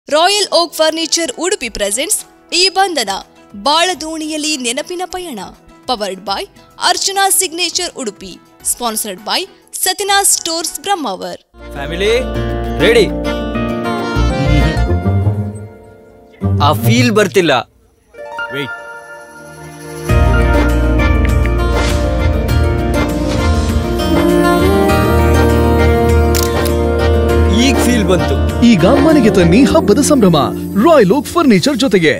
Royal oak furniture Udupi presents ಈ ಬಂಧನ ಬಾಳದೋಣಿಯಲ್ಲಿ ನೆನಪಿನ ಪಯಣ powered by Archana signature Udupi sponsored by ಸತಿನಾ ಸ್ಟೋರ್ಸ್ ಬ್ರಹ್ಮಾವರ್ ಫ್ಯಾಮಿಲಿ ರೆಡಿ ಆ ಫೀಲ್ ಬರ್ತಿಲ್ಲ ವೇಟ್ ಈಗ ಫೀಲ್ ಬಂತು ಈಗ ಮನೆಗೆ ತನ್ನಿ ಹಬ್ಬದ ಸಂಭ್ರಮ ರಾಯಲ್ ಓಕ್ ಫರ್ನಿಚರ್ ಜೊತೆಗೆ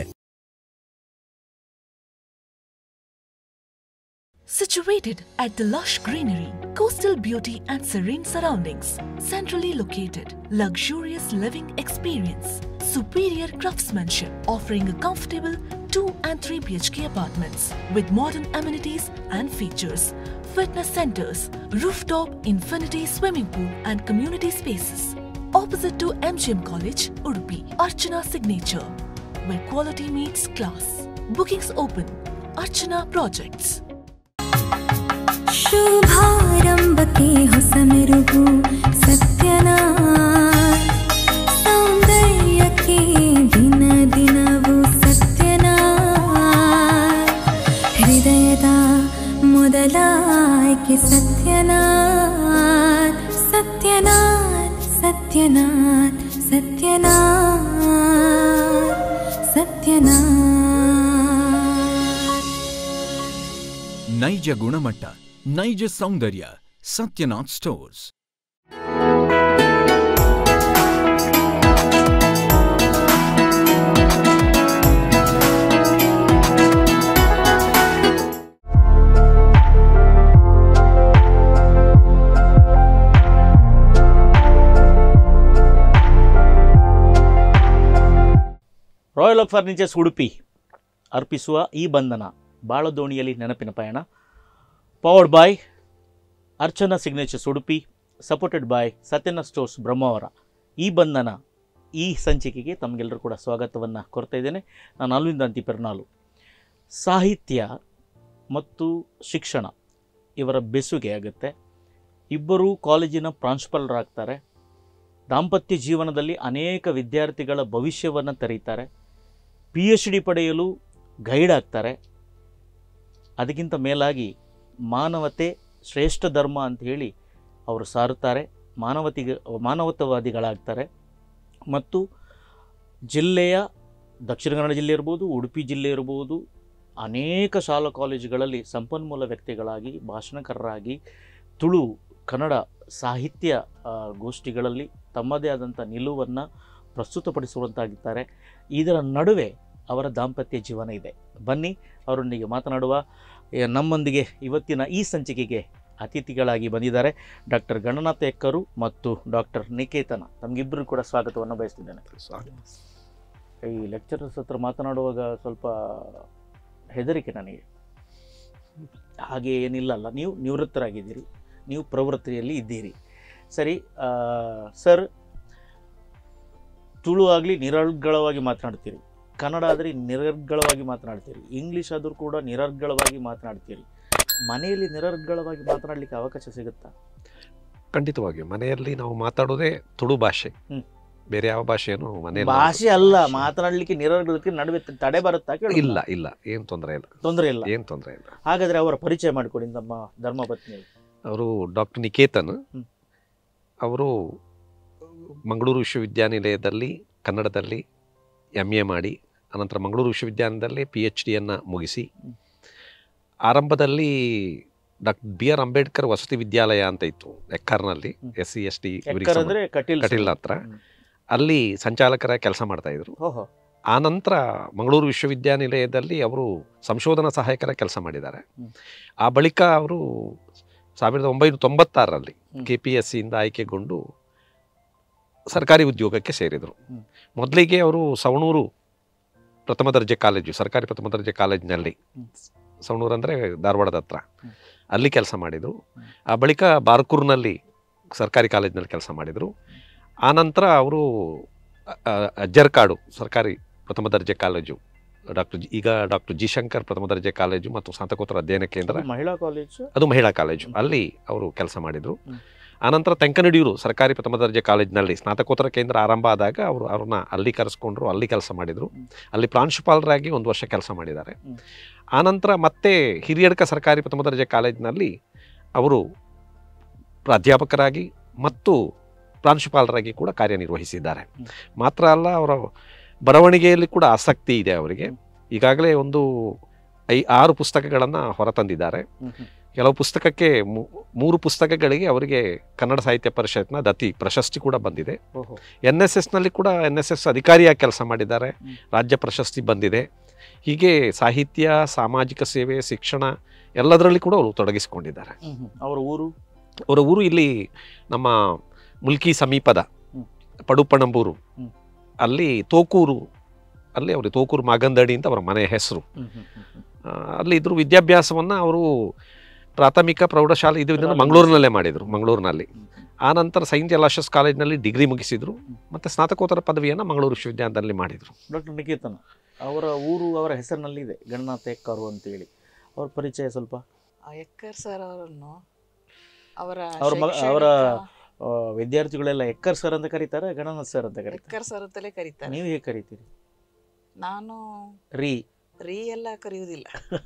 Situated at the lush greenery, coastal beauty and serene surroundings, centrally located, luxurious living experience, superior craftsmanship, offering a comfortable 2 and 3 BHK apartments with modern amenities and features, fitness centers, rooftop infinity swimming pool and community spaces. Opposite to MGM College, Udupi, Archana Signature, where quality meets class. Bookings open. Archana Projects. ಶುಭಾರಂಭಕ್ಕೆ ಹೊಸ ಮೆರುಗು ಸತ್ಯನ ಸೌಂದರ್ಯಕ್ಕೆ ದಿನ ದಿನವೂ ಸತ್ಯನ ಹೃದಯದ ಮೊದಲ ಆಯ್ಕೆ ಸತ್ಯನಾಥ್ ಸತ್ಯನಾಥ್ ಸತ್ಯನಾಥ್ ಸತ್ಯನಾಥ್ ಸತ್ಯನಾಥ್ ನೈಜ ಗುಣಮಟ್ಟ ನೈಜ ಸೌಂದರ್ಯ Sathyanath stores royal of furnitures Udupi ಅರ್ಪಿಸುವ ಈ ಬಂಧನ ಬಾಳದೋಣಿಯಲ್ಲಿ ನೆನಪಿನ ಪಯಣ powered by Archana signatures Udupi supported by Sathyana stores Brahmavar ಈ ಬಂಧನ ಈ ಸಂಚಿಕೆಗೆ ತಮಗೆಲ್ಲರೂ ಕೂಡ ಸ್ವಾಗತವನ್ನು ಕೊಡ್ತಾ ಇದ್ದೇನೆ ನಾನು ಅಲ್ವಿಂದ ಅಂತಿ ಪೆರ್ನಾಲು ಸಾಹಿತ್ಯ ಮತ್ತು ಶಿಕ್ಷಣ ಇವರ ಬೆಸುಗೆ ಆಗುತ್ತೆ ಇಬ್ಬರೂ ಕಾಲೇಜಿನ ಪ್ರಾಂಶುಪಾಲರಾಗ್ತಾರೆ ದಾಂಪತ್ಯ ಜೀವನದಲ್ಲಿ ಅನೇಕ ವಿದ್ಯಾರ್ಥಿಗಳ ಭವಿಷ್ಯವನ್ನು ತೆರೀತಾರೆ ಪಿ ಎಚ್ ಡಿ ಪಡೆಯಲು ಗೈಡ್ ಆಗ್ತಾರೆ ಅದಕ್ಕಿಂತ ಮೇಲಾಗಿ ಮಾನವತೆ ಶ್ರೇಷ್ಠ ಧರ್ಮ ಅಂತ ಹೇಳಿ ಅವರು ಸಾರುತ್ತಾರೆ ಮಾನವತಿಗೆ ಮಾನವತಾವಾದಿಗಳಾಗ್ತಾರೆ ಮತ್ತು ಜಿಲ್ಲೆಯ ದಕ್ಷಿಣ ಕನ್ನಡ ಜಿಲ್ಲೆ ಇರ್ಬೋದು ಉಡುಪಿ ಜಿಲ್ಲೆ ಇರ್ಬೋದು ಅನೇಕ ಶಾಲಾ ಕಾಲೇಜುಗಳಲ್ಲಿ ಸಂಪನ್ಮೂಲ ವ್ಯಕ್ತಿಗಳಾಗಿ ಭಾಷಣಕಾರರಾಗಿ ತುಳು ಕನ್ನಡ ಸಾಹಿತ್ಯ ಆ, ಗೋಷ್ಠಿಗಳಲ್ಲಿ ತಮ್ಮದೇ ಆದಂಥ ನಿಲುವನ್ನು ಪ್ರಸ್ತುತಪಡಿಸುವಂತಾಗಿದ್ದಾರೆ ಇದರ ನಡುವೆ ಅವರ ದಾಂಪತ್ಯ ಜೀವನ ಇದೆ ಬನ್ನಿ ಅವರೊಂದಿಗೆ ಮಾತನಾಡುವ ಏ, ನಮ್ಮೊಂದಿಗೆ ಇವತ್ತಿನ ಈ ಸಂಚಿಕೆಗೆ ಅತಿಥಿಗಳಾಗಿ ಬಂದಿದ್ದಾರೆ ಡಾಕ್ಟರ್ ಗಣನಾಥ ಎಕ್ಕರು ಮತ್ತು ಡಾಕ್ಟರ್ ನಿಕೇತನ ತಮಗಿಬ್ಬರು ಕೂಡ ಸ್ವಾಗತವನ್ನು ಬಯಸ್ತಿದ್ದೇನೆ ಈ ಲೆಕ್ಚರರ್ಸ್ ಹತ್ರ ಮಾತನಾಡುವಾಗ ಸ್ವಲ್ಪ ಹೆದರಿಕೆ ನನಗೆ ಹಾಗೆ ಏನಿಲ್ಲಲ್ಲ ನೀವು ನಿವೃತ್ತರಾಗಿದ್ದೀರಿ ನೀವು ಪ್ರವೃತ್ತಿಯಲ್ಲಿ ಇದ್ದೀರಿ ಸರಿ ಆ, ಸರ್ ತುಳು ಆಗಲಿ ನಿರರ್ಗಳವಾಗಿ ಮಾತನಾಡ್ತೀರಿ ಕನ್ನಡ ಆದರೆ ನಿರರ್ಗಳವಾಗಿ ಮಾತನಾಡ್ತೀರಿ ಇಂಗ್ಲೀಷ್ ಆದರೂ ಕೂಡ ನಿರರ್ಗಳವಾಗಿ ಮಾತನಾಡ್ತೀರಿ ಮನೆಯಲ್ಲಿ ನಿರರ್ಗಳವಾಗಿ ಮಾತನಾಡಲಿಕ್ಕೆ ಅವಕಾಶ ಸಿಗುತ್ತಾ ಖಂಡಿತವಾಗಿಯೂ ಮನೆಯಲ್ಲಿ ನಾವು ಮಾತಾಡೋದೇ ತುಳು ಭಾಷೆ ಹ್ಮ್. ಬೇರೆ ಯಾವ ಭಾಷೆಯನ್ನು ಮನೆಯಲ್ಲಿ ಭಾಷೆ ಅಲ್ಲ ಮಾತನಾಡಲಿಕ್ಕೆ ನಿರರ್ಗಳಕ್ಕೆ ನಡುವೆ ತಡೆ ಬರುತ್ತಾ ಕೇಳು ಇಲ್ಲ ಇಲ್ಲ ಏನ್ ತೊಂದರೆ ಇಲ್ಲ ತೊಂದರೆ ಇಲ್ಲ ಏನ್ ತೊಂದರೆ ಇಲ್ಲ ಹಾಗಾದ್ರೆ ಅವರ ಪರಿಚಯ ಮಾಡಿಕೊಡಿ ನಮ್ಮ ಧರ್ಮಪತ್ನಿ ಅವರು ಡಾಕ್ಟರ್ ನಿಕೇತನ್ ಹ್ಮ್. ಅವರು ಮಂಗಳೂರು ವಿಶ್ವವಿದ್ಯಾನಿಲಯದಲ್ಲಿ ಕನ್ನಡದಲ್ಲಿ ಎಮ್ ಎ ಮಾಡಿ ಅನಂತರ ಮಂಗಳೂರು ವಿಶ್ವವಿದ್ಯಾಲಯದಲ್ಲಿ ಪಿ ಎಚ್ ಡಿಯನ್ನು ಮುಗಿಸಿ ಹ್ಮ್. ಆರಂಭದಲ್ಲಿ ಡಾಕ್ಟರ್ ಬಿ ಆರ್ ಅಂಬೇಡ್ಕರ್ ವಸತಿ ವಿದ್ಯಾಲಯ ಅಂತ ಇತ್ತು ಎಕ್ಕರ್ನಲ್ಲಿ ಹ್ಮ್. S C S T Ekkar ಅಂದ್ರೆ ಕಟೀಲ್ ಕಟೀಲ್ ಹತ್ರ ಹ್ಮ್. ಅಲ್ಲಿ ಸಂಚಾಲಕರ ಕೆಲಸ ಮಾಡ್ತಾ ಇದ್ರು ಓಹೋ ಆ ನಂತರ ಮಂಗಳೂರು ವಿಶ್ವವಿದ್ಯಾನಿಲಯದಲ್ಲಿ ಅವರು ಸಂಶೋಧನಾ ಸಹಾಯಕರ ಕೆಲಸ ಮಾಡಿದ್ದಾರೆ ಹ್ಮ್. ಆ ಬಳಿಕ ಅವರು ಸಾವಿರದ ಒಂಬೈನೂರ ತೊಂಬತ್ತಾರರಲ್ಲಿ ಹ್ಮ್. ಕೆ ಪಿ ಎಸ್ ಸಿಯಿಂದ ಆಯ್ಕೆಗೊಂಡು ಸರ್ಕಾರಿ ಉದ್ಯೋಗಕ್ಕೆ ಸೇರಿದರು ಹ್ಮ್. ಮೊದಲಿಗೆ ಅವರು ಸವಣೂರು ಪ್ರಥಮ ದರ್ಜೆ ಕಾಲೇಜು ಸರ್ಕಾರಿ ಪ್ರಥಮ ದರ್ಜೆ ಕಾಲೇಜಿನಲ್ಲಿ ಹ್ಮ್. ಸವಣೂರು ಅಂದರೆ ಧಾರವಾಡದ ಹತ್ರ ಹ್ಮ್. ಅಲ್ಲಿ ಕೆಲಸ ಮಾಡಿದರು ಹ್ಮ್. ಆ ಬಳಿಕ ಬಾರ್ಕೂರ್ನಲ್ಲಿ ಸರ್ಕಾರಿ ಕಾಲೇಜಿನಲ್ಲಿ ಕೆಲಸ ಮಾಡಿದರು ಆ ನಂತರ ಅವರು ಅಜ್ಜರ್ಕಾಡು ಸರ್ಕಾರಿ ಪ್ರಥಮ ದರ್ಜೆ ಕಾಲೇಜು ಡಾಕ್ಟರ್ ಈಗ ಡಾಕ್ಟರ್ ಜಿ ಶಂಕರ್ ಪ್ರಥಮ ದರ್ಜೆ ಕಾಲೇಜು ಮತ್ತು ಸ್ನಾತಕೋತ್ತರ ಅಧ್ಯಯನ ಕೇಂದ್ರ ಅದು ಮಹಿಳಾ ಕಾಲೇಜ್ ಅದು ಮಹಿಳಾ ಕಾಲೇಜು ಅಲ್ಲಿ ಅವರು ಕೆಲಸ ಮಾಡಿದರು ಹ್ಮ್. ಆನಂತರ ತೆಂಕನಡಿಯೂರು ಸರ್ಕಾರಿ ಪ್ರಥಮ ದರ್ಜೆ ಕಾಲೇಜಿನಲ್ಲಿ ಸ್ನಾತಕೋತ್ತರ ಕೇಂದ್ರ ಆರಂಭ ಆದಾಗ ಅವರು ಅವ್ರನ್ನ ಅಲ್ಲಿ ಕರೆಸ್ಕೊಂಡ್ರು ಅಲ್ಲಿ ಕೆಲಸ ಮಾಡಿದರು ಅಲ್ಲಿ ಪ್ರಾಂಶುಪಾಲರಾಗಿ ಒಂದು ವರ್ಷ ಕೆಲಸ ಮಾಡಿದ್ದಾರೆ ಹ್ಮ್. ಆನಂತರ ಮತ್ತೆ ಹಿರಿಯಡ್ಕ ಸರ್ಕಾರಿ ಪ್ರಥಮ ದರ್ಜೆ ಕಾಲೇಜಿನಲ್ಲಿ ಅವರು ಪ್ರಾಧ್ಯಾಪಕರಾಗಿ ಮತ್ತು ಪ್ರಾಂಶುಪಾಲರಾಗಿ ಕೂಡ ಕಾರ್ಯನಿರ್ವಹಿಸಿದ್ದಾರೆ ಹ್ಮ್. ಮಾತ್ರ ಅಲ್ಲ ಅವರ ಬರವಣಿಗೆಯಲ್ಲಿ ಕೂಡ ಆಸಕ್ತಿ ಇದೆ ಅವರಿಗೆ ಈಗಾಗಲೇ ಒಂದು ಐ ಆರು ಪುಸ್ತಕಗಳನ್ನು ಹೊರತಂದಿದ್ದಾರೆ ಹ್ಮ್, ಹ್ಮ್. ಕೆಲವು ಪುಸ್ತಕಕ್ಕೆ ಮೂ- ಮೂರು ಪುಸ್ತಕಗಳಿಗೆ ಅವರಿಗೆ ಕನ್ನಡ ಸಾಹಿತ್ಯ ಪರಿಷತ್ನ ದತಿ ಪ್ರಶಸ್ತಿ ಕೂಡ ಬಂದಿದೆ ಓಹೋ ಎನ್ ಎಸ್ ಎಸ್ನಲ್ಲಿ ಕೂಡ ಎನ್ ಎಸ್ ಎಸ್ ಅಧಿಕಾರಿಯಾಗಿ ಕೆಲಸ ಮಾಡಿದ್ದಾರೆ ಹ್ಮ್. ರಾಜ್ಯ ಪ್ರಶಸ್ತಿ ಬಂದಿದೆ ಹೀಗೆ ಸಾಹಿತ್ಯ ಸಾಮಾಜಿಕ ಸೇವೆ ಶಿಕ್ಷಣ ಎಲ್ಲದರಲ್ಲಿ ಕೂಡ ಅವರು ತೊಡಗಿಸಿಕೊಂಡಿದ್ದಾರೆ ಹ್ಮ್, ಹ್ಮ್. ಅವರ ಊರು ಅವರ ಊರು ಇಲ್ಲಿ ನಮ್ಮ ಮುಲ್ಕಿ ಸಮೀಪದ ಹ್ಮ್. ಪಡುಪಣಂಬೂರು ಹ್ಮ್. ಅಲ್ಲಿ ತೋಕೂರು ಅಲ್ಲಿ ಅವರು ತೋಕೂರು ಮಾಗಂದಡಿ ಅಂತ ಅವರ ಮನೆಯ ಹೆಸರು ಹ್ಮ್, ಹ್ಮ್, ಹ್ಮ್, ಹ್ಮ್. ಆ, ಅಲ್ಲಿ ಇದ್ರು ವಿದ್ಯಾಭ್ಯಾಸವನ್ನು ಅವರು ಪ್ರಾಥಮಿಕ ಪ್ರೌಢಶಾಲೆ ಇದು ಇದನ್ನು ಪ್ರೌಢ- ಮಂಗಳೂರಿನಲ್ಲೇ ಮಾಡಿದರು ಮಂಗಳೂರಿನಲ್ಲಿ ಹ್ಮ್, ಹ್ಮ್. ಆ ನಂತರ ಸೈಂಟ್ ಎಲಾಶಸ್ ಕಾಲೇಜಿನಲ್ಲಿ ಡಿಗ್ರಿ ಮುಗಿಸಿದ್ರು ಮತ್ತು ಸ್ನಾತಕೋತ್ತರ ಪದವಿಯನ್ನು ಮಂಗಳೂರು ವಿಶ್ವವಿದ್ಯಾಲಯದಲ್ಲಿ ಮಾಡಿದರು ಡಾಕ್ಟರ್ ನಿಕೇತನ್ ಅವರ ಊರು ಅವರ ಹೆಸರಿನಲ್ಲಿದೆ ಗಣನಾಥ ಎಕ್ಕರು ಅಂತೇಳಿ ಅವ್ರ ಪರಿಚಯ ಸ್ವಲ್ಪ ಆ ಎಕ್ಕರ್ ಸರ್ ಅವರನ್ನು ಅವರ ಅವ್ರ ಮಗ- ಅವರ ಶೈಕ್ಷಣಿಕ- ಆ, ವಿದ್ಯಾರ್ಥಿಗಳೆಲ್ಲ ಎಕ್ಕರ್ ಸರ್ ಅಂತ ಕರೀತಾರೆ ಗಣನಾಥ್ ಸರ್ ಅಂತ ಕರೀತಾರೆ ಎಕ್ಕರ್ ಸರ್ ಅಂತಲೇ ಕರೀತಾರೆ ನೀವು ಹೇಗೆ ಕರಿತೀರಿ ನಾನು ರೀ ರೀ ಎಲ್ಲ ಕರೆಯುವುದಿಲ್ಲ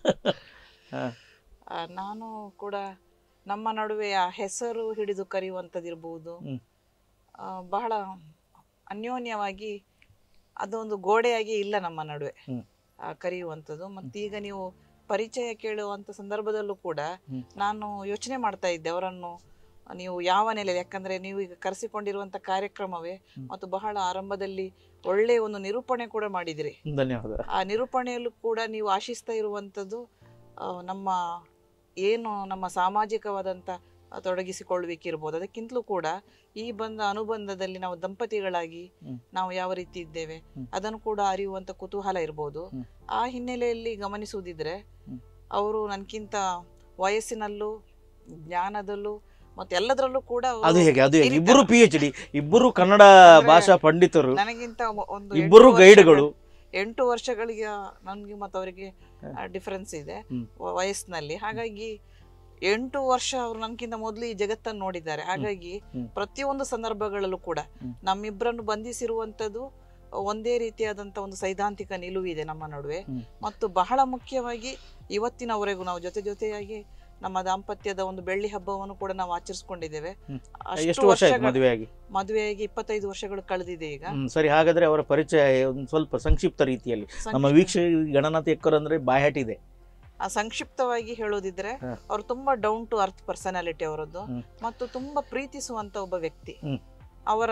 ಹಾ. ಆ, ನಾನು ಕೂಡ ನಮ್ಮ ನಡುವೆ ಆ ಹೆಸರು ಹಿಡಿದು ಕರೆಯುವಂಥದ್ದಿರ್ಬೋದು ಹ್ಮ್. ಆ, ಬಹಳ ಅನ್ಯೋನ್ಯವಾಗಿ ಅದೊಂದು ಗೋಡೆಯಾಗಿ ಇಲ್ಲ ನಮ್ಮ ನಡುವೆ ಹ್ಮ್. ಆ, ಕರೆಯುವಂಥದ್ದು ಮತ್ತೀಗ ನೀವು ಪರಿಚಯ ಕೇಳುವಂಥ ಸಂದರ್ಭದಲ್ಲೂ ಕೂಡ ಹ್ಮ್. ನಾನು ಯೋಚನೆ ಮಾಡ್ತಾ ಇದ್ದೆ ಅವರನ್ನು ನೀವು ಯಾವ ನೆಲೆಯಲ್ಲಿ ಯಾಕಂದ್ರೆ ನೀವು ಈಗ ಕರೆಸಿಕೊಂಡಿರುವಂಥ ಕಾರ್ಯಕ್ರಮವೇ ಹ್ಮ್. ಮತ್ತು ಬಹಳ ಆರಂಭದಲ್ಲಿ ಒಳ್ಳೆಯ ಒಂದು ನಿರೂಪಣೆ ಕೂಡ ಮಾಡಿದಿರಿ ಧನ್ಯವಾದ ಆ ನಿರೂಪಣೆಯಲ್ಲೂ ಕೂಡ ನೀವು ಆಶಿಸ್ತಾ ಇರುವಂಥದ್ದು ಆ, ನಮ್ಮ ಏನು ನಮ್ಮ ಸಾಮಾಜಿಕವಾದಂಥ ಆ, ತೊಡಗಿಸಿಕೊಳ್ಳುವಿಕೆ ಇರ್ಬೋದು ಅದಕ್ಕಿಂತಲೂ ಕೂಡ ಈ ಬಂದ ಅನುಬಂಧದಲ್ಲಿ ನಾವು ದಂಪತಿಗಳಾಗಿ ಹ್ಮ್. ನಾವು ಯಾವ ರೀತಿ ಇದ್ದೇವೆ ಹ್ಮ್. ಅದನ್ನು ಕೂಡ ಅರಿಯುವಂಥ ಕುತೂಹಲ ಇರ್ಬೋದು ಹ್ಮ್. ಆ ಹಿನ್ನೆಲೆಯಲ್ಲಿ ಗಮನಿಸುವುದಿದ್ರೆ ಹ್ಮ್. ಅವರು ನನಗಿಂತ ವಯಸ್ಸಿನಲ್ಲೂ ಜ್ಞಾನದಲ್ಲೂ ಮತ್ತೆ ಎಲ್ಲದರಲ್ಲೂ ಕೂಡ ಅವರು ಅದು ಹೇಗೆ ಅದು ಹೇಗೆ ಹಿರಿತನ. ಇಬ್ಬರು ಪಿ ಎಚ್ ಡಿ ಇಬ್ಬರು ಕನ್ನಡ ಅಂದ್ರೆ ಭಾಷಾ ಪಂಡಿತರು ನನಗಿಂತ ಒ- ಒಂದು ಇಬ್ಬರು ಎಂಟು ಗೈಡ್ಗಳು ವರ್ಷಗಳು- ಎಂಟು ವರ್ಷಗಳಿಗೆ ನನಗೆ ಮತ್ತು ಅವರಿಗೆ ಡಿಫರೆನ್ಸ್ ಇದೆ ಹ್ಮ್. ವ- ವಯಸ್ಸಿನಲ್ಲಿ ಹಾಗಾಗಿ ಎಂಟು ವರ್ಷ ಅವರು ನನಗಿಂತ ಮೊದಲು ಈ ಜಗತ್ತನ್ನು ನೋಡಿದ್ದಾರೆ ಹಾಗಾಗಿ ಹ್ಮ್. ಪ್ರತಿಯೊಂದು ಸಂದರ್ಭಗಳಲ್ಲೂ ಕೂಡ ಹ್ಮ್. ನಮ್ಮಿಬ್ಬರನ್ನು ಬಂಧಿಸಿರುವಂಥದ್ದು ಒಂದೇ ರೀತಿಯಾದಂಥ ಒಂದು ಸೈದ್ಧಾಂತಿಕ ನಿಲುವಿದೆ ನಮ್ಮ ನಡುವೆ ಹ್ಮ್. ಮತ್ತು ಬಹಳ ಮುಖ್ಯವಾಗಿ ಇವತ್ತಿನವರೆಗೂ ನಾವು ಜೊತೆ ಜೊತೆಯಾಗಿ ನಮ್ಮ ದಾಂಪತ್ಯದ ಒಂದು ಬೆಳ್ಳಿ ಹಬ್ಬವನ್ನು ಕೂಡ ನಾವು ಆಚರಿಸ್ಕೊಂಡಿದ್ದೇವೆ ಹ್ಮ್. ಅಷ್ಟು ಎಷ್ಟು ವರ್ಷ ಆಯ್ತು ವರ್ಷಗಳ- ಮದುವೆಯಾಗಿ ಮದುವೆಯಾಗಿ ಇಪ್ಪತ್ತೈದು ವರ್ಷಗಳು ಕಳೆದಿದೆ ಈಗ ಹ್ಮ್, ಸರಿ ಹಾಗಾದ್ರೆ ಅವರ ಪರಿಚಯ ಒಂದು ಸ್ವಲ್ಪ ಸಂಕ್ಷಿಪ್ತ ರೀತಿಯಲ್ಲಿ ನಮ್ಮ ಸಂಕ್ಷಿಪ್ತ- ವೀಕ್ಷಕ ಗಣನಾಥ ಎಕ್ಕರ್ ಅಂದ್ರೆ ಬಾಯ್ಹಾಟ್ ಇದೆ ಆ, ಸಂಕ್ಷಿಪ್ತವಾಗಿ ಹೇಳೋದಿದ್ರೆ ಹ. ಅವರು ತುಂಬಾ ಡೌನ್ ಟು ಅರ್ತ್ ಪರ್ಸನಾಲಿಟಿ ಅವರದ್ದು ಹ್ಮ್. ಮತ್ತು ತುಂಬಾ ಪ್ರೀತಿಸುವಂತ ಒಬ್ಬ ವ್ಯಕ್ತಿ ಹ್ಮ್. ಅವರ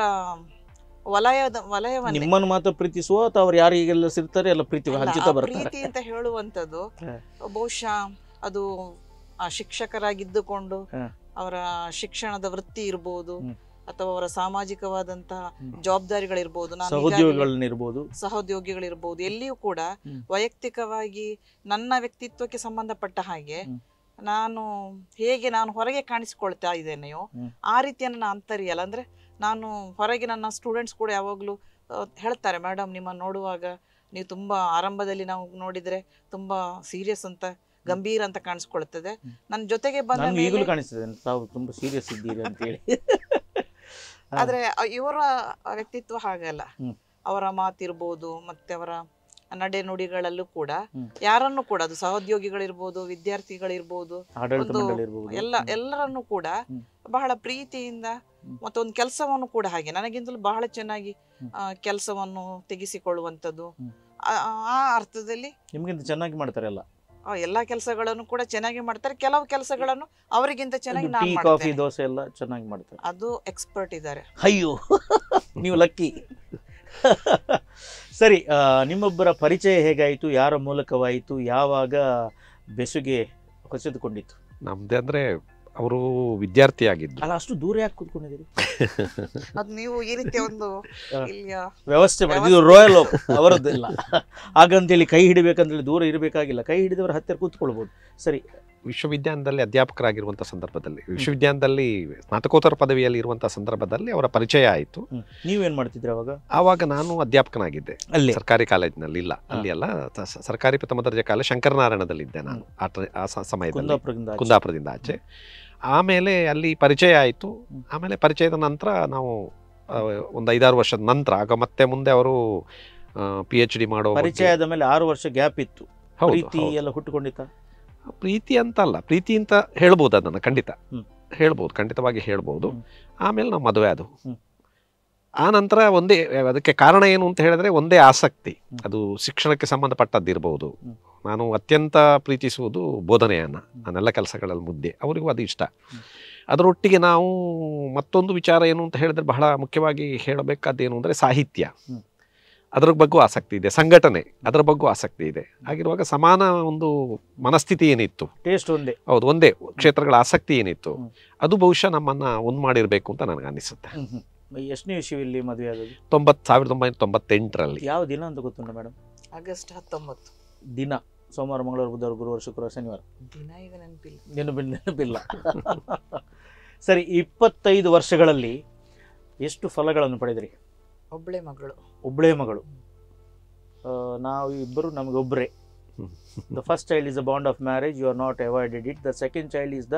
ವಲಯದ ವಲಯವನ್ನೇ ನಿಮ್ಮನ್ನು ಮಾತ್ರ ಪ್ರೀತಿಸುವ ಅಥವಾ ಅವ್ರು ಯಾರಿಗೆಲ್ಲ ಸಿಗ್ತಾರೆ ಎಲ್ಲ ಪ್ರೀತಿ ಅಲ್ಲ, ಹಂಚುತ್ತಾ ಆ ಬರ್ತಾರೆ ಪ್ರೀತಿ ಅಂತ ಹೇಳುವಂತದ್ದು ಹ. ಬಹುಶಃ ಅದು ಆ ಶಿಕ್ಷಕರಾಗಿದ್ದುಕೊಂಡು ಹ. ಅವರ ಶಿಕ್ಷಣದ ವೃತ್ತಿ ಇರ್ಬೋದು ಹ್ಮ್. ಅಥವಾ ಅವರ ಸಾಮಾಜಿಕವಾದಂತಹ ಹ್ಮ್. ಜವಾಬ್ದಾರಿಗಳಿರ್ಬೋದು ನಾನು ಈಗಾಗಲೇ- ಸಹೋದ್ಯೋಗಿಗಳನ್ನಿರ್ಬೋದು ಸಹೋದ್ಯೋಗಿಗಳಿರ್ಬೋದು ಎಲ್ಲಿಯೂ ಕೂಡ ಹ್ಮ್. ವೈಯಕ್ತಿಕವಾಗಿ ನನ್ನ ವ್ಯಕ್ತಿತ್ವಕ್ಕೆ ಸಂಬಂಧಪಟ್ಟ ಹಾಗೆ ಹ್ಮ್. ನಾನು ಹೇಗೆ ನಾನು ಹೊರಗೆ ಕಾಣಿಸಿಕೊಳ್ತಾ ಇದ್ದೇನೆಯೋ ಹ್ಮ್. ಆ ರೀತಿಯ ನನ್ನ ಅಂತರ್ಯಲ್ಲ ಅಂದ್ರೆ ನಾನು ಹೊರಗೆ ನನ್ನ ಸ್ಟೂಡೆಂಟ್ಸ್ ಕೂಡ ಯಾವಾಗಲೂ ಹೇಳ್ತಾರೆ ಮೇಡಮ್ ನಿಮ್ಮನ್ನು ನೋಡುವಾಗ ನೀವು ತುಂಬಾ ಆರಂಭದಲ್ಲಿ ನಾವು ನೋಡಿದ್ರೆ ತುಂಬಾ ಸೀರಿಯಸ್ ಅಂತ ಗಂಭೀರ ಅಂತ ಕಾಣಿಸ್ಕೊಳ್ತದೆ ನನ್ನ ಜೊತೆಗೆ ಬಂದ ನನ್ಗೆ ಈಗಲೂ ಮೇಲೆ ಕಾಣಿಸ್ತದೆ ತಾವು ತುಂಬಾ ಸೀರಿಯಸ್ ಇದ್ದೀರಿ ಅಂತ ಹೇಳಿ ಆದ್ರೆ ಅ- ಇವರ ವ್ಯಕ್ತಿತ್ವ ಹಾಗಲ್ಲ ಹ್ಮ್. ಅವರ ಮಾತಿರ್ಬೋದು ಮತ್ತೆ ಅವರ ನಡೆ ನುಡಿಗಳಲ್ಲೂ ಕೂಡ ಹ್ಮ್. ಯಾರನ್ನು ಕೂಡ ಅದು ಸಹೋದ್ಯೋಗಿಗಳಿರ್ಬೋದು ವಿದ್ಯಾರ್ಥಿಗಳಿರ್ಬೋದು ಆಡಳಿತ ಒಂದು ಮಂಡಳಿ ಇರ್ಬೋದು ಎಲ್ಲ ಎಲ್ಲರನ್ನೂ ಕೂಡ ಹ್ಮ್. ಬಹಳ ಪ್ರೀತಿಯಿಂದ ಹ್ಮ್. ಮತ್ತೊಂದು ಕೆಲಸವನ್ನು ಕೂಡ ಹಾಗೆ ನನಗಿಂತಲೂ ಬಹಳ ಚೆನ್ನಾಗಿ ಹ್ಮ್. ಕೆಲಸವನ್ನು ತೆಗೆಸಿಕೊಳ್ಳುವಂಥದ್ದು ಹ್ಮ್. ಆ ಆ ಅರ್ಥದಲ್ಲಿ ನಿಮ್ಗಿಂತ ಚೆನ್ನಾಗಿ ಮಾಡ್ತಾರೆ ಎಲ್ಲ ಆ ಎಲ್ಲಾ ಕೆಲಸಗಳನ್ನು ಕೂಡ ಚೆನ್ನಾಗಿ ಮಾಡ್ತಾರೆ ಕೆಲವು ಕೆಲಸಗಳನ್ನು ಅವರಿಗಿಂತ ಚೆನ್ನಾಗಿ ಟೀ ನಾನು ಕಾಫಿ ಮಾಡ್ತೇನೆ ದೋಸೆ ಎಲ್ಲ ಚೆನ್ನಾಗಿ ಮಾಡ್ತಾರೆ ಅದು ಎಕ್ಸ್ಪರ್ಟ್ ಇದ್ದಾರೆ ಅಯ್ಯೋ ನೀವು ಲಕ್ಕಿ ಸರಿ ಆ, ನಿಮ್ಮೊಬ್ಬರ ಪರಿಚಯ ಹೇಗಾಯಿತು ಯಾರ ಮೂಲಕವಾಯಿತು ಯಾವಾಗ ಬೆಸುಗೆ ಹೊಸೆದುಕೊಂಡಿತ್ತು ನಮ್ದೇ ಅಂದ್ರೆ ಅವರು ವಿದ್ಯಾರ್ಥಿಯಾಗಿದ್ದು ಅಲ್ಲ ಅಷ್ಟು ದೂರ ಯಾಕೆ ಕೂತ್ಕೊಂಡಿದ್ದೀರಿ ಅದು ನೀವು ಈ ರೀತಿಯ ಒಂದು ಹಾ. ಇಲ್ಲಿಯ ವ್ಯವಸ್ಥೆ ಮಾಡಿ ಇದು ರಾಯಲ್ ಅವರದ್ದೆಲ್ಲ ಹಾಗಂತೇಳಿ ಕೈ ಹಿಡಿಬೇಕಂತೇಳಿ ದೂರ ಇರಬೇಕಾಗಿಲ್ಲ ಕೈ ಹಿಡಿದವರ ಹತ್ತಿರ ಕೂತ್ಕೊಳ್ಬೋದು ಸರಿ ವಿಶ್ವವಿದ್ಯಾಲಯದಲ್ಲಿ ಅಧ್ಯಾಪಕರಾಗಿರುವಂಥ ಸಂದರ್ಭದಲ್ಲಿ ವಿಶ್ವವಿದ್ಯಾಲಯದಲ್ಲಿ ಸ್ನಾತಕೋತ್ತರ ಪದವಿಯಲ್ಲಿ ಇರುವಂಥ ಸಂದರ್ಭದಲ್ಲಿ ಅವರ ಪರಿಚಯ ಆಯಿತು ಹ್ಮ್. ನೀವೇನ್ ಮಾಡ್ತಿದ್ರಿ ಅವಾಗ ಆವಾಗ ನಾನು ಅಧ್ಯಾಪಕನಾಗಿದ್ದೆ ಅಲ್ಲಿ ಸರ್ಕಾರಿ ಕಾಲೇಜಿನಲ್ಲಿ ಇಲ್ಲ ಅಲ್ಲಿ ಅಲ್ಲ ತ- ಸ- ಸರ್ಕಾರಿ ಪ್ರಥಮ ದರ್ಜೆ ಕಾಲೇಜ್ ಶಂಕರನಾರಾಯಣದಲ್ಲಿದ್ದೆ ನಾನು ಆ ಟ- ಆ ಸ- ಸಮಯದಲ್ಲಿ ಕುಂದಾಪುರದಿಂದ ಆಚೆ. ಕುಂದಾಪುರದಿಂದ ಆಚೆ ಆಮೇಲೆ ಅಲ್ಲಿ ಪರಿಚಯ ಆಯಿತು ಆಮೇಲೆ ಪರಿಚಯದ ನಂತರ ನಾವು ಆ, ಒಂದು ಐದಾರು ವರ್ಷದ ನಂತರ ಆಗ ಮತ್ತೆ ಮುಂದೆ ಅವರು ಪಿ ಎಚ್ ಡಿ ಮಾಡೋ ಬಗ್ಗೆ- ಪರಿಚಯ ಆದ ಮೇಲೆ ಆರು ವರ್ಷ ಗ್ಯಾಪ್ ಇತ್ತು ಹೌದು, ಪ್ರೀತಿ ಹೌದು. ಎಲ್ಲ ಹುಟ್ಟುಕೊಂಡಿತ್ತ ಪ್ರೀತಿ ಅಂತ ಅಲ್ಲ ಪ್ರೀತಿ ಅಂತ ಹೇಳ್ಬೋದು ಅದನ್ನು ಖಂಡಿತ ಹ್ಮ್. ಹೇಳ್ಬೋದು ಖಂಡಿತವಾಗಿ ಹೇಳ್ಬೋದು ಹ್ಮ್. ಆಮೇಲೆ ನಾವು ಮದುವೆ ಅದು ಹ್ಮ್. ಆ ನಂತರ ಒಂದೇ ಅದಕ್ಕೆ ಕಾರಣ ಏನು ಅಂತ ಹೇಳಿದ್ರೆ ಒಂದೇ ಆಸಕ್ತಿ ಹ್ಮ್. ಅದು ಶಿಕ್ಷಣಕ್ಕೆ ಸಂಬಂಧಪಟ್ಟದ್ದಿರ್ಬೋದು ಹ್ಮ್. ನಾನು ಅತ್ಯಂತ ಪ್ರೀತಿಸುವುದು ಬೋಧನೆಯನ್ನು ನನ್ನೆಲ್ಲ ಕೆಲಸಗಳಲ್ಲಿ ಮುದ್ದೆ ಅವರಿಗೂ ಅದು ಇಷ್ಟ ಅದರೊಟ್ಟಿಗೆ ನಾವು ಮತ್ತೊಂದು ವಿಚಾರ ಏನು ಅಂತ ಹೇಳಿದ್ರೆ ಬಹಳ ಮುಖ್ಯವಾಗಿ ಹೇಳಬೇಕಾದ್ದೇನು ಅಂದರೆ ಸಾಹಿತ್ಯ ಹ್ಮ್. ಅದರ ಬಗ್ಗೂ ಆಸಕ್ತಿ ಇದೆ ಸಂಘಟನೆ ಅದರ ಬಗ್ಗೂ ಆಸಕ್ತಿ ಇದೆ ಹಾಗಿರುವಾಗ ಸಮಾನ ಒಂದು ಮನಸ್ಥಿತಿ ಏನಿತ್ತು ಟೇಸ್ಟ್ ಒಂದೇ ಹೌದು ಒಂದೇ ಕ್ಷೇತ್ರಗಳ ಆಸಕ್ತಿ ಏನಿತ್ತು ಹ್ಮ್. ಅದು ಬಹುಶಃ ನಮ್ಮನ್ನ ಒಂದು ಮಾಡಿರಬೇಕು ಅಂತ ನನಗೆ ಅನಿಸುತ್ತೆ ಎಷ್ಟನೇ ವಿಷಯದಲ್ಲಿ ಮದುವೆ ಆದದ್ದು ತೊಂಬತ್ ಸಾವಿರದ ಒಂಬೈನೂರ ತೊಂಬತ್ತೆಂಟರಲ್ಲಿ ಯಾವ ದಿನ ಅಂತ ಗೊತ್ತುಂಟ ಮೇಡಮ್ ಆಗಸ್ಟ್ ಹತ್ತೊಂಬತ್ತು ದಿನ ಸೋಮವಾರ ಮಂಗಳವಾರ ಬುಧವಾರ ಗುರುವಾರ ಶುಕ್ರವಾರ ಶನಿವಾರ ದಿನ ಈಗ ನೆನಪಿಲ್ಲ ನೆನಪಿ ನೆನಪಿಲ್ಲ ಸರಿ ಇಪ್ಪತ್ತೈದು ವರ್ಷಗಳಲ್ಲಿ ಎಷ್ಟು ಫಲಗಳನ್ನು ಪಡೆದ್ರಿ ಒಬ್ಳೆ ಮಗಳು ಒಬ್ಬಳೇ ಮಗಳು ಆ, ನಾವು ಇಬ್ಬರು ನಮಗೆ ಒಬ್ಬರೇ the first child is the bond of marriage you are not avoided it the second child is the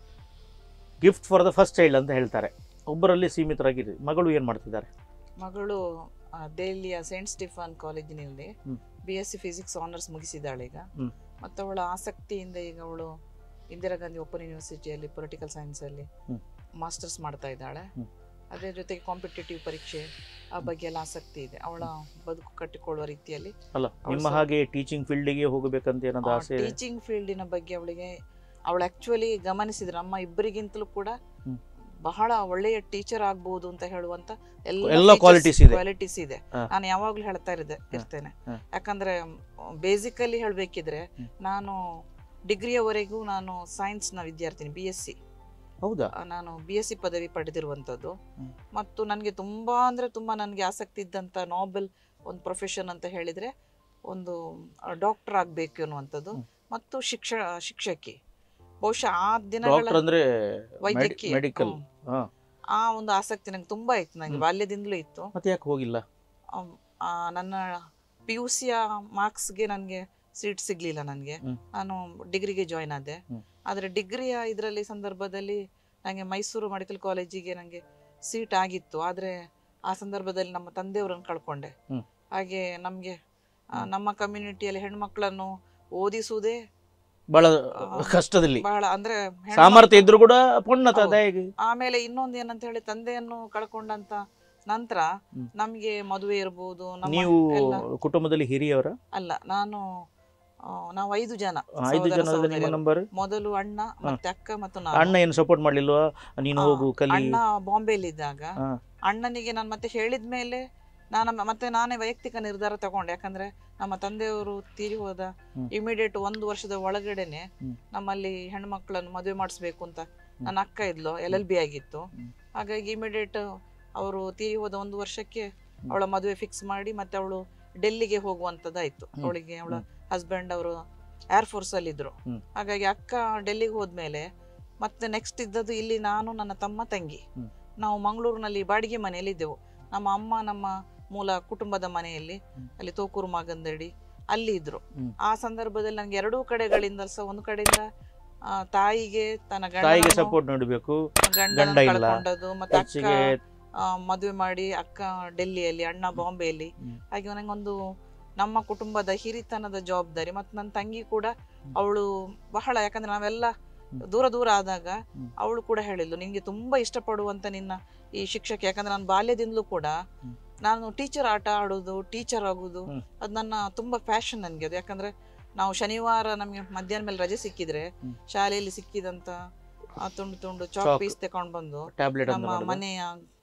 gift for the first child ಅಂತ ಹೇಳ್ತಾರೆ ಒಬ್ಬರಲ್ಲಿ ಸೀಮಿತರಾಗಿರಿ ಮಗಳು ಏನು ಮಾಡ್ತಿದ್ದಾರೆ ಮಗಳು ಆ, ದೆಹಲಿಯ ಸೇಂಟ್ ಸ್ಟಿಫಾನ್ ಕಾಲೇಜಿನಲ್ಲಿ ಹ್ಮ್. B S C physics honours ಮುಗಿಸಿದ್ದಾಳೆ ಈಗ ಹ್ಮ್. ಮತ್ತು ಅವಳ ಆಸಕ್ತಿಯಿಂದ ಈಗ ಅವಳು ಇಂದಿರಾ ಗಾಂಧಿ ಓಪನ್ ಯೂನಿವರ್ಸಿಟಿಯಲ್ಲಿ ಪೊಲಿಟಿಕಲ್ ಸೈನ್ಸಲ್ಲಿ ಹ್ಮ್. ಮಾಸ್ಟರ್ಸ್ ಮಾಡ್ತಾ ಇದ್ದಾಳೆ ಹ್ಮ್. ಅದೇ ಜೊತೆಗೆ ಕಾಂಪಿಟೇಟಿವ್ ಪರೀಕ್ಷೆ ಆ ಬಗ್ಗೆ ಎಲ್ಲ ಆಸಕ್ತಿ ಇದೆ ಅವಳ ಬದುಕು ಕಟ್ಟಿಕೊಳ್ಳುವ ರೀತಿಯಲ್ಲಿ ಅಲ್ಲ ನಿಮ್ಮ ಹಾಗೆ ಟೀಚಿಂಗ್ ಫೀಲ್ಡಿಗೆ ಹೋಗಬೇಕಂತ ಏನಾದ್ರು ಆಸೆ ಇದೆ? ಟೀಚಿಂಗ್ ಫೀಲ್ಡಿನ ಬಗ್ಗೆ ಅವಳಿಗೆ ಅವಳು ಆಕ್ಚುಲಿ ಗಮನಿಸಿದ್ರೆ ನಮ್ಮ ಇಬ್ಬರಿಗಿಂತಲೂ ಕೂಡ ಹ್ಮ್. ಬಹಳ ಒಳ್ಳೆಯ ಟೀಚರ್ ಆಗ್ಬಹುದು ಅಂತ ಹೇಳುವಂತ ಎಲ್ಲ qualities ಇದೆ. ಕ್ವಾಲಿಟೀಸ್ ಇದೆ ಹಾ. ನಾನು ಯಾವಾಗ್ಲೂ ಹೇಳ್ತಾ ಇದ್ದೆ ಇರ್ತೇನೆ ಹಾ. ಯಾಕಂದ್ರೆ ಬೇಸಿಕಲಿ ಹೇಳ್ಬೇಕಿದ್ರೆ ಹ್ಮ್. ನಾನು ಡಿಗ್ರಿಯವರೆಗೂ ನಾನು ಸೈನ್ಸ್ ನ ವಿದ್ಯಾರ್ಥಿನಿ ಬಿ ಎಸ್ ಸಿ ಹೌದಾ ನಾನು ಬಿ ಎಸ್ ಸಿ ಪದವಿ ಪಡೆದಿರುವಂಥದ್ದು ಹ್ಮ್. ಮತ್ತು ನನಗೆ ತುಂಬಾ ಅಂದ್ರೆ ತುಂಬಾ ನನಗೆ ಆಸಕ್ತಿ ಇದ್ದಂಥ ನಾಬೆಲ್ ಒಂದು ಪ್ರೊಫೆಷನ್ ಅಂತ ಹೇಳಿದ್ರೆ ಒಂದು ಡಾಕ್ಟರ್ ಆಗಬೇಕು ಅನ್ನುವಂಥದ್ದು ಹ್ಮ್. ಮತ್ತು ಶಿಕ್ಷ ಶಿಕ್ಷಕಿ ಬಹುಶಃ ಆ ದಿನಗಳ ಡಾಕ್ಟರ್ ಅಂದ್ರೆ ವೈದ್ಯಕೀಯ ಮೆಡಿಕಲ್ ಹ್ಮ್. ಹಾ ಆ ಒಂದು ಆಸಕ್ತಿ ನಂಗೆ ತುಂಬಾ ಇತ್ತು ನಂಗೆ ಹ್ಮ್. ಬಾಲ್ಯದಿಂದಲೂ ಇತ್ತು ಮತ್ತೆ ಯಾಕೆ ಹೋಗಿಲ್ಲ ಅಮ್, ಆ, ನನ್ನ ಪಿ ಯು ಸಿಯ ಮಾರ್ಕ್ಸ್ಗೆ ನನಗೆ ಸೀಟ್ ಸಿಗ್ಲಿಲ್ಲ ನನಗೆ ಹ್ಮ್. ನಾನು ಡಿಗ್ರಿಗೆ ಜಾಯ್ನ್ ಆದೆ ಹ್ಮ್. ಆದರೆ ಡಿಗ್ರಿಯ ಇದರಲ್ಲಿ ಸಂದರ್ಭದಲ್ಲಿ ನನಗೆ ಮೈಸೂರು ಮೆಡಿಕಲ್ ಕಾಲೇಜಿಗೆ ನನಗೆ ಸೀಟ್ ಆಗಿತ್ತು ಆದರೆ ಆ ಸಂದರ್ಭದಲ್ಲಿ ನಮ್ಮ ತಂದೆಯವರನ್ನು ಕಳ್ಕೊಂಡೆ ಹ್ಮ್. ಹಾಗೆ ನಮಗೆ ಹ್ಮ್. ನಮ್ಮ ಕಮ್ಯುನಿಟಿಯಲ್ಲಿ ಹೆಣ್ಮಕ್ಳನ್ನು ಓದಿಸುವುದೇ ಬಹಳ ಆ, ಕಷ್ಟದಲ್ಲಿ ಬಹಳ ಅಂದ್ರೆ ಹೆಣ್ಮಕ್ಳು- ಸಾಮರ್ಥ್ಯ ಇದ್ರು ಕೂಡ ಪೊಣ್ಣತ ಹೌದು. ದಯಗೆ ಆಮೇಲೆ ಇನ್ನೊಂದು ಏನಂತ ಹೇಳಿ ತಂದೆಯನ್ನು ಕಳ್ಕೊಂಡಂತ ನಂತರ ಹ್ಮ್. ನಮ್ಗೆ ಮದುವೆ ಇರ್ಬೋದು ನಮ್ಮ ನೀವು ಎಲ್ಲ ಕುಟುಂಬದಲ್ಲಿ ಹಿರಿಯವರ ಅಲ್ಲ ನಾನು ಆ, ನಾವು ಐದು ಜನ ಐದು ಸಹೋದರ ಜನರಲ್ಲಿ ನಿಮ್ಮ ಸಹೋದರಿಯರು. ನಂಬರ್ ಮೊದಲು ಅಣ್ಣ ಮತ್ತೆ ಅಕ್ಕ ಮತ್ತು ನಾನು ಅಣ್ಣ ಏನು ಸಪೋರ್ಟ್ ಮಾಡ್ಲಿಲ್ವಾ ನೀನು ಆ, ಹೋಗು ಕಲಿ ಅಣ್ಣ ಬಾಂಬೆಲಿ ಇದ್ದಾಗ ಹಾ. ಅಣ್ಣನಿಗೆ ನಾನು ಮತ್ತೆ ಹೇಳಿದ್ಮೇಲೆ ನಾನು ಮ- ಮತ್ತೆ ನಾನೇ ವೈಯಕ್ತಿಕ ನಿರ್ಧಾರ ತಗೊಂಡೆ ಯಾಕಂದ್ರೆ ನಮ್ಮ ತಂದೆಯವರು ತೀರಿ ಹೋದ ಹ್ಮ್. ಇಮಿಡಿಯೇಟ್ ಒಂದು ವರ್ಷದ ಒಳಗಡೆನೆ ಹ್ಮ್. ನಮ್ಮಲ್ಲಿ ಹೆಣ್ಮಕ್ಳನ್ನು ಮದುವೆ ಮಾಡಿಸ್ಬೇಕು ಅಂತ ನನ್ನ ಅಕ್ಕ ಇದ್ಲು ಎಲ್ ಎಲ್ ಬಿ ಆಗಿತ್ತು ಹ್ಮ್. ಹಾಗಾಗಿ ಇಮಿಡಿಯೇಟ್ ಅವರು ತೀರಿ ಹೋದ ಒಂದು ವರ್ಷಕ್ಕೆ ಅವಳ ಮದುವೆ ಫಿಕ್ಸ್ ಮಾಡಿ ಮತ್ತೆ ಅವಳು ಡೆಲ್ಲಿಗೆ ಹೋಗುವಂತದ್ದಾಯ್ತು ಹ್ಮ್. ಅವಳಿಗೆ ಅವಳ ಹಸ್ಬೆಂಡ್ ಅವರು ಏರ್ ಫೋರ್ಸ್ ಅಲ್ಲಿ ಇದ್ರು ಹ್ಮ್. ಹಾಗಾಗಿ ಅಕ್ಕ ಡೆಲ್ಲಿಗೆ ಹೋದ್ಮೇಲೆ ಮತ್ತೆ ನೆಕ್ಸ್ಟ್ ಇದ್ದದ್ದು ಇಲ್ಲಿ ನಾನು ನನ್ನ ತಮ್ಮ ತಂಗಿ ಹ್ಮ್. ನಾವು ಮಂಗಳೂರಿನಲ್ಲಿ ಬಾಡಿಗೆ ಮನೆಯಲ್ಲಿ ಇದ್ದೆವು ನಮ್ಮ ಅಮ್ಮ ನಮ್ಮ ಮೂಲ ಕುಟುಂಬದ ಮನೆಯಲ್ಲಿ ಹ್ಮ್. ಅಲ್ಲಿ ತೋಕೂರು ಮಾಗಂದಡಿ ಅಲ್ಲಿ ಇದ್ರು ಹ್ಮ್. ಆ ಸಂದರ್ಭದಲ್ಲಿ ನಂಗೆ ಎರಡೂ ಕಡೆಗಳಿಂದ ಸಹ ಒಂದು ಕಡೆಯಿಂದ ಆ, ತಾಯಿಗೆ ತನ್ನ ತಾಯಿಗೆ ಗಂಡನನ್ನು- ಸಪೋರ್ಟ್ ನೋಡಬೇಕು ಗಂಡನನ್ನು ಗಂಡ ಇಲ್ಲ. ಕಳ್ಕೊಂಡದ್ದು ಮತ್ತೆ ಅಕ್ಕ ಹೆಚ್ಚಿಗೆ ಆ, ಮದುವೆ ಮಾಡಿ ಅಕ್ಕ ಡೆಲ್ಲಿಯಲ್ಲಿ ಅಣ್ಣ ಬಾಂಬೆಯಲ್ಲಿ ಹ್ಮ್. ಹಾಗೆ ನನಗೊಂದು ನಮ್ಮ ಕುಟುಂಬದ ಹಿರಿತನದ ಜವಾಬ್ದಾರಿ ಮತ್ತು ನನ್ನ ತಂಗಿ ಕೂಡ ಅವಳು ಬಹಳ ಯಾಕಂದ್ರೆ ನಾವೆಲ್ಲ ದೂರ ದೂರ ಆದಾಗ ಹ್ಮ್. ಅವಳು ಕೂಡ ಹೇಳಿದ್ಲು ನಿನ್ಗೆ ತುಂಬಾ ಇಷ್ಟಪಡುವಂತ ನಿನ್ನ ಈ ಶಿಕ್ಷಕ ಯಾಕಂದ್ರೆ ನಾನು ಬಾಲ್ಯದಿಂದಲೂ ಕೂಡ ಹ್ಮ್. ನಾನು ಟೀಚರ್ ಆಟ ಆಡೋದು ಟೀಚರ್ ಆಗೋದು ಹ್ಮ್. ಅದು ನನ್ನ ತುಂಬಾ ಪ್ಯಾಷನ್ ನನಗೆ ಅದು ಯಾಕಂದ್ರೆ ನಾವು ಶನಿವಾರ ನಮಗೆ ಮಧ್ಯಾಹ್ನ ಮೇಲೆ ರಜೆ ಸಿಕ್ಕಿದ್ರೆ ಹ್ಮ್. ಶಾಲೆಯಲ್ಲಿ ಸಿಕ್ಕಿದಂತ ಆ ತುಂಡು ತುಂಡು ಚಾಕ್ Chalk. ಪೀಸ್ ತಗೊಂಡು ಬಂದು ಟ್ಯಾಬ್ಲೆಟ್ ಅಂತ ನಮ್ಮ ಮಾಡೋದು. ಮನೆಯ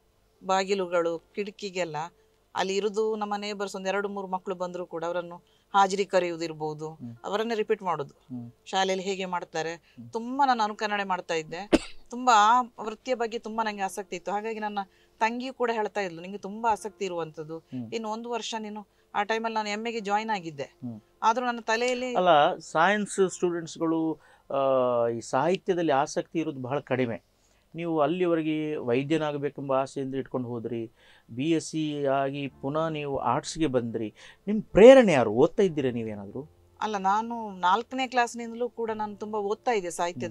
ಬಾಗಿಲುಗಳು ಕಿಟಕಿಗೆಲ್ಲ ಅಲ್ಲಿ ಇರುದು ನಮ್ಮ ನೇಬರ್ಸ್ ಒಂದ್ ಎರಡು ಮೂರು ಮಕ್ಕಳು ಬಂದ್ರು ಕೂಡ ಅವರನ್ನು ಹಾಜರಿ ಕರೆಯುವುದಿರ್ಬೋದು ಹ್ಮ್. ಅವರನ್ನೇ ರಿಪೀಟ್ ಮಾಡೋದು ಹ್ಮ್. ಶಾಲೆಯಲ್ಲಿ ಹೇಗೆ ಮಾಡ್ತಾರೆ ಹ್ಮ್. ತುಂಬಾ ನಾನು ಅನುಕರಣೆ ಮಾಡ್ತಾ ಇದ್ದೆ ತುಂಬಾ ಆ ವೃತ್ತಿಯ ಬಗ್ಗೆ ತುಂಬಾ ನಂಗೆ ಆಸಕ್ತಿ ಇತ್ತು ಹಾಗಾಗಿ ನನ್ನ ತಂಗಿಯು ಕೂಡ ಹೇಳ್ತಾ ಇದ್ಲು ನಿಂಗೆ ತುಂಬಾ ಆಸಕ್ತಿ ಇರುವಂತದ್ದು ಹ್ಮ್. ಇನ್ನು ಒಂದು ವರ್ಷ ನೀನು ಆ ಟೈಮಲ್ಲಿ ನಾನು ಎಮ್ಮೆಗೆ ಜಾಯಿನ್ ಆಗಿದ್ದೆ ಹ್ಮ್. ಆದ್ರೂ ನನ್ನ ತಲೆಯಲ್ಲಿ ಅಲ್ಲ ಸೈನ್ಸ್ ಸ್ಟೂಡೆಂಟ್ಸ್ಗಳು ಈ ಸಾಹಿತ್ಯದಲ್ಲಿ ಆಸಕ್ತಿ ಇರೋದು ಬಹಳ ಕಡಿಮೆ ನೀವು ಅಲ್ಲಿವರೆಗೆ ವೈದ್ಯನಾಗಬೇಕೆಂಬ ಆಸೆಯಿಂದ ಇಟ್ಕೊಂಡು ಹೋದ್ರಿ ಬಿ ಎಸ್ ಸಿ ಆಗಿ ಪುನಃ ನೀವು ಆರ್ಟ್ಸ್ಗೆ ಬಂದ್ರಿ ನಿಮ್ಮ ಪ್ರೇರಣೆ ಯಾರು ಓದ್ತಾ ಇದ್ದೀರಾ ನೀವೇನಾದರೂ ಅಲ್ಲ ನಾನು ನಾಲ್ಕನೇ ಕ್ಲಾಸ್ನಿಂದಲೂ ಕೂಡ ನಾನು ತುಂಬಾ ಓದ್ತಾ ಇದ್ದೆ ಸಾಹಿತ್ಯದ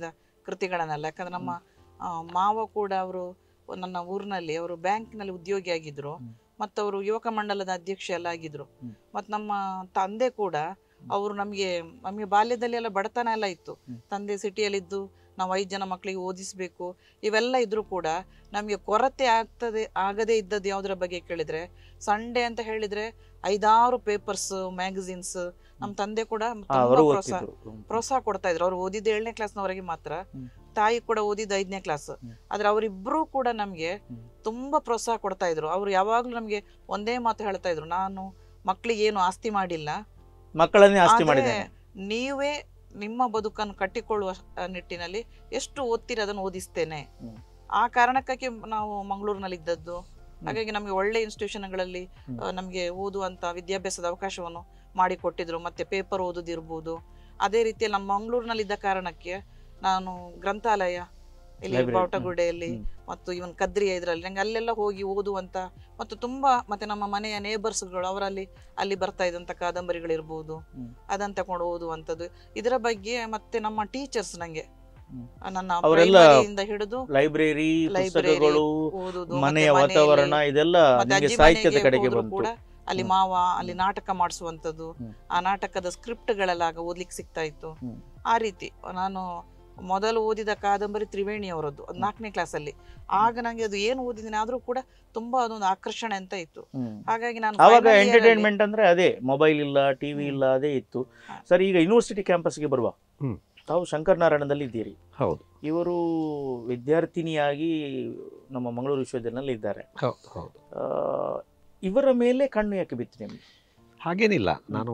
ಕೃತಿಗಳನ್ನೆಲ್ಲ ಯಾಕಂದ್ರೆ ನಮ್ಮ ಆ, ಮಾವ ಕೂಡ ಅವರು ನನ್ನ ಊರಿನಲ್ಲಿ ಅವರು ಬ್ಯಾಂಕ್ನಲ್ಲಿ ಉದ್ಯೋಗಿ ಆಗಿದ್ರು ಮತ್ತು ಅವರು ಯುವಕ ಮಂಡಲದ ಅಧ್ಯಕ್ಷ ಎಲ್ಲ ಆಗಿದ್ರು ಮತ್ತು ನಮ್ಮ ತಂದೆ ಕೂಡ ಅವರು ನಮಗೆ ನಮಗೆ ಬಾಲ್ಯದಲ್ಲಿ ಎಲ್ಲ ಬಡತನ ಎಲ್ಲ ಇತ್ತು ತಂದೆ ಸಿಟಿಯಲ್ಲಿದ್ದು ನಾವು ಐದು ಜನ ಮಕ್ಕಳಿಗೆ ಓದಿಸಬೇಕು ಇವೆಲ್ಲ ಇದ್ರೂ ಕೂಡ ನಮಗೆ ಕೊರತೆ ಆಗ್ತದೆ ಆಗದೇ ಇದ್ದದ್ದು ಯಾವುದರ ಬಗ್ಗೆ ಕೇಳಿದ್ರೆ ಸಂಡೇ ಅಂತ ಹೇಳಿದ್ರೆ ಐದಾರು ಪೇಪರ್ಸ್ ಮ್ಯಾಗಝಿನ್ಸ್ ನಮ್ಮ ತಂದೆ ಕೂಡ ತುಂಬಾ ಅವರು ಪ್ರೋತ್ಸಾಹ ಓದ್ತಿದ್ರು ಪ್ರೋತ್ಸಾಹ ಕೊಡ್ತಾ ಇದ್ರು ಅವ್ರು ಓದಿದ್ದು ಏಳನೇ ಕ್ಲಾಸ್ನವರೆಗೆ ಮಾತ್ರ ತಾಯಿ ಕೂಡ ಓದಿದ್ದು ಐದನೇ ಕ್ಲಾಸ್ ಆದ್ರೆ ಅವರಿಬ್ರು ಕೂಡ ನಮ್ಗೆ ತುಂಬಾ ಪ್ರೋತ್ಸಾಹ ಕೊಡ್ತಾ ಇದ್ರು ಅವ್ರು ಯಾವಾಗ್ಲೂ ನಮ್ಗೆ ಒಂದೇ ಮಾತು ಹೇಳ್ತಾ ಇದ್ರು ನಾನು ಮಕ್ಳಿಗೆ ಏನು ಆಸ್ತಿ ಮಾಡಿಲ್ಲ ಮಕ್ಕಳನ್ನೇ ಆಸ್ತಿ ಆದ್ರೆ ಮಾಡಿದ್ದೇನೆ ನೀವೇ ನಿಮ್ಮ ಬದುಕನ್ನು ಕಟ್ಟಿಕೊಳ್ಳುವ ಆ, ನಿಟ್ಟಿನಲ್ಲಿ ಎಷ್ಟು ಓದ್ತೀರಿ ಅದನ್ನು ಓದಿಸ್ತೇನೆ ಆ ಕಾರಣಕ್ಕಾಗಿ ನಾವು ಮಂಗಳೂರಿನಲ್ಲಿ ಇದ್ದದ್ದು ಹಾಗಾಗಿ ನಮಗೆ ಒಳ್ಳೆ ಇನ್ಸ್ಟಿಟ್ಯೂಷನ್ಗಳಲ್ಲಿ ನಮಗೆ ಓದುವಂತ ವಿದ್ಯಾಭ್ಯಾಸದ ಅವಕಾಶವನ್ನು ಮಾಡಿಕೊಟ್ಟಿದ್ರು ಮತ್ತೆ ಪೇಪರ್ ಓದೋದಿರ್ಬೋದು ಅದೇ ರೀತಿಯಲ್ಲಿ ನಮ್ಮ ಮಂಗಳೂರಿನಲ್ಲಿ ಇದ್ದ ಕಾರಣಕ್ಕೆ ನಾನು ಗ್ರಂಥಾಲಯ ಇಲ್ಲಿ Library, ಬಾವಟಗುಡ್ಡೆಯಲ್ಲಿ ಹ್ಮ್. ಮತ್ತು ಇವನ್ ಕದ್ರಿಯ ಇದರಲ್ಲಿ ನಂಗೆ ಅಲ್ಲೆಲ್ಲ ಹೋಗಿ ಓದುವಂತ ಮತ್ತು ತುಂಬಾ ಮತ್ತೆ ನಮ್ಮ ಮನೆಯ ನೇಬರ್ಸ್ಗಳು ಅವರಲ್ಲಿ ಅಲ್ಲಿ ಬರ್ತಾ ಇದ್ದಂತ ಕಾದಂಬರಿಗಳಿರ್ಬೋದು ಅದನ್ನ ತಕೊಂಡು ಓದುವಂಥದ್ದು ಇದರ ಬಗ್ಗೆ ಮತ್ತೆ ನಮ್ಮ ಟೀಚರ್ಸ್ ನಂಗೆ ನನ್ನ ಅವರೆಲ್ಲ ಪ್ರೈಮರಿಯಿಂದ ಹಿಡಿದು ಲೈಬ್ರರಿ ಲೈಬ್ರರಿ ಪುಸ್ತಕಗಳು ಓದುದು, ಮನೆಯ ಮತ್ತೆ ಮನೆಯಲ್ಲಿ- ವಾತಾವರಣ ಇದೆಲ್ಲ ಮತ್ತೆ ನಿಮಗೆ ಅಜ್ಜಿ ಸಾಹಿತ್ಯದ ಮನೆಗೆ ಕಡೆಗೆ ಹೋದ್ರು ಬಂತು ಕೂಡ ಅಲ್ಲಿ ಮಾವ ಅಲ್ಲಿ ನಾಟಕ ಮಾಡಿಸುವಂಥದ್ದು ಆ ನಾಟಕದ ಸ್ಕ್ರಿಪ್ಟ್ಗಳೆಲ್ಲ ಆಗ ಓದ್ಲಿಕ್ಕೆ ಸಿಗ್ತಾ ಇತ್ತು ಆ ರೀತಿ ನಾನು ಮೊದಲು ಓದಿದ ಕಾದಂಬರಿ ತ್ರಿವೇಣಿ ಅವರದ್ದು ಅದು ನಾಲ್ಕನೇ ಕ್ಲಾಸಲ್ಲಿ ಆಗ ನಂಗೆ ಅದು ಏನು ಓದಿದ್ದೀನಿ ಆದ್ರೂ ಕೂಡ ತುಂಬಾ ಅದೊಂದು ಆಕರ್ಷಣೆ ಅಂತ ಇತ್ತು ಹಾಗಾಗಿ ನಾನು ಆವಾಗ final year ಅಲ್ಲಿ- ಎಂಟರ್ಟೈನ್ಮೆಂಟ್ ಅಂದ್ರೆ ಅದೇ ಮೊಬೈಲ್ ಇಲ್ಲ ಟಿವಿ ಇಲ್ಲ ಅದೇ ಇತ್ತು ಸರ್ ಈಗ ಯೂನಿವರ್ಸಿಟಿ ಕ್ಯಾಂಪಸ್ಗೆ ಬರುವ ಹ್ಮ್. ತಾವು ಶಂಕರನಾರಾಯಣದಲ್ಲಿ ಇದ್ದೀರಿ ಹೌದು ಇವರು ವಿದ್ಯಾರ್ಥಿನಿಯಾಗಿ ನಮ್ಮ ಮಂಗಳೂರು ವಿಶ್ವವಿದ್ಯಾಲಯದಲ್ಲಿ ಇದ್ದಾರೆ ಹೌದು ಹೌದು ಆ, ಇವರ ಮೇಲೆ ಕಣ್ಣು ಯಾಕೆ ಬಿತ್ತು ನಿಮ್ಗೆ ಹಾಗೇನಿಲ್ಲ ನಾನು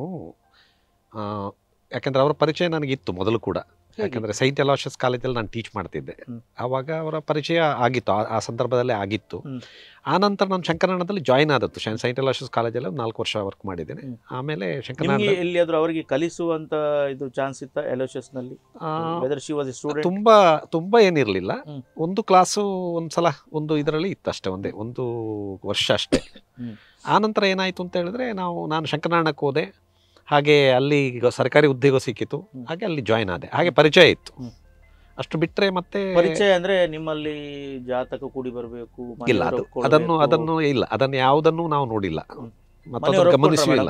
ಆ, ಯಾಕಂದ್ರೆ ಅವರ ಪರಿಚಯ ನನಗಿತ್ತು ಮೊದಲು ಕೂಡ ಯಾಕಂದ್ರೆ ಸೈಂಟ್ ಅಲಾಷಸ್ ಕಾಲೇಜಲ್ಲಿ ನಾನು ಟೀಚ್ ಮಾಡ್ತಿದ್ದೆ ಆವಾಗ ಅವರ ಪರಿಚಯ ಆಗಿತ್ತು ಆ- ಆ ಸಂದರ್ಭದಲ್ಲೇ ಆಗಿತ್ತು ಆ ನಂತರ ನಾನು ಶಂಕರನಾರಾಯಣದಲ್ಲಿ ಜಾಯ್ನ್ ಆದದ್ದು ಶೈ- ಸೈಂಟ್ ಅಲಾಷಸ್ ಕಾಲೇಜಲ್ಲಿ ಒಂದು ನಾಲ್ಕು ವರ್ಷ ವರ್ಕ್ ಮಾಡಿದ್ದೇನೆ ಆಮೇಲೆ ನಿಮ್ಗೆ ಶಂಕರನಾರಾಯಣ ಎಲ್ಲಿಯಾದ್ರೂ ಅವರಿಗೆ ಕಲಿಸುವಂತ ಇದು ಚಾನ್ಸ್ ಇತ್ತ ಎಲೋಶಸ್ ನಲ್ಲಿ ಆ, ವೆದರ್ ಶಿ ವಾಸ್ ಸ್ಟೂಡೆಂಟ್ ತುಂಬಾ ತುಂಬಾ ಏನಿರಲಿಲ್ಲ ಒಂದು ಕ್ಲಾಸು ಒಂದ್ಸಲ ಒಂದು ಇದರಲ್ಲಿ ಇತ್ತು ಅಷ್ಟೇ ಒಂದೇ ಒಂದು ವರ್ಷ ಅಷ್ಟೇ ಆ ನಂತರ ಏನಾಯ್ತು ಅಂತ ಹೇಳಿದ್ರೆ ನಾವು ನಾನು ಶಂಕರನಾರಾಯಣಕ್ಕೆ ಹೋದೆ ಹಾಗೆ ಅಲ್ಲಿ ಈಗ ಸರ್ಕಾರಿ ಉದ್ಯೋಗ ಸಿಕ್ಕಿತು ಹಾಗೆ ಅಲ್ಲಿ ಜಾಯ್ನ್ ಆದೆ ಹಾಗೆ ಪರಿಚಯ ಇತ್ತು ಅಷ್ಟು ಬಿಟ್ರೆ ಮತ್ತೆ ಪರಿಚಯ ಅಂದ್ರೆ ನಿಮ್ಮಲ್ಲಿ ಜಾತಕ ಕೂಡಿ ಬರಬೇಕು ಇಲ್ಲ ಅದು ಅದನ್ನು ಅದನ್ನು ಇಲ್ಲ ಅದನ್ನು ಯಾವುದನ್ನು ನಾವು ನೋಡಿಲ್ಲ ಮತ್ತು ಮನೆಯವರು ಅದನ್ನು ಗಮನಿಸೂ ಒಪ್ಕೊಂಡ್ರಾ ಇಲ್ಲ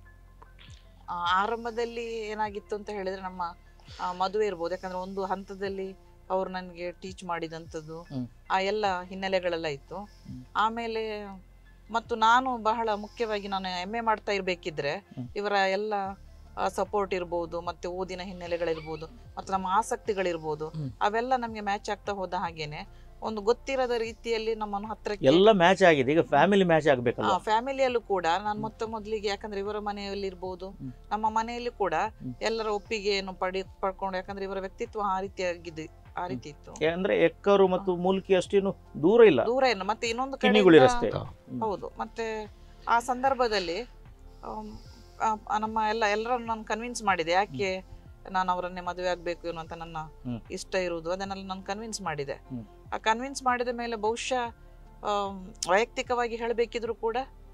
ಆ, ಆರಂಭದಲ್ಲಿ ಏನಾಗಿತ್ತು ಅಂತ ಹೇಳಿದ್ರೆ ನಮ್ಮ ಆ, ಮದುವೆ ಇರ್ಬೋದು ಯಾಕಂದ್ರೆ ಒಂದು ಹಂತದಲ್ಲಿ ಅವ್ರು ನನಗೆ ಟೀಚ್ ಮಾಡಿದಂಥದ್ದು ಆ ಎಲ್ಲ ಹಿನ್ನೆಲೆಗಳೆಲ್ಲ ಇತ್ತು ಆಮೇಲೆ ಮತ್ತು ನಾನು ಬಹಳ ಮುಖ್ಯವಾಗಿ ನಾನು ಎಮ್ ಎ ಮಾಡ್ತಾ ಇರಬೇಕಿದ್ರೆ ಇವರ ಎಲ್ಲ ಸಪೋರ್ಟ್ ಇರ್ಬೋದು ಮತ್ತೆ ಓದಿನ ಹಿನ್ನೆಲೆಗಳಿರ್ಬೋದು ಮತ್ತು ನಮ್ಮ ಆಸಕ್ತಿಗಳಿರ್ಬೋದು ಅವೆಲ್ಲ ನಮಗೆ ಮ್ಯಾಚ್ ಆಗ್ತಾ ಹೋದ ಹಾಗೇನೆ ಒಂದು ಗೊತ್ತಿರದ ರೀತಿಯಲ್ಲಿ ನಮ್ಮನ್ನು ಹತ್ರಕ್ಕೆ ಎಲ್ಲ ಮ್ಯಾಚ್ ಆಗಿದೆ ಈಗ ಫ್ಯಾಮಿಲಿ ಮ್ಯಾಚ್ ಆಗ್ಬೇಕಲ್ಲ ಫ್ಯಾಮಿಲಿಯಲ್ಲೂ ಕೂಡ ನಾನು ಮೊತ್ತ ಮೊದಲಿಗೆ ಯಾಕಂದ್ರೆ ಇವರ ಮನೆಯಲ್ಲಿ ಇರ್ಬೋದು ನಮ್ಮ ಮನೆಯಲ್ಲಿ ಕೂಡ ಎಲ್ಲರ ಒಪ್ಪಿಗೆಯನ್ನು ಪಡಿ ಪಡ್ಕೊಂಡು ಯಾಕಂದ್ರೆ ಇವರ ವ್ಯಕ್ತಿತ್ವ ಆ ರೀತಿಯಾಗಿದೆ ಆ ರೀತಿ ಇತ್ತು ಅಂದ್ರೆ ಎಕ್ಕರು ಮತ್ತು ಮೂಲ್ಕಿ ಅಷ್ಟೇನು ದೂರ ಇಲ್ಲ ದೂರ ಏನು ಮತ್ತೆ ಇನ್ನೊಂದು ಕಿಣಿಗುಳಿ ಕಡೆಯಿಂದ- ರಸ್ತೆ. ಹೌದು ಮತ್ತೆ ಆ ಸಂದರ್ಭದಲ್ಲಿ ಆಮ್, ಆ- ಆ ನಮ್ಮ ಎಲ್ಲ ಎಲ್ಲರನ್ನು ನಾನು ಕನ್ವಿನ್ಸ್ ಮಾಡಿದೆ ಯಾಕೆ ನಾನು ಅವರನ್ನೇ ಮದುವೆ ಆಗ್ಬೇಕು ಅನ್ನುವಂತ ನನ್ನ ಹ್ಮ್. ಇಷ್ಟ ಇರುವುದು ಅದನ್ನೆಲ್ಲ ನಾನು ಕನ್ವಿನ್ಸ್ ಮಾಡಿದೆ ಹ್ಮ್. ಆ ಕನ್ವಿನ್ಸ್ ಮಾಡಿದ ಮೇಲೆ ಬಹುಶಃ ಆಮ್, ವೈಯಕ್ತಿಕವಾಗಿ ಹೇಳಬೇಕಿದ್ರು ಕೂಡ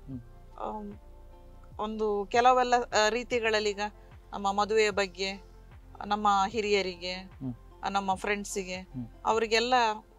ಆಮ್, ಒಂದು ಕೆಲವೆಲ್ಲ ಆ, ರೀತಿಗಳಲ್ಲಿ ಈಗ ನಮ್ಮ ಮದುವೆಯ ಬಗ್ಗೆ ನಮ್ಮ ಹಿರಿಯರಿಗೆ ಆ, ನಮ್ಮ ಫ್ರೆಂಡ್ಸಿಗೆ ಅವರಿಗೆಲ್ಲ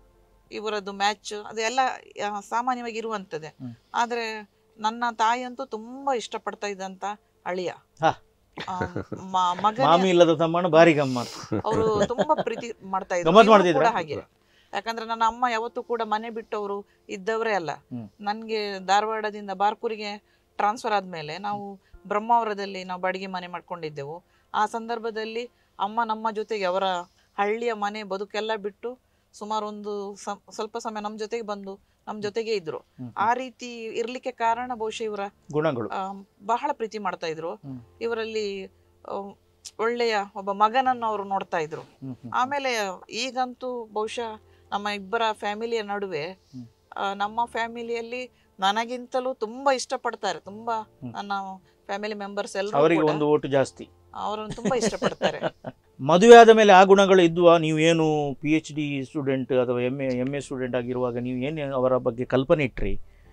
ಇವರದ್ದು ಮ್ಯಾಚ್ ಅದೆಲ್ಲ ಆ, ಸಾಮಾನ್ಯವಾಗಿ ಇರುವಂಥದ್ದೇ ಆದ್ರೆ ನನ್ನ ತಾಯಿ ಅಂತೂ ತುಂಬಾ ಇಷ್ಟಪಡ್ತಾ ಇದ್ದಂತ ಅಳಿಯ ಹಾ. ಆ, ಮ- ಮಗನೇ ಮಾಮಿ ಇಲ್ಲದ ತಮ್ಮನ ಭಾರಿ ಗಮ್ಮತ್ ಅವರು ತುಂಬಾ ಪ್ರೀತಿ ಮಾಡ್ತಾ ಇದ್ರು ಗಮ್ಮತ್ ಇವ್ರು ಮಾಡ್ತಿದ್ರಾ? ಕೂಡ ಹಾಗೆ ಯಾಕಂದ್ರೆ ನನ್ನ ಅಮ್ಮ ಯಾವತ್ತೂ ಕೂಡ ಮನೆ ಬಿಟ್ಟವರು ಇದ್ದವರೇ ಅಲ್ಲ ನನ್ಗೆ ಧಾರವಾಡದಿಂದ ಬಾರ್ಕೂರಿಗೆ ಟ್ರಾನ್ಸ್ಫರ್ ಆದ್ಮೇಲೆ ನಾವು ಬ್ರಹ್ಮಾವರದಲ್ಲಿ ನಾವು ಬಾಡಿಗೆ ಮನೆ ಮಾಡ್ಕೊಂಡಿದ್ದೆವು ಆ ಸಂದರ್ಭದಲ್ಲಿ ಅಮ್ಮ ನಮ್ಮ ಜೊತೆಗೆ ಅವರ ಹಳ್ಳಿಯ ಮನೆ ಬದುಕೆಲ್ಲ ಬಿಟ್ಟು ಸುಮಾರು ಒಂದು ಸ- ಸ್ವಲ್ಪ ಸಮಯ ನಮ್ಮ ಜೊತೆಗೆ ಬಂದು ನಮ್ಮ ಜೊತೆಗೆ ಇದ್ರು ಆ ರೀತಿ ಇರ್ಲಿಕ್ಕೆ ಕಾರಣ ಬಹುಶಃ ಇವರ ಗುಣಗಳು ಆ, ಬಹಳ ಪ್ರೀತಿ ಮಾಡ್ತಾ ಇದ್ರು ಇವರಲ್ಲಿ ಆ, ಒಳ್ಳೆಯ ಒಬ್ಬ ಮಗನನ್ನು ಅವರು ನೋಡ್ತಾ ಇದ್ರು ಆಮೇಲೆ ಈಗಂತೂ ಬಹುಶಃ ನಮ್ಮ ಇಬ್ಬರ ಫ್ಯಾಮಿಲಿಯ ನಡುವೆ ಆ, ನಮ್ಮ ಫ್ಯಾಮಿಲಿಯಲ್ಲಿ ನನಗಿಂತಲೂ ತುಂಬಾ ಇಷ್ಟಪಡ್ತಾರೆ ತುಂಬಾ ನನ್ನ ಫ್ಯಾಮಿಲಿ ಮೆಂಬರ್ಸ್ ಅವರಿಗೆ ಎಲ್ಲರೂ ಒಂದು ಓಟು ಜಾಸ್ತಿ ಅವರನ್ನು ತುಂಬಾ ಇಷ್ಟಪಡ್ತಾರೆ ಮದುವೆ ಆದ ಮೇಲೆ ಆ ಗುಣಗಳು ಇದ್ವಾ ನೀವು ಏನು ಪಿ ಎಚ್ ಡಿ ಸ್ಟೂಡೆಂಟ್ ಅಥವಾ M A M A student ಆಗಿರುವಾಗ ನೀವು ಏನು ಅವರ ಬಗ್ಗೆ ಕಲ್ಪನೆ ಇಟ್ರಿ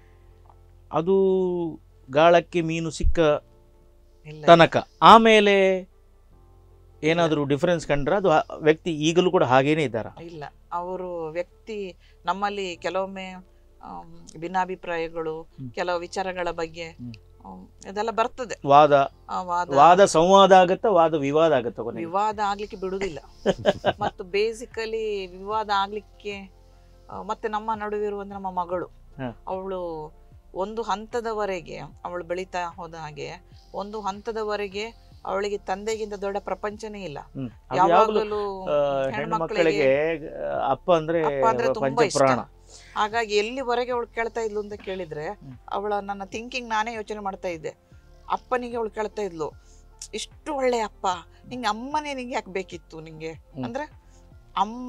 ಅದು ಗಾಳಕ್ಕೆ ಮೀನು ಸಿಕ್ಕ ಇಲ್ಲ. ತನಕ ಆಮೇಲೆ ಏನಾದರೂ ಡಿಫರೆನ್ಸ್ ಕಂಡ್ರೆ ಅದು ಆ ವ್ಯಕ್ತಿ ಈಗಲೂ ಕೂಡ ಹಾಗೇನೇ ಇದ್ದಾರಾ ಇಲ್ಲ ಅವರು ವ್ಯಕ್ತಿ ನಮ್ಮಲ್ಲಿ ಕೆಲವೊಮ್ಮೆ ಆಮ್, ಭಿನ್ನಾಭಿಪ್ರಾಯಗಳು ಕೆಲವು ವಿಚಾರಗಳ ಬಗ್ಗೆ ಆಮ್, ಇದೆಲ್ಲ ಬರ್ತದೆ ವಾದ ಆ ವಾದ ವಾದ ಸಂವಾದ ಆಗತ್ತಾ ವಾದ ವಿವಾದ ಆಗತ್ತಾ ಕೊನೆಗೆ ವಿವಾದ ಆಗ್ಲಿಕ್ಕೆ ಬಿಡುದಿಲ್ಲ ಮತ್ತು ಬೇಸಿಕಲಿ ವಿವಾದ ಆಗ್ಲಿಕ್ಕೆ ಆ, ಮತ್ತೆ ನಮ್ಮ ನಡುವೆ ಇರುವ ನಮ್ಮ ಮಗಳು ಹ. ಅವಳು ಒಂದು ಹಂತದವರೆಗೆ ಅವಳು ಬೆಳೀತಾ ಹೋದ ಹಾಗೆ ಒಂದು ಹಂತದವರೆಗೆ ಅವಳಿಗೆ ತಂದೆಗಿಂತ ದೊಡ್ಡ ಪ್ರಪಂಚನೇ ಇಲ್ಲ ಹ್ಮ್. ಅದು ಯಾವಾಗಲೂ ಯಾವಾಗಲೂ ಹೆಣ್ಣು ಮಕ್ಕಳಿಗೆ ಅಪ್ಪ ಅಂದ್ರೆ ಅಪ್ಪ ಅಂದ್ರೆ ತುಂಬಾ ಇಷ್ಟ ಪಂಚಪ್ರಾಣ ಹಾಗಾಗಿ ಎಲ್ಲಿವರೆಗೆ ಅವಳು ಕೇಳ್ತಾ ಇದ್ಲು ಅಂತ ಕೇಳಿದ್ರೆ ಅವಳ ನನ್ನ ಥಿಂಕಿಂಗ್ ನಾನೇ ಯೋಚನೆ ಮಾಡ್ತಾ ಇದ್ದೆ ಅಪ್ಪನಿಗೆ ಅವಳು ಕೇಳ್ತಾ ಇದ್ಲು ಇಷ್ಟು ಒಳ್ಳೆ ಅಪ್ಪ ನಿಂಗೆ ಅಮ್ಮನೇ ನಿಂಗೆ ಯಾಕೆ ಬೇಕಿತ್ತು ನಿಂಗೆ ಹ್ಮ್. ಅಂದ್ರೆ ಅಮ್ಮ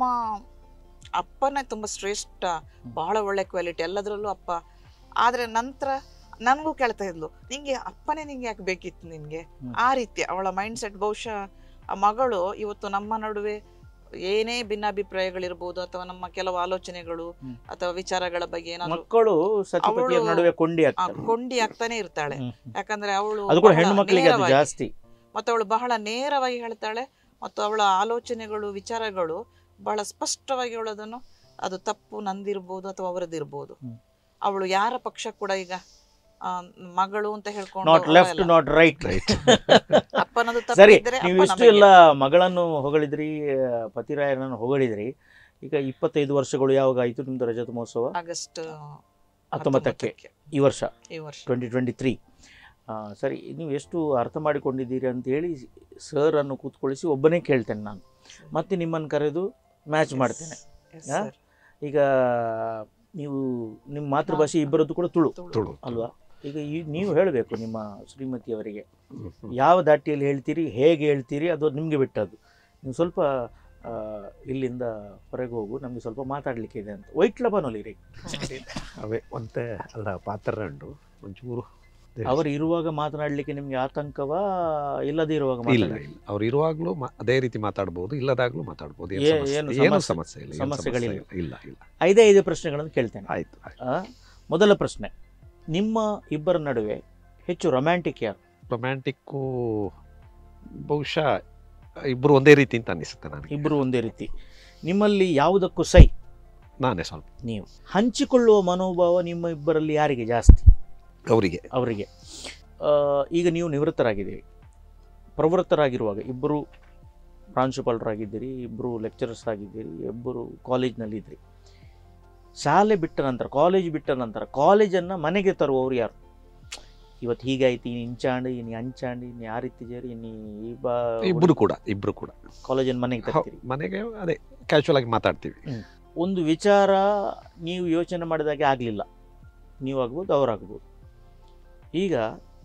ಅಪ್ಪನೇ ತುಂಬಾ ಶ್ರೇಷ್ಠ ಬಹಳ ಒಳ್ಳೆ ಕ್ವಾಲಿಟಿ ಎಲ್ಲದರಲ್ಲೂ ಅಪ್ಪ ಆದ್ರೆ ನಂತರ ನನಗೂ ಕೇಳ್ತಾ ಇದ್ಲು ನಿಂಗೆ ಅಪ್ಪನೇ ನಿಂಗೆ ಯಾಕೆ ಬೇಕಿತ್ತು ನಿನ್ಗೆ ಹ್ಮ್. ಆ ರೀತಿ ಅವಳ ಮೈಂಡ್ ಸೆಟ್ ಬಹುಶಃ ಆ ಮಗಳು ಇವತ್ತು ನಮ್ಮ ನಡುವೆ ಏನೇ ಭಿನ್ನಾಭಿಪ್ರಾಯಗಳಿರ್ಬೋದು ಅಥವಾ ನಮ್ಮ ಕೆಲವು ಆಲೋಚನೆಗಳು ಹ್ಮ್. ಅಥವಾ ವಿಚಾರಗಳ ಬಗ್ಗೆ ಏನಾದ್ರು ಮಕ್ಕಳು ಸತಿಪತಿಯ ಅವಳು- ನಡುವೆ ಕೊಂಡಿ ಆ, ಆಗ್ತಾರೆ ಕೊಂಡಿ ಆಗ್ತಾನೆ ಇರ್ತಾಳೆ ಹ್ಮ್, ಹ್ಮ್. ಯಾಕಂದ್ರೆ ಅವಳು ಅದು ಕೂಡ ಬಹಳ ಹೆಣ್ಣು ಮಕ್ಕಳಿಗೆ ಅದು ನೇರವಾಗಿ- ಜಾಸ್ತಿ ಮತ್ತು ಅವಳು ಬಹಳ ನೇರವಾಗಿ ಹೇಳ್ತಾಳೆ ಮತ್ತು ಅವಳ ಆಲೋಚನೆಗಳು ವಿಚಾರಗಳು ಬಹಳ ಸ್ಪಷ್ಟವಾಗಿ ಅವಳದನ್ನು ಅದು ತಪ್ಪು ನಂದಿರ್ಬೋದು ಅಥವಾ ಅವರದಿರ್ಬೋದು ಹ್ಮ್. ಅವಳು ಯಾರ ಪಕ್ಷ ಕೂಡ ಈಗ ಆ, ಮಗಳು ಅಂತ ಹೇಳ್ಕೊಂಡು ನಾಟ್ ಲೆಫ್ಟ್ ಅವಳೆಲ್ಲ ನಾಟ್ ರೈಟ್ Right. ಅಪ್ಪನದು ಸರಿ ತಪ್ಪಿದ್ರೆ ನೀವು ಅಪ್ಪ ಇಷ್ಟು ನಮಗೆ. ಎಲ್ಲ ಮಗಳನ್ನು ಹೊಗಳಿದ್ರಿ ಆ, ಪತಿರಾಯನನ್ನು ಹೊಗಳಿದ್ರಿ ಈಗ ಇಪ್ಪತ್ತೈದು ವರ್ಷಗಳು ಯಾವಾಗ ಆಯಿತು ನಿಮ್ದು ರಜತ ಮಹೋತ್ಸವ ಆಗಸ್ಟ್ ಹತ್ತೊಂಬತ್ತಕ್ಕೆ ಈ ವರ್ಷ ಈ ವರ್ಷ ಟ್ವೆಂಟಿ ಟ್ವೆಂಟಿ ತ್ರೀ ಸರಿ ನೀವು ಎಷ್ಟು ಅರ್ಥ ಮಾಡಿಕೊಂಡಿದ್ದೀರಿ ಅಂತೇಳಿ ಸರ್ ಅನ್ನು ಕೂತ್ಕೊಳಿಸಿ ಒಬ್ಬನೇ ಕೇಳ್ತೇನೆ ನಾನು ಮತ್ತೆ ನಿಮ್ಮನ್ನು ಕರೆದು ಮ್ಯಾಚ್ ಮಾಡ್ತೇನೆ Yes, ಆ? sir. ಈಗ ನೀವು ನಿಮ್ಮ ಮಾತೃಭಾಷೆ ಇಬ್ಬರದ್ದು ಕೂಡ ತುಳು ತುಳು ಅಲ್ವಾ ಈಗ ಈ ನೀವು ಹೇಳಬೇಕು ನಿಮ್ಮ ಶ್ರೀಮತಿಯವರಿಗೆ ಯಾವ ದಾಟಿಯಲ್ಲಿ ಹೇಳ್ತೀರಿ ಹೇಗೆ ಹೇಳ್ತೀರಿ ಅದು ನಿಮಗೆ ಬಿಟ್ಟದ್ದು ನೀವು ಸ್ವಲ್ಪ ಆ, ಇಲ್ಲಿಂದ ಹೊರಗೆ ಹೋಗು ನಮಗೆ ಸ್ವಲ್ಪ ಮಾತಾಡಲಿಕ್ಕೆ ಇದೆ ಅಂತ ವೈಟ್ಲ ಬನೋಲಿರಿ ಅವೇ ಒಂತೆ ಅಲ್ಲ ಪಾತ್ರಂಡು ಒಂಚೂರು ಅವರು ಇರುವಾಗ ಮಾತನಾಡಲಿಕ್ಕೆ ನಿಮಗೆ ಆತಂಕವಾ ಇಲ್ಲದೆ ಇರುವಾಗ ಇಲ್ಲ ಮಾತನಾಡಿ ಇಲ್ಲ ಅವ್ರು ಇರುವಾಗಲೂ ಅದೇ ರೀತಿ ಮಾತಾಡ್ಬೋದು ಇಲ್ಲದಾಗ್ಲೂ ಮಾತಾಡ್ಬೋದು ಏನು ಏ- ಸಮಸ್ಯೆ- ಏನು ಏನು ಸಮಸ್ಯೆ- ಸಮಸ್ಯೆ ಇಲ್ಲ ಏನು ಸಮಸ್ಯೆಗಳಿಲ್ಲ. ಸಮಸ್ಯೆ ಇಲ್ಲ ಇಲ್ಲ ಐದೇ ಐದು ಪ್ರಶ್ನೆಗಳನ್ನು ಕೇಳ್ತೇನೆ ಆಯ್ತು ಆಯ್ತು ಆ, ಮೊದಲ ಪ್ರಶ್ನೆ ನಿಮ್ಮ ಇಬ್ಬರ ನಡುವೆ ಹೆಚ್ಚು ರೊಮ್ಯಾಂಟಿಕ್ ಯಾರು ರೊಮ್ಯಾಂಟಿಕ್ಕು ಬಹುಶಃ ಇಬ್ಬರು ಒಂದೇ ರೀತಿ ಅಂತ ಅನಿಸುತ್ತೆ ನನಗೆ ಇಬ್ಬರು ಒಂದೇ ರೀತಿ ನಿಮ್ಮಲ್ಲಿ ಯಾವುದಕ್ಕೂ ಸೈ ನಾನೇ ಸ್ವಲ್ಪ ನೀವು ಹಂಚಿಕೊಳ್ಳುವ ಮನೋಭಾವ ನಿಮ್ಮ ಇಬ್ಬರಲ್ಲಿ ಯಾರಿಗೆ ಜಾಸ್ತಿ ಅವರಿಗೆ ಅವರಿಗೆ ಆ, ಈಗ ನೀವು ನಿವೃತ್ತರಾಗಿದ್ದೀರಿ ಪ್ರವೃತ್ತರಾಗಿರುವಾಗ ಇಬ್ಬರು ಪ್ರಾಂಶುಪಾಲರಾಗಿದ್ದೀರಿ ಇಬ್ಬರು ಲೆಕ್ಚರರ್ಸ್ ಆಗಿದ್ದೀರಿ ಇಬ್ಬರು ಕಾಲೇಜ್ನಲ್ಲಿದ್ದೀರಿ ಶಾಲೆ ಬಿಟ್ಟ ನಂತರ ಕಾಲೇಜ್ ಬಿಟ್ಟ ನಂತರ ಕಾಲೇಜನ್ನು ಮನೆಗೆ ತರುವವರು ಯಾರು ಇವತ್ತು ಹೀಗಾಯ್ತು ಇನ್ನು ಇಂಚಾಂಡು ಇನ್ನು ಅಂಚಾಂಡು ಇನ್ನು ಯಾವ ರೀತಿ ಜೇರಿ ಇನ್ನು ಈ ಬಾ ಇಬ್ಬರು ಕೂಡ ಇಬ್ಬರು ಕೂಡ ಕಾಲೇಜನ್ನು ಮನೆಗೆ ಹೌ- ತರ್ತೀರಿ ಮನೆಗೆ ಅದೇ ಕ್ಯಾಶುವಲ್ ಆಗಿ ಮಾತಾಡ್ತೀವಿ ಒಂದು ವಿಚಾರ ನೀವು ಯೋಚನೆ ಮಾಡಿದಾಗೆ ಆಗಲಿಲ್ಲ ನೀವಾಗ್ಬೋದು ಅವರಾಗ್ಬೋದು ಈಗ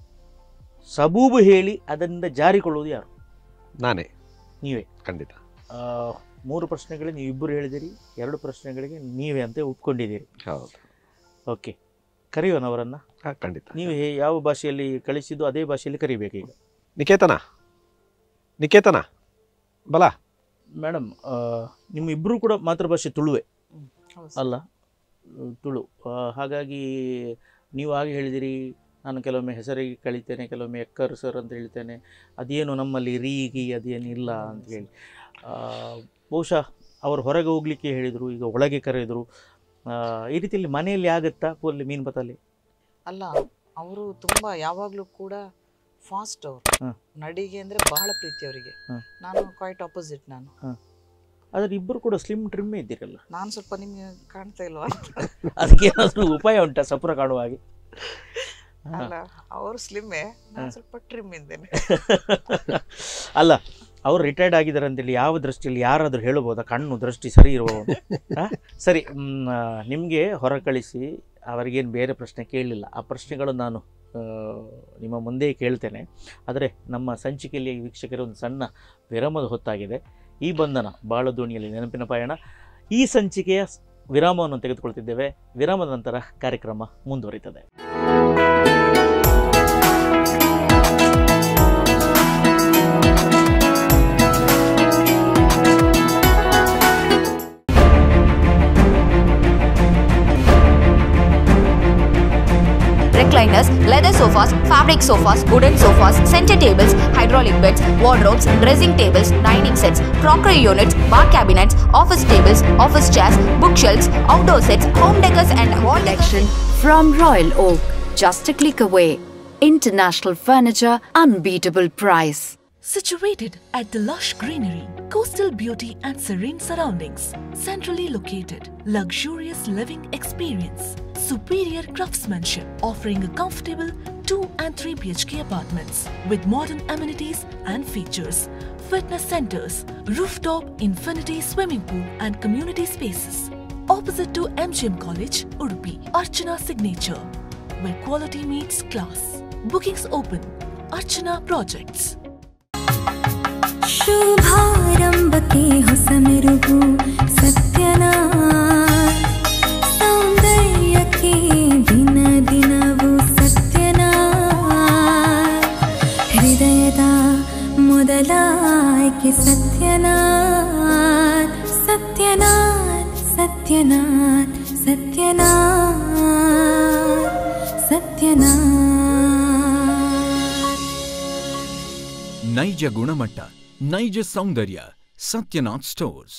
ಸಬೂಬು ಹೇಳಿ ಅದರಿಂದ ಜಾರಿಕೊಳ್ಳುವುದು ಯಾರು ನಾನೇ ನೀವೇ ಖಂಡಿತ ಆ, ಮೂರು ಪ್ರಶ್ನೆಗಳಿಗೆ ನೀವು ಇಬ್ಬರು ಹೇಳಿದಿರಿ ಎರಡು ಪ್ರಶ್ನೆಗಳಿಗೆ ನೀವೇ ಅಂತ ಒಪ್ಕೊಂಡಿದ್ದೀರಿ ಹೌದು ಓಕೆ ಕರೆಯೋಣ ಅವರನ್ನು ಹಾ, ಖಂಡಿತ ನೀವು ಹೇ- ಯಾವ ಭಾಷೆಯಲ್ಲಿ ಕಳಿಸಿದ್ದು ಅದೇ ಭಾಷೆಯಲ್ಲಿ ಕರಿಬೇಕು ಈಗ ನಿಕೇತನ ನಿಕೇತನ ಬಲ ಮೇಡಮ್ ನಿಮ್ಮ ಇಬ್ಬರು ಕೂಡ ಮಾತೃಭಾಷೆ ತುಳುವೆ ಹೌದು. ಅಲ್ಲ ಅಹ್, ತುಳು ಆ, ಹಾಗಾಗಿ ನೀವು ಹಾಗೆ ಹೇಳಿದಿರಿ ನಾನು ಕೆಲವೊಮ್ಮೆ ಹೆಸರಿಗೆ ಕಳಿತೇನೆ ಕೆಲವೊಮ್ಮೆ ಎಕ್ಕರ್ ಸರ್ ಅಂತ ಹೇಳ್ತೇನೆ ಅದೇನು ನಮ್ಮಲ್ಲಿ ರೀಗಿ ಅದೇನು ಇಲ್ಲ ಅಂತ ಹೇಳಿ ಆ, ಬಹುಶಃ ಅವರು ಹೊರಗೆ ಹೋಗಲಿಕ್ಕೆ ಹೇಳಿದರು ಈಗ ಒಳಗೆ ಕರೆದರು ಆ, ಈ ರೀತಿಯಲ್ಲಿ ಮನೆಯಲ್ಲಿ ಆಗುತ್ತಾ ಅಲ್ಲಿ ಮೀನು ಬತ್ತಲ್ಲಿ ಅಲ್ಲ ಅವರು ತುಂಬಾ ಯಾವಾಗ್ಲೂ ಕೂಡ ಫಾಸ್ಟ್ ಅವರು ಹ್ಮ್. ನಡಿಗೆ ಅಂದ್ರೆ ಬಹಳ ಪ್ರೀತಿ ಅವರಿಗೆ ಹ್ಮ್. ನಾನು ಕ್ವೈಟ್ ಆಪೋಸಿಟ್ ನಾನು ಆದರೆ ಇಬ್ಬರು ಕೂಡ ಸ್ಲಿಮ್ ಟ್ರಿಮ್ ಇದ್ದೀರಲ್ಲ ನಾನು ಸ್ವಲ್ಪ ನಿಮ್ಗೆ ಕಾಣ್ತಾ ಇಲ್ವಾ ಅದಕ್ಕೆ ಏನಾದರೂ ಉಪಾಯ ಉಂಟಾ ಸಪುರ ಕಾಣುವ ಹಾಗೆ ಹಾ. ಅಲ್ಲ ಅವರು ಸ್ಲಿಮ್ಮೆ ನಾನು ಸ್ವಲ್ಪ ಟ್ರಿಮ್ ಇದ್ದೇನೆ ಅಲ್ಲ ಅವರು ರಿಟೈರ್ಡ್ ಆಗಿದ್ದಾರೆ ಅಂತೇಳಿ ಯಾವ ದೃಷ್ಟಿಯಲ್ಲಿ ಯಾರಾದರೂ ಹೇಳ್ಬೋದಾ ಕಣ್ಣು ದೃಷ್ಟಿ ಸರಿ ಇರುವವನು ಆ? ಸರಿ ನಿಮಗೆ ಹೊರ ಕಳಿಸಿ ಅವರಿಗೇನು ಬೇರೆ ಪ್ರಶ್ನೆ ಕೇಳಲಿಲ್ಲ ಆ ಪ್ರಶ್ನೆಗಳು ನಾನು ಆ, ನಿಮ್ಮ ಮುಂದೆ ಕೇಳ್ತೇನೆ ಆದರೆ ನಮ್ಮ ಸಂಚಿಕೆಯಲ್ಲಿ ವೀಕ್ಷಕರ ಒಂದು ಸಣ್ಣ ವಿರಾಮದ ಹೊತ್ತಾಗಿದೆ ಈ ಬಂಧನ ಬಾಳ ದೋಣಿಯಲ್ಲಿ ನೆನಪಿನ ಪಯಣ ಈ ಸಂಚಿಕೆಯ ಸ್- ವಿರಾಮವನ್ನು ತೆಗೆದುಕೊಳ್ತಿದ್ದೇವೆ ವಿರಾಮದ ನಂತರ ಕಾರ್ಯಕ್ರಮ ಮುಂದುವರಿತದೆ recliners, leather sofas, fabric fabric sofas, wooden sofas, center tables, hydraulic beds, wardrobes, dressing tables, dining sets, crockery units, bar cabinets, office tables, office chairs, bookshelves, outdoor sets, home decors and wall Collection from Royal Oak, just a click away. International furniture, unbeatable price. Situated at the lush greenery, coastal beauty and serene surroundings, centrally located, luxurious living experience, superior craftsmanship, offering a comfortable 2 and 3 BHK apartments with modern amenities and features, fitness centers, rooftop infinity swimming pool and community spaces. Opposite to MGM College, Udupi, Archana Signature, where quality meets class. Bookings open. Archana Projects. ಶುಭಾರಂಭಕ್ಕೆ ಹೊಸ ಮೆರುಗು ಸತ್ಯನಾ ಸೌಂದರ್ಯಕ್ಕೆ ದಿನ ದಿನವೂ ಸತ್ಯನಾ ಹೃದಯದ ಮೊದಲ ಆಯ್ಕೆ ಸತ್ಯನಾಥ್ ಸತ್ಯನಾಥ್ ಸತ್ಯನಾಥ್ ಸತ್ಯನಾಥ್ ಸತ್ಯನಾಥ್ ನೈಜ ಗುಣಮಟ್ಟ ನೈಜ ಸೌಂದರ್ಯ Sathyanath stores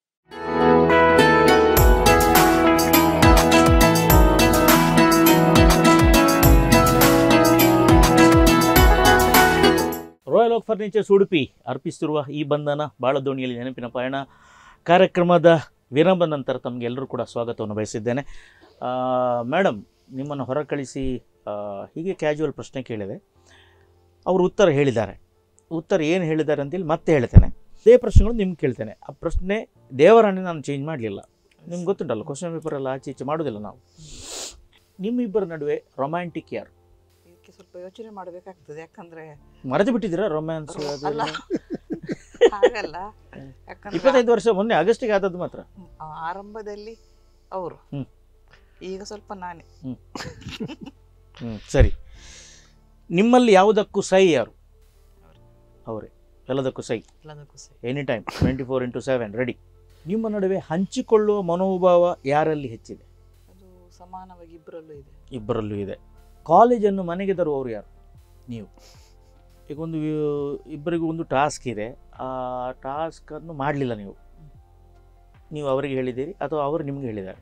royal oak furnitures Udupi ಅರ್ಪಿಸುತ್ತಿರುವ ಈ ಬಂಧನ ಬಾಳ ದೋಣಿಯಲ್ಲಿ ನೆನಪಿನ ಪಯಣ ಕಾರ್ಯಕ್ರಮದ ವಿರಾಮದ ನಂತರ ತಮಗೆಲ್ಲರೂ ಕೂಡ ಸ್ವಾಗತವನ್ನು ಬಯಸಿದ್ದೇನೆ ಮೇಡಮ್ ನಿಮ್ಮನ್ನು ಹೊರ ಕಳಿಸಿ ಆ, ಹೀಗೆ ಕ್ಯಾಜುವಲ್ ಪ್ರಶ್ನೆ ಕೇಳಿದೆ ಅವರು ಉತ್ತರ ಹೇಳಿದ್ದಾರೆ ಉತ್ತರ ಏನು ಹೇಳಿದ್ದಾರೆ ಅಂತೇಳಿ ಮತ್ತೆ ಹೇಳ್ತೇನೆ ಅದೇ ಪ್ರಶ್ನೆಗಳು ನಿಮ್ಗೆ ಕೇಳ್ತೇನೆ ಆ ಪ್ರಶ್ನೆ ದೇವರನ್ನೇ ನಾನು ಚೇಂಜ್ ಮಾಡಲಿಲ್ಲ ನಿಮ್ಗೆ ಗೊತ್ತುಂಟಲ್ಲ ಕ್ವಶನ್ ಪೇಪರ್ ಎಲ್ಲ ಆಚೆ ಈಚೆ ಮಾಡೋದಿಲ್ಲ ನಾವು ನಿಮ್ಮಿಬ್ಬರ ನಡುವೆ ರೊಮ್ಯಾಂಟಿಕ್ ಯಾರು ಇದಕ್ಕೆ ಸ್ವಲ್ಪ ಯೋಚನೆ ಮಾಡಬೇಕಾಗ್ತದೆ ಯಾಕಂದ್ರೆ ಮರೆತು ಬಿಟ್ಟಿದ್ದೀರಾ ರೊಮ್ಯಾನ್ಸ್ ಅಲ್ಲ ಹಾಗಲ್ಲ ಯಾಕಂದ್ರೆ ಇಪ್ಪತ್ತೈದು ವರ್ಷ ಮೊನ್ನೆ ಆಗಸ್ಟಿಗೆ ಆದದ್ದು ಮಾತ್ರ ಆ ಆರಂಭದಲ್ಲಿ ಅವರು ಹ್ಮ್. ಈಗ ಸ್ವಲ್ಪ ನಾನೇ ಹ್ಞೂ ಸರಿ ನಿಮ್ಮಲ್ಲಿ ಯಾವುದಕ್ಕೂ ಸೈ ಯಾರು ಅವರೇ ಎಲ್ಲದಕ್ಕೂ ಸೈ ಎಲ್ಲದಕ್ಕೂ ಸರಿ any time twenty four into seven ready ನಿಮ್ಮ ನಡುವೆ ಹಂಚಿಕೊಳ್ಳುವ ಮನೋಭಾವ ಯಾರಲ್ಲಿ ಹೆಚ್ಚಿದೆ ಅದು ಸಮಾನವಾಗಿ ಇಬ್ಬರಲ್ಲೂ ಇದೆ ಇಬ್ಬರಲ್ಲೂ ಇದೆ ಕಾಲೇಜನ್ನು ಮನೆಗೆ ತರುವವರು ಯಾರು ನೀವು ಈಗ ಒಂದು ವ್ಯೂ- ಇಬ್ಬರಿಗೂ ಒಂದು ಟಾಸ್ಕ್ ಇದೆ ಆ ಟಾಸ್ಕನ್ನು ಮಾಡಲಿಲ್ಲ ನೀವು ನೀವು ಅವರಿಗೆ ಹೇಳಿದ್ದೀರಿ ಅಥವಾ ಅವರು ನಿಮಗೆ ಹೇಳಿದ್ದಾರೆ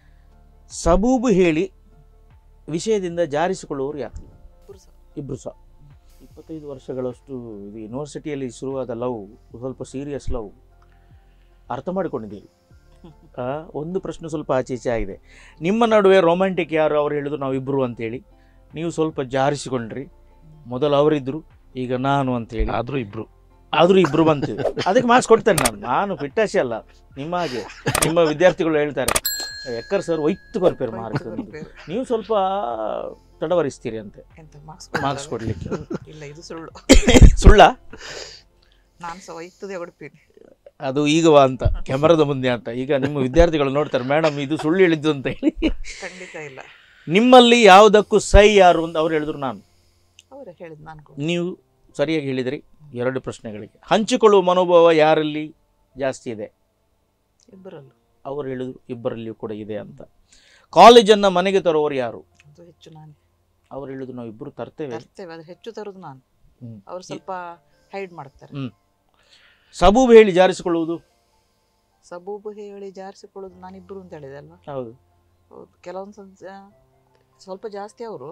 ಸಬೂಬು ಹೇಳಿ ವಿಷಯದಿಂದ ಜಾರಿಸಿಕೊಳ್ಳುವವರು ಯಾರು ಇಬ್ಬರು ಸಹ ಇಬ್ಬರು ಸಹ ಇಪ್ಪತ್ತೈದು ವರ್ಷಗಳಷ್ಟು ಇದು ಯೂನಿವರ್ಸಿಟಿಯಲ್ಲಿ ಶುರುವಾದ ಲವ್ ಸ್ವಲ್ಪ ಸೀರಿಯಸ್ ಲವ್ ಅರ್ಥ ಮಾಡಿಕೊಂಡಿದ್ದೀರಿ ಆ, ಒಂದು ಪ್ರಶ್ನೆ ಸ್ವಲ್ಪ ಆಚೆ ಈಚೆ ಆಗಿದೆ ನಿಮ್ಮ ನಡುವೆ ರೊಮ್ಯಾಂಟಿಕ್ ಯಾರು ಅವ್ರು ಹೇಳಿದ್ರು ನಾವು ಇಬ್ಬರು ಅಂತೇಳಿ ನೀವು ಸ್ವಲ್ಪ ಜಾರಿಸಿಕೊಂಡ್ರಿ ಮೊದಲು ಅವರಿದ್ರು ಈಗ ನಾನು ಅಂತೇಳಿ ಆದ್ರೂ ಇಬ್ರು ಆದರೂ ಇಬ್ರು ಬಂತಿದೆ ಅದಕ್ಕೆ ಮಾರ್ಕ್ಸ್ ಕೊಡ್ತೇನೆ ನಾನು ನಾನು ಪಿಟ್ಟಾಶಿ ಅಲ್ಲ ನಿಮ್ಮ ಹಾಗೆ ನಿಮ್ಮ ವಿದ್ಯಾರ್ಥಿಗಳು ಹೇಳ್ತಾರೆ ಎಕ್ಕರ್ ಸರ್ ಒಯ್ತು ಬರ್ಪೇರು ಮಾರ್ಕ್ಸ್ ನೀವು ಸ್ವಲ್ಪ ತಡವರಿಸ್ತೀರಿ ಅಂತೆ ಎಂತ ಮಾರ್ಕ್ಸ್ ಮಾರ್ಕ್ಸ್ ಕೊಡ್ಲಿಕ್ಕೆ ಇಲ್ಲ ಇದು ಸುಳ್ಳು ಸುಳ್ಳ ನಾನು ಸಹ ಒಯ್ತದೆ ಹೊಡ್ತೀನಿ ಅದು ಈಗವಾ ಅಂತ ಕ್ಯಾಮರಾದ ಮುಂದೆ ಅಂತ ಈಗ ನಿಮ್ಮ ವಿದ್ಯಾರ್ಥಿಗಳು ನೋಡ್ತಾರೆ ಮೇಡಮ್ ಇದು ಸುಳ್ಳು ಹೇಳಿದ್ದು ಅಂತ ಹೇಳಿ ಖಂಡಿತ ಇಲ್ಲ ನಿಮ್ಮಲ್ಲಿ ಯಾವುದಕ್ಕೂ ಸೈ ಯಾರು ಅಂತ ಅವ್ರು ಹೇಳಿದ್ರು ನಾನು ಅವರೇ ಹೇಳಿದ್ ನಾನು ಕೂಡ ನೀವು ಸರಿಯಾಗಿ ಹೇಳಿದ್ರಿ ಎರಡು ಪ್ರಶ್ನೆಗಳಿಗೆ ಹಂಚಿಕೊಳ್ಳುವ ಮನೋಭಾವ ಯಾರಲ್ಲಿ ಜಾಸ್ತಿ ಇದೆ ಇಬ್ಬರಲ್ಲೂ ಅವರು ಹೇಳಿದ್ರು ಇಬ್ಬರಲ್ಲಿಯೂ ಕೂಡ ಇದೆ ಅಂತ ಕಾಲೇಜನ್ನು ಮನೆಗೆ ತರುವವರು ಯಾರು ಅದು ಹೆಚ್ಚು ನಾನೇ ಅವ್ರು ಹೇಳಿದ್ರು ನಾವು ಇಬ್ಬರು ತರ್ತೇವೆ ತರ್ತೇವೆ ಅದು ಹೆಚ್ಚು ತರೋದು ನಾನು ಹ್ಮ್. ಅವ್ರು ಸ್ವಲ್ಪ ಹೈಡ್ ಮಾಡ್ತಾರೆ ಹ್ಮ್ ಸಬೂಬು ಹೇಳಿ ಜಾರಿಸಿಕೊಳ್ಳುವುದು ಸಬೂಬು ಹೇಳಿ ಜಾರಿಸಿಕೊಳ್ಳೋದು ನಾನಿಬ್ಬರು ಅಂತ ಹೇಳಿದೆ ಅಲ್ವಾ ಹೌದು ಹೌದು ಕೆಲವೊಂದು ಸಲ ಸ್ವಲ್ಪ ಜಾಸ್ತಿ ಅವರು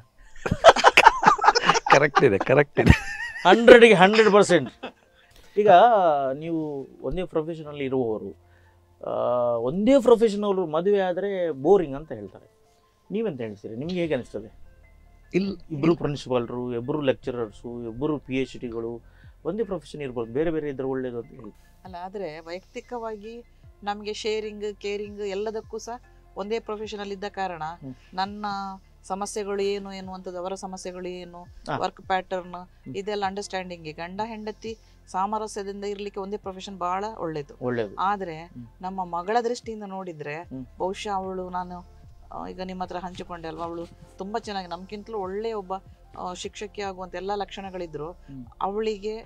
ಕರೆಕ್ಟ್ ಇದೆ ಕರೆಕ್ಟ್ ಇದೆ ಹಂಡ್ರೆಡ್ಗೆ ಹಂಡ್ರೆಡ್ ಪರ್ಸೆಂಟ್ ಈಗ ನೀವು ಒಂದೇ ಪ್ರೊಫೆಷನಲ್ಲಿ ಇರುವವರು ಆ, ಒಂದೇ ಪ್ರೊಫೆಷನ್ ಅವರು ಮದುವೆ ಆದರೆ ಬೋರಿಂಗ್ ಅಂತ ಹೇಳ್ತಾರೆ ನೀವೆಂತ ಹೇಳ್ತೀರಿ ನಿಮ್ಗೆ ಹೇಗೆ ಅನಿಸ್ತದೆ ಇಲ್ಲ ಇಬ್ಬರು ಪ್ರಿನ್ಸಿಪಾಲ್ರು ಇಬ್ಬರು ಲೆಕ್ಚರರ್ಸು ಇಬ್ಬರು ಪಿ ಎಚ್ ಡಿಗಳು ಒಂದೇ ಪ್ರೊಫೆಷನ್ ಇರ್ಬೋದು ಬೇರೆ ಬೇರೆ ಇದ್ರೆ ಒಳ್ಳೇದು ಅಂತ ಹೇಳಿ ಅಲ್ಲ ಆದರೆ ವೈಯಕ್ತಿಕವಾಗಿ ನಮಗೆ ಶೇರಿಂಗ್ ಕೇರಿಂಗ್ ಎಲ್ಲದಕ್ಕೂ ಸಹ ಒಂದೇ ಪ್ರೊಫೆಷನಲ್ ಇದ್ದ ಕಾರಣ ಹ್ಮ್. ನನ್ನ ಸಮಸ್ಯೆಗಳು ಏನು ಎನ್ನುವಂಥದ್ದು ಅವರ ಸಮಸ್ಯೆಗಳು ಏನು ಆ. ವರ್ಕ್ ಪ್ಯಾಟರ್ನ್ ಇದೆಲ್ಲ ಅಂಡರ್ಸ್ಟ್ಯಾಂಡಿಂಗ್ ಗಂಡ ಹೆಂಡತಿ ಸಾಮರಸ್ಯದಿಂದ ಇರ್ಲಿಕ್ಕೆ ಒಂದೇ ಪ್ರೊಫೆಷನ್ ಬಹಳ ಒಳ್ಳೇದು ಒಳ್ಳೇದು ಆದ್ರೆ ಹ್ಮ್. ನಮ್ಮ ಮಗಳ ದೃಷ್ಟಿಯಿಂದ ನೋಡಿದ್ರೆ ಹ್ಮ್. ಬಹುಶಃ ಅವಳು ನಾನು ಆ, ಈಗ ನಿಮ್ಮ ಹತ್ರ ಹಂಚಿಕೊಂಡೆ ಅಲ್ವಾ ಅವಳು ತುಂಬಾ ಚೆನ್ನಾಗಿ ನಮ್ಗಿಂತಲೂ ಒಳ್ಳೆಯ ಒಬ್ಬ ಆ, ಶಿಕ್ಷಕಿ ಆಗುವಂತ ಎಲ್ಲ ಲಕ್ಷಣಗಳಿದ್ರು ಹ್ಮ್. ಅವಳಿಗೆ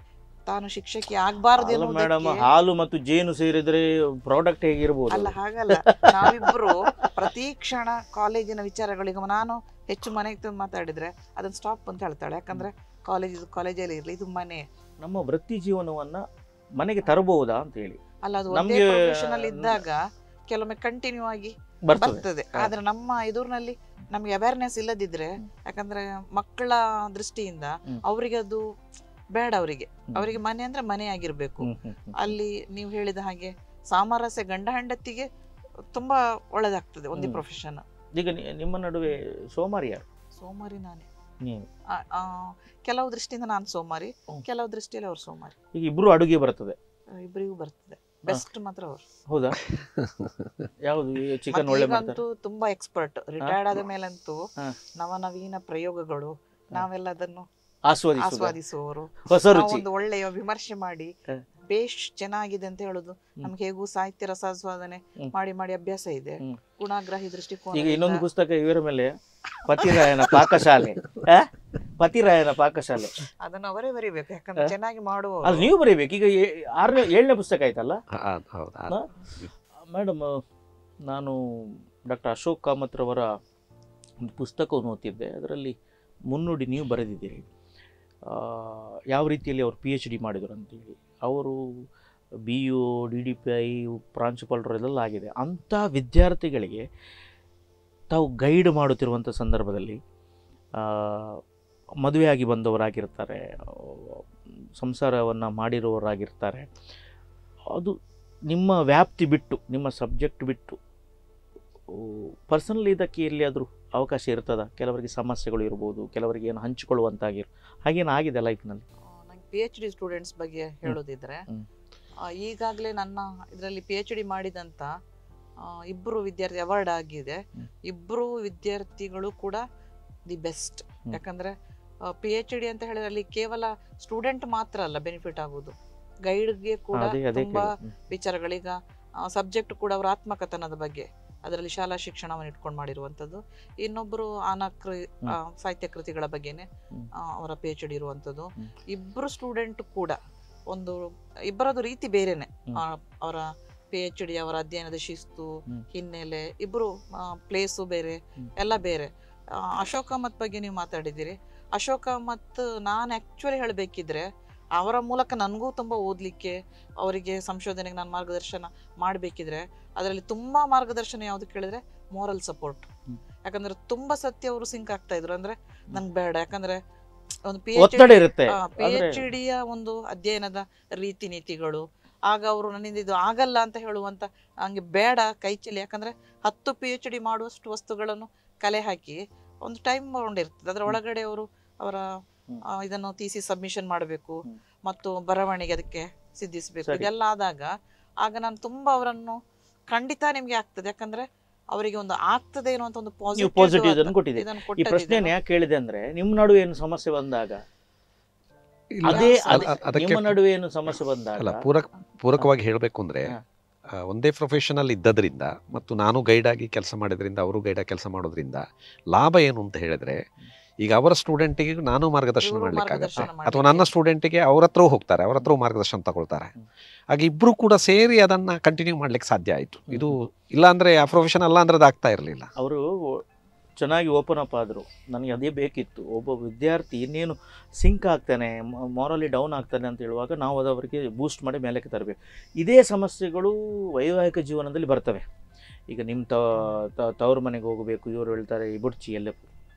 ತಾನು ಶಿಕ್ಷಕಿ ಆಗ್ಬಾರ್ದು ಅಲ್ಲ ಮೇಡಮ್ ಎನ್ನುವುದಕ್ಕೆ- ಹಾಲು ಮತ್ತು ಜೇನು ಸೇರಿದ್ರೆ ಪ್ರಾಡಕ್ಟ್ ಹೇಗಿರ್ಬೋದು ಅಲ್ಲ ಹಾಗಲ್ಲ ನಾವಿಬ್ರು ಪ್ರತಿ ಕ್ಷಣ ಕಾಲೇಜಿನ ವಿಚಾರಗಳಿಗೆ ನಾನು ಹೆಚ್ಚು ಮನೆಗೆ ತಂದು ಮಾತಾಡಿದ್ರೆ ಅದನ್ನ ಸ್ಟಾಪ್ ಅಂತ ಹೇಳ್ತಾಳೆ ಯಾಕಂದ್ರೆ ಕಾಲೇಜ್ ಕಾಲೇಜಲ್ಲಿ ಇರ್ಲಿ ಇದು ಮನೆ ನಮ್ಮ ವೃತ್ತಿ ಜೀವನವನ್ನ ಮನೆಗೆ ತರಬಹುದಾ ಅಂತ ಹೇಳಿ ಅಲ್ಲ ಅದು ಒಂದೇ ನಮ್ಗೆ ಪ್ರೊಫೆಷನಲ್ ಇದ್ದಾಗ ಕೆಲವೊಮ್ಮೆ ಕಂಟಿನ್ಯೂ ಆಗಿ ಬರ್ತದೆ. ಬರ್ತದೆ ಹಾ. ಆದ್ರೆ ನಮ್ಮ ಎದುರಿನಲ್ಲಿ ನಮಗೆ ಅವೇರ್ನೆಸ್ ಇಲ್ಲದಿದ್ರೆ ಯಾಕಂದ್ರೆ ಮಕ್ಕಳ ದೃಷ್ಟಿಯಿಂದ ಹ್ಮ್. ಅವರಿಗೆ ಅದು ಬೇಡ ಅವರಿಗೆ ಅವರಿಗೆ ಮನೆ ಅಂದ್ರೆ ಮನೆ ಆಗಿರ್ಬೇಕು ಹ್ಮ್, ಹ್ಮ್, ಹ್ಮ್. ಅಲ್ಲಿ ನೀವು ಹೇಳಿದ ಹಾಗೆ ಸಾಮರಸ್ಯ ಗಂಡ ಹೆಂಡತಿಗೆ ತುಂಬಾ ಒಳ್ಳೇದಾಗ್ತದೆ ಒಂದೇ ಹ್ಮ್. ಪ್ರೊಫೆಷನ್ ಈಗ ನಿ- ನಿಮ್ಮ ನಡುವೆ ಸೋಮಾರಿ ಯಾರು ಸೋಮಾರಿ ನಾನೇ ನೀವು ಆ- ಆ, ಕೆಲವು ದೃಷ್ಟಿಯಿಂದ ನಾನು ಸೋಮಾರಿ ಕೆಲವು ದೃಷ್ಟಿಯಲ್ಲಿ ಅವ್ರು ಸೋಮಾರಿ ಈಗ ಇಬ್ರು ಅಡುಗೆ ಬರ್ತದೆ ಇಬ್ಬರಿಗೂ ಬರ್ತದೆ ಬೆಸ್ಟ್ ಮಾತ್ರ ಅವ್ರು ಹೌದಾ ಯಾವುದು ಚಿಕನ್ ಒಳ್ಳೆ ಮಾಡ್ತಾರೆ ಈಗಂತೂ ತುಂಬಾ ಎಕ್ಸ್ಪರ್ಟ್ ರಿಟೈರ್ಡ್ ಆದ ಮೇಲಂತೂ ಹಾ. ನವನವೀನ ಪ್ರಯೋಗಗಳು ನಾವೆಲ್ಲ ಅದನ್ನು ಆಸ್ವಾದಿಸುವುದಾ? ಆಸ್ವಾದಿಸುವವರು ಹೊಸ ನಾವು ರುಚಿ. ಒಂದು ಒಳ್ಳೆಯ ವಿಮರ್ಶೆ ಮಾಡಿ ಬೇಷ್ ಚೆನ್ನಾಗಿದೆ ಅಂತ ಹೇಳುದು ನಮ್ಗೆ ಹೇಗೂ ಸಾಹಿತ್ಯ ರಸಾಸ್ವಾದನೆ ಹ್ಮ್. ಮಾಡಿ ಮಾಡಿ ಅಭ್ಯಾಸ ಇದೆ ಹ್ಮ್. ಗುಣಾಗ್ರಾಹಿ ದೃಷ್ಟಿಕೋನ ಈಗ ಇನ್ನೊಂದು ಪುಸ್ತಕ ಇವರ ಮೇಲೆ ಪತಿರಾಯನ ಪಾಕಶಾಲೆ ಆ? ಪತಿರಾಯನ ಪಾಕಶಾಲೆ ಅದನ್ನು ಅವರೇ ಬರಿಬೇಕು ಯಾಕಂದ್ರೆ ಆ? ಚೆನ್ನಾಗಿ ಮಾಡುವ ಅದು ನೀವು ಬರೀಬೇಕು ಈಗ ಏ- ಆರನೇ ಏಳನೇ ಪುಸ್ತಕ ಆಯ್ತಲ್ಲ ಹೌದು ಮೇಡಮ್ ನಾನು ಡಾಕ್ಟರ್ ಅಶೋಕ್ ಕಾಮತ್ ರವರ ಒಂದು ಪುಸ್ತಕವನ್ನು ಓದ್ತಿದ್ದೆ ಅದರಲ್ಲಿ ಮುನ್ನುಡಿ ನೀವು ಬರೆದಿದ್ದೀರಿ ಆ, ಯಾವ ರೀತಿಯಲ್ಲಿ ಅವರು ಪಿ ಎಚ್ ಡಿ ಮಾಡಿದರು ಅಂತೇಳಿ ಅವರು B U D D P I ಪ್ರಾಂಶುಪಾಲರು ಇದೆಲ್ಲ ಆಗಿದೆ ಅಂಥ ವಿದ್ಯಾರ್ಥಿಗಳಿಗೆ ತಾವು ಗೈಡ್ ಮಾಡುತ್ತಿರುವಂಥ ಸಂದರ್ಭದಲ್ಲಿ ಆ, ಮದುವೆಯಾಗಿ ಬಂದವರಾಗಿರ್ತಾರೆ ಸಂಸಾರವನ್ನು ಮಾಡಿರುವವರಾಗಿರ್ತಾರೆ ಅದು ನಿಮ್ಮ ವ್ಯಾಪ್ತಿ ಬಿಟ್ಟು ನಿಮ್ಮ ಸಬ್ಜೆಕ್ಟ್ ಬಿಟ್ಟು ಪರ್ಸನಲ್ ಇದಕ್ಕೆ ಎಲ್ಲಿಯಾದರೂ ಅವಕಾಶ ಇರ್ತದ ಕೆಲವರಿಗೆ ಸಮಸ್ಯೆಗಳು ಇರ್ಬೋದು ಕೆಲವರಿಗೆ ಏನು ಹಂಚಿಕೊಳ್ಳುವಂತಾಗಿರು ಹಾಗೇನು ಆಗಿದೆ ಲೈಫ್ನಲ್ಲಿ ನಂಗೆ ಪಿ ಎಚ್ ಡಿ ಸ್ಟೂಡೆಂಟ್ಸ್ ಬಗ್ಗೆ ಹೇಳೋದಿದ್ರೆ ಹ್ಮ್. ಆ, ಈಗಾಗಲೇ ನನ್ನ ಇದರಲ್ಲಿ ಪಿ ಎಚ್ ಡಿ ಮಾಡಿದಂತ ಆ, ಇಬ್ರು ವಿದ್ಯಾರ್ಥಿ ಅವಾರ್ಡ್ ಆಗಿದೆ ಇಬ್ರು ವಿದ್ಯಾರ್ಥಿಗಳು ಕೂಡ ದಿ ಬೆಸ್ಟ್ ಯಾಕಂದ್ರೆ ಪಿ ಎಚ್ ಡಿ ಅಂತ ಹೇಳಿದ್ರೆ ಅಲ್ಲಿ ಕೇವಲ ಸ್ಟೂಡೆಂಟ್ ಮಾತ್ರ ಅಲ್ಲ ಬೆನಿಫಿಟ್ ಆಗೋದು ಗೈಡ್ಗೆ ಕೂಡ ಅದೇ- ಅದೇ ತುಂಬಾ ಕೇಳಿದ್ದು. ಹ್ಮ್. ವಿಚಾರಗಳೀಗ ಸಬ್ಜೆಕ್ಟ್ ಕೂಡ ಅವರ ಆತ್ಮಕಥನದ ಬಗ್ಗೆ ಅದರಲ್ಲಿ ಶಾಲಾ ಶಿಕ್ಷಣವನ್ನು ಇಟ್ಕೊಂಡು ಮಾಡಿರುವಂಥದ್ದು ಇನ್ನೊಬ್ಬರು ಆನಕೃ ಆ, ಸಾಹಿತ್ಯ ಕೃತಿಗಳ ಬಗ್ಗೆನೆ ಆ, ಅವರ ಪಿ ಎಚ್ ಡಿ ಇರುವಂಥದ್ದು ಇಬ್ಬರು ಸ್ಟೂಡೆಂಟ್ ಕೂಡ ಒಂದು ಇಬ್ಬರದು ರೀತಿ ಬೇರೆನೆ ಆ, ಅವರ ಪಿ ಎಚ್ ಡಿ ಅವರ ಅಧ್ಯಯನದ ಶಿಸ್ತು ಹಿನ್ನೆಲೆ ಇಬ್ಬರು ಪ್ಲೇಸು ಬೇರೆ ಎಲ್ಲ ಬೇರೆ ಆ, ಅಶೋಕ ಮತ್ ಬಗ್ಗೆ ನೀವು ಮಾತಾಡಿದ್ದೀರಿ ಅಶೋಕ ಮತ್ ನಾನು ಆ್ಯಕ್ಚುಲಿ ಹೇಳಬೇಕಿದ್ರೆ ಅವರ ಮೂಲಕ ನನಗೂ ತುಂಬ ಓದಲಿಕ್ಕೆ ಅವರಿಗೆ ಸಂಶೋಧನೆಗೆ ನಾನು ಮಾರ್ಗದರ್ಶನ ಮಾಡಬೇಕಿದ್ರೆ ಅದರಲ್ಲಿ ತುಂಬ ಮಾರ್ಗದರ್ಶನ ಯಾವುದು ಕೇಳಿದ್ರೆ ಮೋರಲ್ ಸಪೋರ್ಟ್ ಯಾಕಂದ್ರೆ ತುಂಬ ಸತ್ಯ ಅವರು ಸಿಂಕ್ ಆಗ್ತಾ ಇದ್ರು ಅಂದ್ರೆ ನಂಗೆ ಬೇಡ ಯಾಕಂದ್ರೆ ಒಂದು ಪಿ ಒತ್ತಡ ಇರುತ್ತೆ. ಪಿ ಅಂದ್ರೆ- ಎಚ್ ಡಿಯ ಒಂದು ಅಧ್ಯಯನದ ರೀತಿ ನೀತಿಗಳು ಆಗ ಅವರು ನನ್ನಿಂದ ಇದು ಆಗಲ್ಲ ಅಂತ ಹೇಳುವಂತ ಹಂಗೆ ಬೇಡ ಕೈ ಚೆಲ್ಲಿ ಯಾಕಂದ್ರೆ ಹತ್ತು ಪಿ ಎಚ್ ಡಿ ಮಾಡುವಷ್ಟು ವಸ್ತುಗಳನ್ನು ಕಲೆ ಹಾಕಿ ಒಂದು ಟೈಮ್ ಬೌಂಡ್ ಇರ್ತದೆ ಅದರ ಒಳಗಡೆ ಅವರು ಅವರ ಆ, ಇದನ್ನು ತೀಸಿ ಸಬ್ಮಿಷನ್ ಮಾಡಬೇಕು ಮತ್ತು ಬರವಣಿಗೆ ಅದಕ್ಕೆ ಸಿದ್ಧಿಸಬೇಕು ಸರಿ. ಇದೆಲ್ಲ ಆದಾಗ ಆಗ ನಾನು ತುಂಬಾ ಅವರನ್ನು ಖಂಡಿತ ನಿಮ್ಗೆ ಆಗ್ತದೆ ಯಾಕಂದ್ರೆ ಅವರಿಗೆ ಒಂದು ಆಗ್ತದೆ ಅನ್ನುವಂತ ಒಂದು ನೀವು ಪಾಸಿಟಿವ್ ಪಾಸಿಟಿವ್ ಇದನ್ನು ಕೊಟ್ಟಿದೆ ಇದನ್ನು ಈ ಕೊಟ್ಟದ್ದು ಪ್ರಶ್ನೆಯನ್ನು ಯಾಕೆ ಕೇಳಿದೆ ಅಂದ್ರೆ ನಿಮ್ಮ ನಡುವೆ ಏನು ಸಮಸ್ಯೆ ಬಂದಾಗ ಇಲ್ಲ, ಅದೇ ಅದ್- ಅದೇ- ಅದಕ್ಕೆ- ನಿಮ್ಮ ನಡುವೆ ಏನು ಸಮಸ್ಯೆ ಬಂದಾಗ ಅಲ್ಲ ಪೂರಕ ಪೂರಕವಾಗಿ ಹೇಳಬೇಕು ಅಂದರೆ ಒಂದೇ ಪ್ರೊಫೆಷನಲ್ ಇದ್ದದ್ರಿಂದ ಮತ್ತು ನಾನು ಗೈಡ್ ಆಗಿ ಕೆಲಸ ಮಾಡಿದ್ರಿಂದ ಅವರು ಗೈಡ್ ಆಗಿ ಕೆಲಸ ಮಾಡೋದ್ರಿಂದ ಲಾಭ ಏನು ಅಂತ ಹೇಳಿದ್ರೆ ಈಗ ಅವರ ಸ್ಟೂಡೆಂಟಿಗೆ ನಾನು ಮಾರ್ಗದರ್ಶನ ಇವ್ರು ಮಾಡ್ಲಿಕ್ಕಾಗತ್ತೆ ಮಾರ್ಗದರ್ಶನ ಅಥವಾ ನನ್ನ ಸ್ಟೂಡೆಂಟಿಗೆ ಅವ್ರ ಹತ್ರ ಹೋಗ್ತಾರೆ ಅವ್ರ ಹತ್ರ ಮಾರ್ಗದರ್ಶನ ತಗೊಳ್ತಾರೆ ಹಾಗೆ ಇಬ್ರು ಕೂಡ ಸೇರಿ ಅದನ್ನ ಕಂಟಿನ್ಯೂ ಮಾಡ್ಲಿಕ್ಕೆ ಸಾಧ್ಯ ಆಯಿತು ಇದು ಇಲ್ಲ ಅಂದ್ರೆ ಆ ಪ್ರೊಫೆಷನ್ ಅಲ್ಲ ಅಂದ್ರೆ ಅದು ಆಗ್ತಾ ಇರಲಿಲ್ಲ ಅವರು ಚೆನ್ನಾಗಿ ಓಪನ್ ಅಪ್ ಆದರು ನನಗೆ ಅದೇ ಬೇಕಿತ್ತು ಒಬ್ಬ ವಿದ್ಯಾರ್ಥಿ ಇನ್ನೇನು ಸಿಂಕ್ ಆಗ್ತಾನೆ ಮಾರಲಿ ಡೌನ್ ಆಗ್ತಾನೆ ಅಂತ ಹೇಳುವಾಗ ನಾವು ಅದು ಅವರಿಗೆ ಬೂಸ್ಟ್ ಮಾಡಿ ಮೇಲಕ್ಕೆ ತರಬೇಕು ಇದೇ ಸಮಸ್ಯೆಗಳು ವೈವಾಹಿಕ ಜೀವನದಲ್ಲಿ ಬರ್ತವೆ ಈಗ ನಿಮ್ಮ ತ ತ- ತವ್ರ ಮನೆಗೆ ಹೋಗಬೇಕು ಇವರು ಹೇಳ್ತಾರೆ ಈ ಬುಡ್ಚಿ ಎಲ್ಲ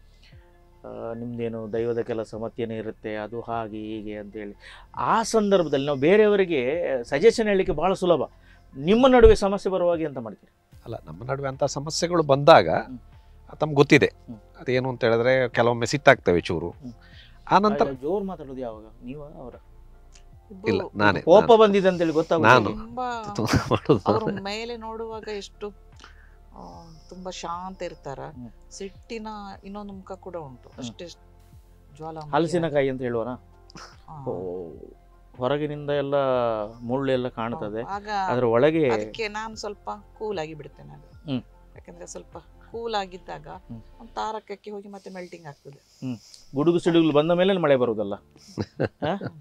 ನಿಮ್ಮದೇನು ದೈವದ ಕೆಲಸ ಮತ್ತೇನೋ ಇರುತ್ತೆ ಅದು ಹಾಗೆ ಹೀಗೆ ಅಂತೇಳಿ ಆ ಸಂದರ್ಭದಲ್ಲಿ ನಾವು ಬೇರೆಯವರಿಗೆ ಸಜೆಷನ್ ಹೇಳಲಿಕ್ಕೆ ಭಾಳ ಸುಲಭ ನಿಮ್ಮ ನಡುವೆ ಸಮಸ್ಯೆ ಬರುವಾಗೆ ಅಂತ ಮಾಡ್ತೀರಿ ಅಲ್ಲ ನಮ್ಮ ನಡುವೆ ಅಂತ ಸಮಸ್ಯೆಗಳು ಬಂದಾಗ ತಮ್ಗೆ ಗೊತ್ತಿದೆ ಅದೇನು ಅಂತ ಹೇಳಿದ್ರೆ ಕೆಲವೊಮ್ಮೆ ಸಿಟ್ಟಾಗ್ತವೆ ಚೂರು ಆ ನಂತರ ಜೋರು ಮಾತಾಡೋದು ಯಾವಾಗ ನೀವು ಅವರ ಇಲ್ಲ ನಾನೇ ಕೋಪ ನಾನೇ. ಬಂದಿದೆ ಅಂತೇಳಿ ಗೊತ್ತಾಗುತ್ತೆ ನಾನು ತುಂಬಾ ಮಾಡೋದು ಅವರು ನಾನೇ. ಮೇಲೆ ನೋಡುವಾಗ ಎಷ್ಟು ಆ, ತುಂಬಾ ಶಾಂತ ಇರ್ತಾರ ಸಿಟ್ಟಿನ ಇನ್ನೊಂದು ಮುಖ ಕೂಡ ಉಂಟು ಅಷ್ಟೇ ಜ್ವಾಲ ಹಲಸಿನಕಾಯಿ ಅಂತ ಹೇಳುವನ ಹೊರಗಿನಿಂದ ಎಲ್ಲ ಮುಳ್ಳು ಎಲ್ಲ ಕಾಣ್ತದೆ ಆಗ ಅದರ ಒಳಗೆ ಅದಕ್ಕೆ ನಾನು ಸ್ವಲ್ಪ ಕೂಲ್ ಆಗಿ ಬಿಡ್ತೇನೆ ಆಗ ಹ್ಮ್. ಯಾಕಂದ್ರೆ ಸ್ವಲ್ಪ ಕೂಲ್ ಆಗಿದ್ದಾಗ ಒಂದು ತಾರಕಕ್ಕೆ ಹೋಗಿ ಮತ್ತೆ ಮೆಲ್ಟಿಂಗ್ ಆಗ್ತದೆ ಹ್ಮ್ ಗುಡುಗು ಸಿಡುಗುಲು ಬಂದ ಮೇಲೆ ಮಳೆ ಬರುವುದಲ್ಲ ಹ?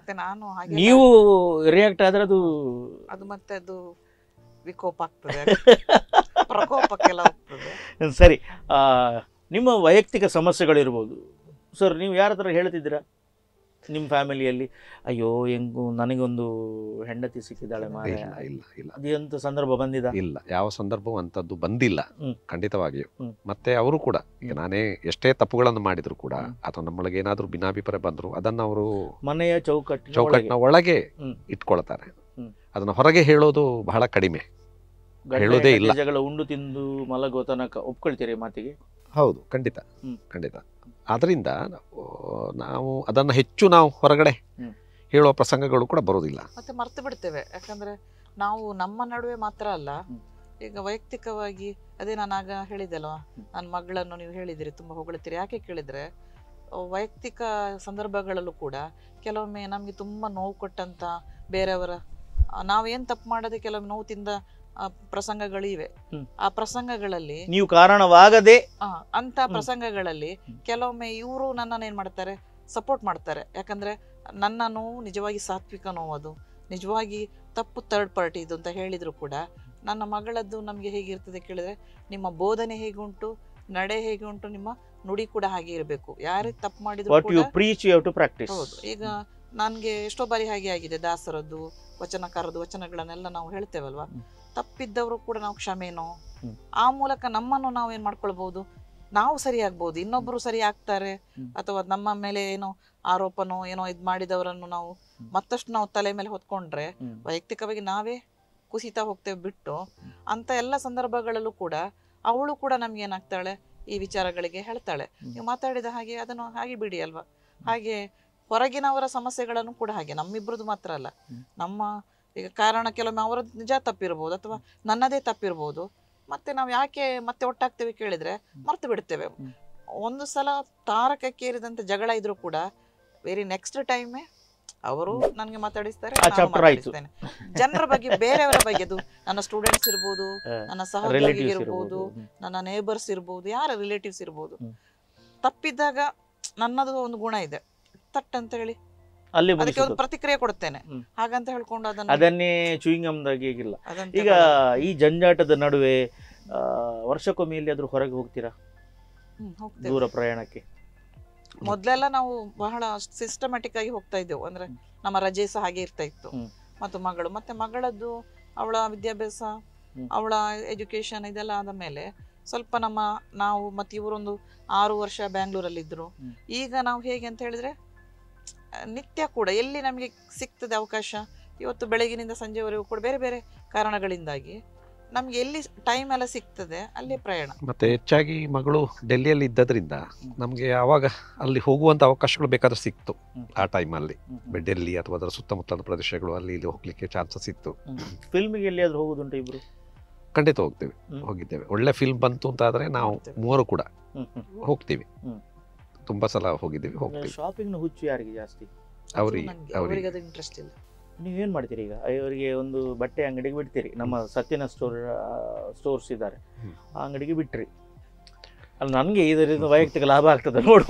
ಮತ್ತೆ ನಾನು ಹಾಗೆ ನೀವು ರಿಯಾಕ್ಟ್ ಆದ್ರೆ ಅದು ಅದು ಮತ್ತೆ ಅದು ವಿಕೋಪ ಆಗ್ತದೆ ಪ್ರಕೋಪಕ್ಕೆಲ್ಲ ಹೋಗ್ತದೆ ಸರಿ ಆ, ನಿಮ್ಮ ವೈಯಕ್ತಿಕ ಸಮಸ್ಯೆಗಳಿರ್ಬೋದು ಸರ್ ನೀವು ಯಾರ ಹತ್ರ ಹೇಳ್ತಿದ್ದೀರಾ ನಿಮ್ಮ ಫ್ಯಾಮಿಲಿಯಲ್ಲಿ ಅಯ್ಯೋ ಹೆಂಗು ನನಗೊಂದು ಹೆಂಡತಿ ಸಿಕ್ಕಿದ್ದಾಳೆ ಮಾರ ಇಲ್ಲ ಇಲ್ಲ ಇಲ್ಲ ಅದಂತ ಸಂದರ್ಭ ಬಂದಿದ ಇಲ್ಲ ಯಾವ ಸಂದರ್ಭವೂ ಅಂಥದ್ದು ಬಂದಿಲ್ಲ ಹ್ಮ್. ಖಂಡಿತವಾಗಿಯೂ ಹ್ಮ್. ಮತ್ತೆ ಅವರು ಕೂಡ ಈಗ ನಾನೇ ಎಷ್ಟೇ ತಪ್ಪುಗಳನ್ನು ಮಾಡಿದ್ರು ಕೂಡ ಅಥವಾ ನಮ್ಮೊಳಗೆ ಏನಾದರೂ ಭಿನ್ನಾಭಿಪ್ರಾಯ ಬಂದ್ರು ಅದನ್ನ ಅವರು ಮನೆಯ ಚೌಕಟ್ಟಿನ ಚೌಕಟ್ಟಿನ ಒಳಗೆ ಹ್ಮ್. ಇಟ್ಕೊಳ್ತಾರೆ ಹ್ಮ್. ಅದನ್ನ ಹೊರಗೆ ಹೇಳೋದು ಬಹಳ ಕಡಿಮೆ ಗಂಡ ಹೇಳೋದೇ ಹೆಂಡತಿ ಇಲ್ಲ ಜಗಳ ಉಂಡು ತಿಂದು ಮಲಗೋ ತನಕ ಒಪ್ಕೊಳ್ತೀರಿ ಈ ಮಾತಿಗೆ ಹೌದು ಖಂಡಿತ ಹ್ಮ್. ಖಂಡಿತ ಆದ್ರಿಂದ ಆ, ನಾವು ಅದನ್ನ ಹೆಚ್ಚು ನಾವು ಹೊರಗಡೆ ಹ್ಮ್. ಹೇಳುವ ಪ್ರಸಂಗಗಳು ಕೂಡ ಬರೋದಿಲ್ಲ ಮತ್ತೆ ಮರ್ತು ಬಿಡ್ತೇವೆ ಯಾಕಂದ್ರೆ ನಾವು ನಮ್ಮ ನಡುವೆ ಮಾತ್ರ ಅಲ್ಲ ಈಗ ವೈಯಕ್ತಿಕವಾಗಿ ಅದೇ ನಾನು ಆಗ ಹೇಳಿದೆಲ್ವಾ ನನ್ನ ಮಗಳನ್ನು ನೀವು ಹೇಳಿದಿರಿ ತುಂಬಾ ಹೊಗಳ್ತೀರಿ ಯಾಕೆ ಕೇಳಿದ್ರೆ ಆ, ವೈಯಕ್ತಿಕ ಸಂದರ್ಭಗಳಲ್ಲೂ ಕೂಡ ಕೆಲವೊಮ್ಮೆ ನಮಗೆ ತುಂಬಾ ನೋವು ಕೊಟ್ಟಂತ ಬೇರೆಯವರ ಆ, ನಾವೇನ್ ತಪ್ಪು ಮಾಡದೆ ಕೆಲವೊಮ್ಮೆ ನೋವು ತಿಂದ ಆ, ಪ್ರಸಂಗಗಳಿವೆ ಹ್ಮ್. ಆ ಪ್ರಸಂಗಗಳಲ್ಲಿ ನೀವು ಕಾರಣವಾಗದೆ ಆ, ಅಂತ ಪ್ರಸಂಗಗಳಲ್ಲಿ ಕೆಲವೊಮ್ಮೆ ಇವರು ನನ್ನನ್ನು ಏನ್ ಮಾಡ್ತಾರೆ ಸಪೋರ್ಟ್ ಮಾಡ್ತಾರೆ ಯಾಕಂದ್ರೆ ನನ್ನ ನೋವು ನಿಜವಾಗಿ ಸಾತ್ವಿಕ ನೋವು ಅದು ನಿಜವಾಗಿ ತಪ್ಪು ಥರ್ಡ್ ಪಾರ್ಟಿ ಇದು ಅಂತ ಹೇಳಿದ್ರು ಕೂಡ ನನ್ನ ಮಗಳದ್ದು ನಮಗೆ ಹೇಗಿರ್ತದೆ ಕೇಳಿದ್ರೆ ನಿಮ್ಮ ಬೋಧನೆ ಹೇಗುಂಟು ನಡೆ ಹೇಗೆ ಉಂಟು ನಿಮ್ಮ ನುಡಿ ಕೂಡ ಹಾಗೆ ಇರಬೇಕು ಯಾರೇ ತಪ್ಪು ಮಾಡಿದ್ರು ವಾಟ್ ಯು ಕೂಡ preach you have to practice ಹೌದು ಈಗ ನನ್ಗೆ ಎಷ್ಟೋ ಬಾರಿ ಹಾಗೆ ಆಗಿದೆ ದಾಸರದ್ದು ವಚನಕಾರದ್ದು ವಚನಗಳನ್ನೆಲ್ಲ ನಾವು ಹೇಳ್ತೇವಲ್ವಾ ತಪ್ಪಿದ್ದವರು ಕೂಡ ನಾವು ಕ್ಷಮೆನೋ ಹ್ಮ್. ಆ ಮೂಲಕ ನಮ್ಮನ್ನು ನಾವು ಏನ್ ಮಾಡ್ಕೊಳ್ಬಹುದು ನಾವು ಸರಿ ಆಗ್ಬೋದು ಇನ್ನೊಬ್ರು ಸರಿ ಆಗ್ತಾರೆ ಅಥವಾ ನಮ್ಮ ಮೇಲೆ ಏನೋ ಆರೋಪನೋ ಏನೋ ಇದ್ ಮಾಡಿದವರನ್ನು ನಾವು ಮತ್ತಷ್ಟು ನಾವು ತಲೆ ಮೇಲೆ ಹೊತ್ಕೊಂಡ್ರೆ ವೈಯಕ್ತಿಕವಾಗಿ ನಾವೇ ಕುಸಿತಾ ಹೋಗ್ತೇವೆ ಬಿಟ್ಟು ಅಂತ ಎಲ್ಲ ಸಂದರ್ಭಗಳಲ್ಲೂ ಕೂಡ ಅವಳು ಕೂಡ ನಮ್ಗೆ ಏನಾಗ್ತಾಳೆ ಈ ವಿಚಾರಗಳಿಗೆ ಹೇಳ್ತಾಳೆ ನೀವು ಮಾತಾಡಿದ ಹಾಗೆ ಅದನ್ನು ಹಾಗೆ ಬಿಡಿ ಅಲ್ವಾ ಹಾಗೆ ಹೊರಗಿನವರ ಸಮಸ್ಯೆಗಳನ್ನು ಕೂಡ ಹಾಗೆ ನಮ್ಮಿಬ್ರದ್ದು ಮಾತ್ರ ಅಲ್ಲ ನಮ್ಮ ಈಗ ಕಾರಣ ಕೆಲವೊಮ್ಮೆ ಅವರದ್ದು ನಿಜ ತಪ್ಪಿರ್ಬೋದು ಅಥವಾ ನನ್ನದೇ ತಪ್ಪಿರ್ಬೋದು ಮತ್ತೆ ನಾವು ಯಾಕೆ ಮತ್ತೆ ಒಟ್ಟಾಗ್ತೇವೆ ಕೇಳಿದ್ರೆ ಮರ್ತು ಬಿಡ್ತೇವೆ ಒಂದು ಸಲ ತಾರಕಕ್ಕೇರಿದಂತ ಜಗಳ ಇದ್ರೂ ಕೂಡ ವೆರಿ ನೆಕ್ಸ್ಟ್ ಟೈಮೇ ಅವರು ನನಗೆ ಮಾತಾಡಿಸ್ತಾರೆ ಆ ನಾನು chapter ಆಯ್ತು. ಮಾತಾಡಿಸ್ತೇನೆ ಜನರ ಬಗ್ಗೆ ಬೇರೆಯವರ ಬಗ್ಗೆ ಅದು ನನ್ನ ಸ್ಟೂಡೆಂಟ್ಸ್ ಇರ್ಬೋದು ಹಾ, ನನ್ನ relatives ಸಹೋದ್ಯೋಗಿ ಇರ್ಬೋದು. ಇರ್ಬೋದು ಹ್ಮ್. ನನ್ನ ನೇಬರ್ಸ್ ಇರ್ಬೋದು ಯಾರ ರಿಲೇಟಿವ್ಸ್ ಇರ್ಬೋದು ಹ್ಮ್. ತಪ್ಪಿದ್ದಾಗ ನನ್ನದು ಒಂದು ಗುಣ ಇದೆ ತಟ್ ಅಂತ ಹೇಳಿ ಅಲ್ಲಿ ಅದಕ್ಕೆ ಒಂದು ಮುಗಿಸೋದು. ಪ್ರತಿಕ್ರಿಯೆ ಕೊಡ್ತೇನೆ ಹ್ಮ್. ಹಾಗಂತ ಹೇಳ್ಕೊಂಡು ಅದನ್ನ ಅದನ್ನೇ ಚೂಯಿಂಗಮ್ದಾಗ ಈಗಿಲ್ಲ ಅದಂತೆ ಈಗ ಈ ಜಂಜಾಟದ ನಡುವೆ ಆ, ವರ್ಷಕ್ಕೊಮ್ಮೆ ಎಲ್ಲಿಯಾದ್ರೂ ಹೊರಗೆ ಹೋಗ್ತೀರಾ ಹ್ಮ್, ಹೋಗ್ತೇವೆ. ದೂರ ಪ್ರಯಾಣಕ್ಕೆ ಮೊದ್ಲೆಲ್ಲ ನಾವು ಬಹಳ ಸಿಸ್ಟಮ್ಯಾಟಿಕ್ ಆಗಿ ಹೋಗ್ತಾ ಇದ್ದೆವು ಅಂದ್ರೆ ನಮ್ಮ ರಜೆ ಸಹ ಹಾಗೆ ಇರ್ತಾ ಇತ್ತು ಹ್ಮ್. ಮತ್ತು ಮಗಳು ಮತ್ತೆ ಮಗಳದ್ದು ಅವಳ ವಿದ್ಯಾಭ್ಯಾಸ ಹ್ಮ್. ಅವಳ ಎಜುಕೇಶನ್ ಇದೆಲ್ಲ ಆದ ಮೇಲೆ ಸ್ವಲ್ಪ ನಮ್ಮ ನಾವು ಮತ್ತೆ ಇವರೊಂದು ಆರು ವರ್ಷ ಬ್ಯಾಂಗ್ಳೂರಲ್ಲಿ ಇದ್ರು ಹ್ಮ್. ಈಗ ನಾವು ಹೇಗೆ ಅಂತ ಹೇಳಿದ್ರೆ ಆ, ನಿತ್ಯ ಕೂಡ ಎಲ್ಲಿ ನಮಗೆ ಸಿಗ್ತದೆ ಅವಕಾಶ ಇವತ್ತು ಬೆಳಗಿನಿಂದ ಸಂಜೆವರೆಗೂ ಕೂಡ ಬೇರೆ ಬೇರೆ ಕಾರಣಗಳಿಂದಾಗಿ ನಮ್ಗೆ ಎಲ್ಲಿ ಟೈಮ್ ಎಲ್ಲ ಸಿಗ್ತದೆ ಅಲ್ಲಿ ಪ್ರಯಾಣ ಮತ್ತೆ ಹೆಚ್ಚಾಗಿ ಮಗಳು ಡೆಲ್ಲಿಯಲ್ಲಿ ಇದ್ದದ್ರಿಂದ ನಮಗೆ ಆವಾಗ ಅಲ್ಲಿ ಹೋಗುವಂತ ಅವಕಾಶಗಳು ಬೇಕಾದ್ರೆ ಸಿಕ್ತು ಆ ಟೈಮಲ್ಲಿ ಡೆಲ್ಲಿ ಅಥವಾ ಅದರ ಸುತ್ತಮುತ್ತಲ ಪ್ರದೇಶಗಳು ಅಲ್ಲಿ ಇಲ್ಲಿ ಹೋಗ್ಲಿಕ್ಕೆ ಚಾನ್ಸಸ್ ಇತ್ತು ಫಿಲ್ಮಿಗೆ ಎಲ್ಲಿಯಾದ್ರೂ ಹೋಗುದುಂಟು ಇಬ್ರು ಖಂಡಿತ ಹೋಗ್ತೇವೆ ಹೋಗಿದ್ದೇವೆ ಒಳ್ಳೆ ಫಿಲ್ಮ್ ಬಂತು ಅಂತ ಆದ್ರೆ ನಾವು ಮೂವರು ಕೂಡ ಹ್ಮ್, ಹ್ಮ್. ಹೋಗ್ತೀವಿ ಹ್ಮ್. ತುಂಬಾ ಸಲ ಹೋಗಿದ್ದೀವಿ ಹೋಗ್ತೀವಿ ಶಾಪಿಂಗ್ ನ ಹುಚ್ಚು ಯಾರಿಗೆ ಜಾಸ್ತಿ ಅವ್ರಿಗೆ ನನ್ಗೆ ಅವ್ರಿಗೆ ಅವರಿಗೆ ಅದು ಇಂಟ್ರೆಸ್ಟ್ ಇಲ್ಲ ನೀವೇನ್ ಮಾಡ್ತೀರಿ ಈಗ ಅವರಿಗೆ ಒಂದು ಬಟ್ಟೆ ಅಂಗಡಿಗೆ ಬಿಡ್ತೀರಿ ನಮ್ಮ ಸತ್ಯನ ಸ್ಟೋರ್ ಸ್ಟೋರ್ಸ್ ಇದ್ದಾರೆ ಆ ಅಂಗಡಿಗೆ ಬಿಟ್ರಿ ಅಲ್ಲಿ ನನಗೆ ಇದರಿಂದ ವೈಯಕ್ತಿಕ ಲಾಭ ಆಗ್ತದೆ ನೋಡುವ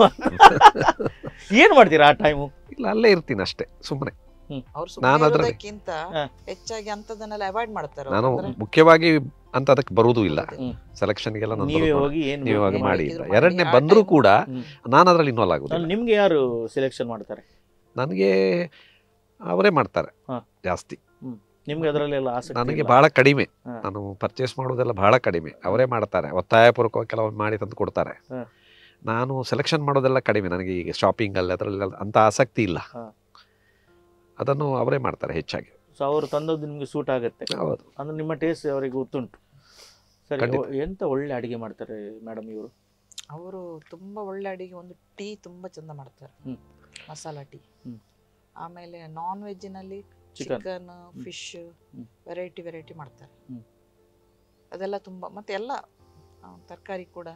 ಏನ್ ಮಾಡ್ತೀರಾ ಆ ಟೈಮು ಇಲ್ಲ ಅಲ್ಲೇ ಇರ್ತೀನಿ ಅಷ್ಟೇ ಸುಮ್ಮನೆ ಅವ್ರು ನಾನು ಸುಮ್ಮನೆ ಅದ್ರಲ್ಲಿ ಇರೋದಕ್ಕಿಂತ ಹೆಚ್ಚಾಗಿ ಅಂತದನ್ನೆಲ್ಲ ಅವಾಯ್ಡ್ ಮಾಡ್ತಾರೆ ನಾನು ಅಂದ್ರೆ ಮುಖ್ಯವಾಗಿ ಅಂತ ಅದಕ್ಕೆ ಬರುವುದೂ ಇಲ್ಲ ಸೆಲೆಕ್ಷನ್ಗೆಲ್ಲ ನಾನು ನೀವೇ ಬರೋದು ಹೋಗಿ ಏನ್ ನೀವೇ ಬೇಕು ಹೋಗಿ ಏನ್ ಮಾಡಿ ಬೇಕಿದ್ರು ಇಲ್ಲ ಎರಡನೇ ಮಾಡಿ, ಆ ಬಂದರೂ time- ಕೂಡ ಹ್ಮ್. ನಾನು ಅದರಲ್ಲಿ ಇನ್ವಾಲ್ವ್ ಆಗುದಿಲ್ಲ ಅಲ್ಲಿ ನಿಮ್ಗೆ ಯಾರು ಸೆಲೆಕ್ಷನ್ ಮಾಡ್ತಾರೆ ನನಗೆ ಅವರೇ ಮಾಡ್ತಾರೆ ಹಾ. ಜಾಸ್ತಿ ಹ್ಮ್. ನಿಮ್ಗೆ ಅದರಲ್ಲೆಲ್ಲ ಆಸಕ್ತಿ ನನಗೆ ಇಲ್ಲ? ಬಹಳ ಕಡಿಮೆ ಹಾ. ನಾನು ಪರ್ಚೇಸ್ ಮಾಡೋದೆಲ್ಲ ಬಹಳ ಕಡಿಮೆ ಅವರೇ ಮಾಡ್ತಾರೆ ಒತ್ತಾಯಪೂರ್ವಕವಾಗಿ ಕೆಲವೊಮ್ಮೆ ಮಾಡಿ ತಂದು ಕೊಡ್ತಾರೆ ಹಾ. ನಾನು ಸೆಲೆಕ್ಷನ್ ಮಾಡೋದೆಲ್ಲ ಕಡಿಮೆ ನನಗೆ ಈಗ ಶಾಪಿಂಗ್ ಅಲ್ಲಿ ಅದರಲ್ಲಿ ಅಂತ ಆಸಕ್ತಿ ಇಲ್ಲ ಹಾ. ಅದನ್ನು ಅವರೇ ಮಾಡ್ತಾರೆ ಹೆಚ್ಚಾಗಿ ಸೊ ಅವರು ತಂದದ್ದು ನಿಮ್ಗೆ ಸೂಟ್ ಆಗುತ್ತೆ ಹೌದು. ಅಂದ್ರೆ ನಿಮ್ಮ ಟೇಸ್ಟ್ ಅವರಿಗೆ ಗೊತ್ತುಂಟು ಸರಿ ಖಂಡಿತ. ಓ- ಎಂತ ಒಳ್ಳೆ ಅಡಿಗೆ ಮಾಡ್ತಾರೆ ಮೇಡಮ್ ಇವರು ಅವರು ತುಂಬಾ ಒಳ್ಳೆ ಅಡಿಗೆ ಒಂದು ಟೀ ತುಂಬಾ ಚಂದ ಮಾಡ್ತಾರೆ ಹ್ಮ್. ಮಸಾಲಾ ಟೀ ಹ್ಮ್. ಆಮೇಲೆ ನಾನ್ ವೆಜ್ಜಿನಲ್ಲಿ Chicken. ಚಿಕನ್ ಹ್ಮ್. ಫಿಶ್ ಹ್ಮ್. ವೆರೈಟಿ ವೆರೈಟಿ ಮಾಡ್ತಾರೆ ಹ್ಮ್. ಅದೆಲ್ಲ ತುಂಬಾ ಮತ್ತೆ ಎಲ್ಲ ತರಕಾರಿ ಕೂಡ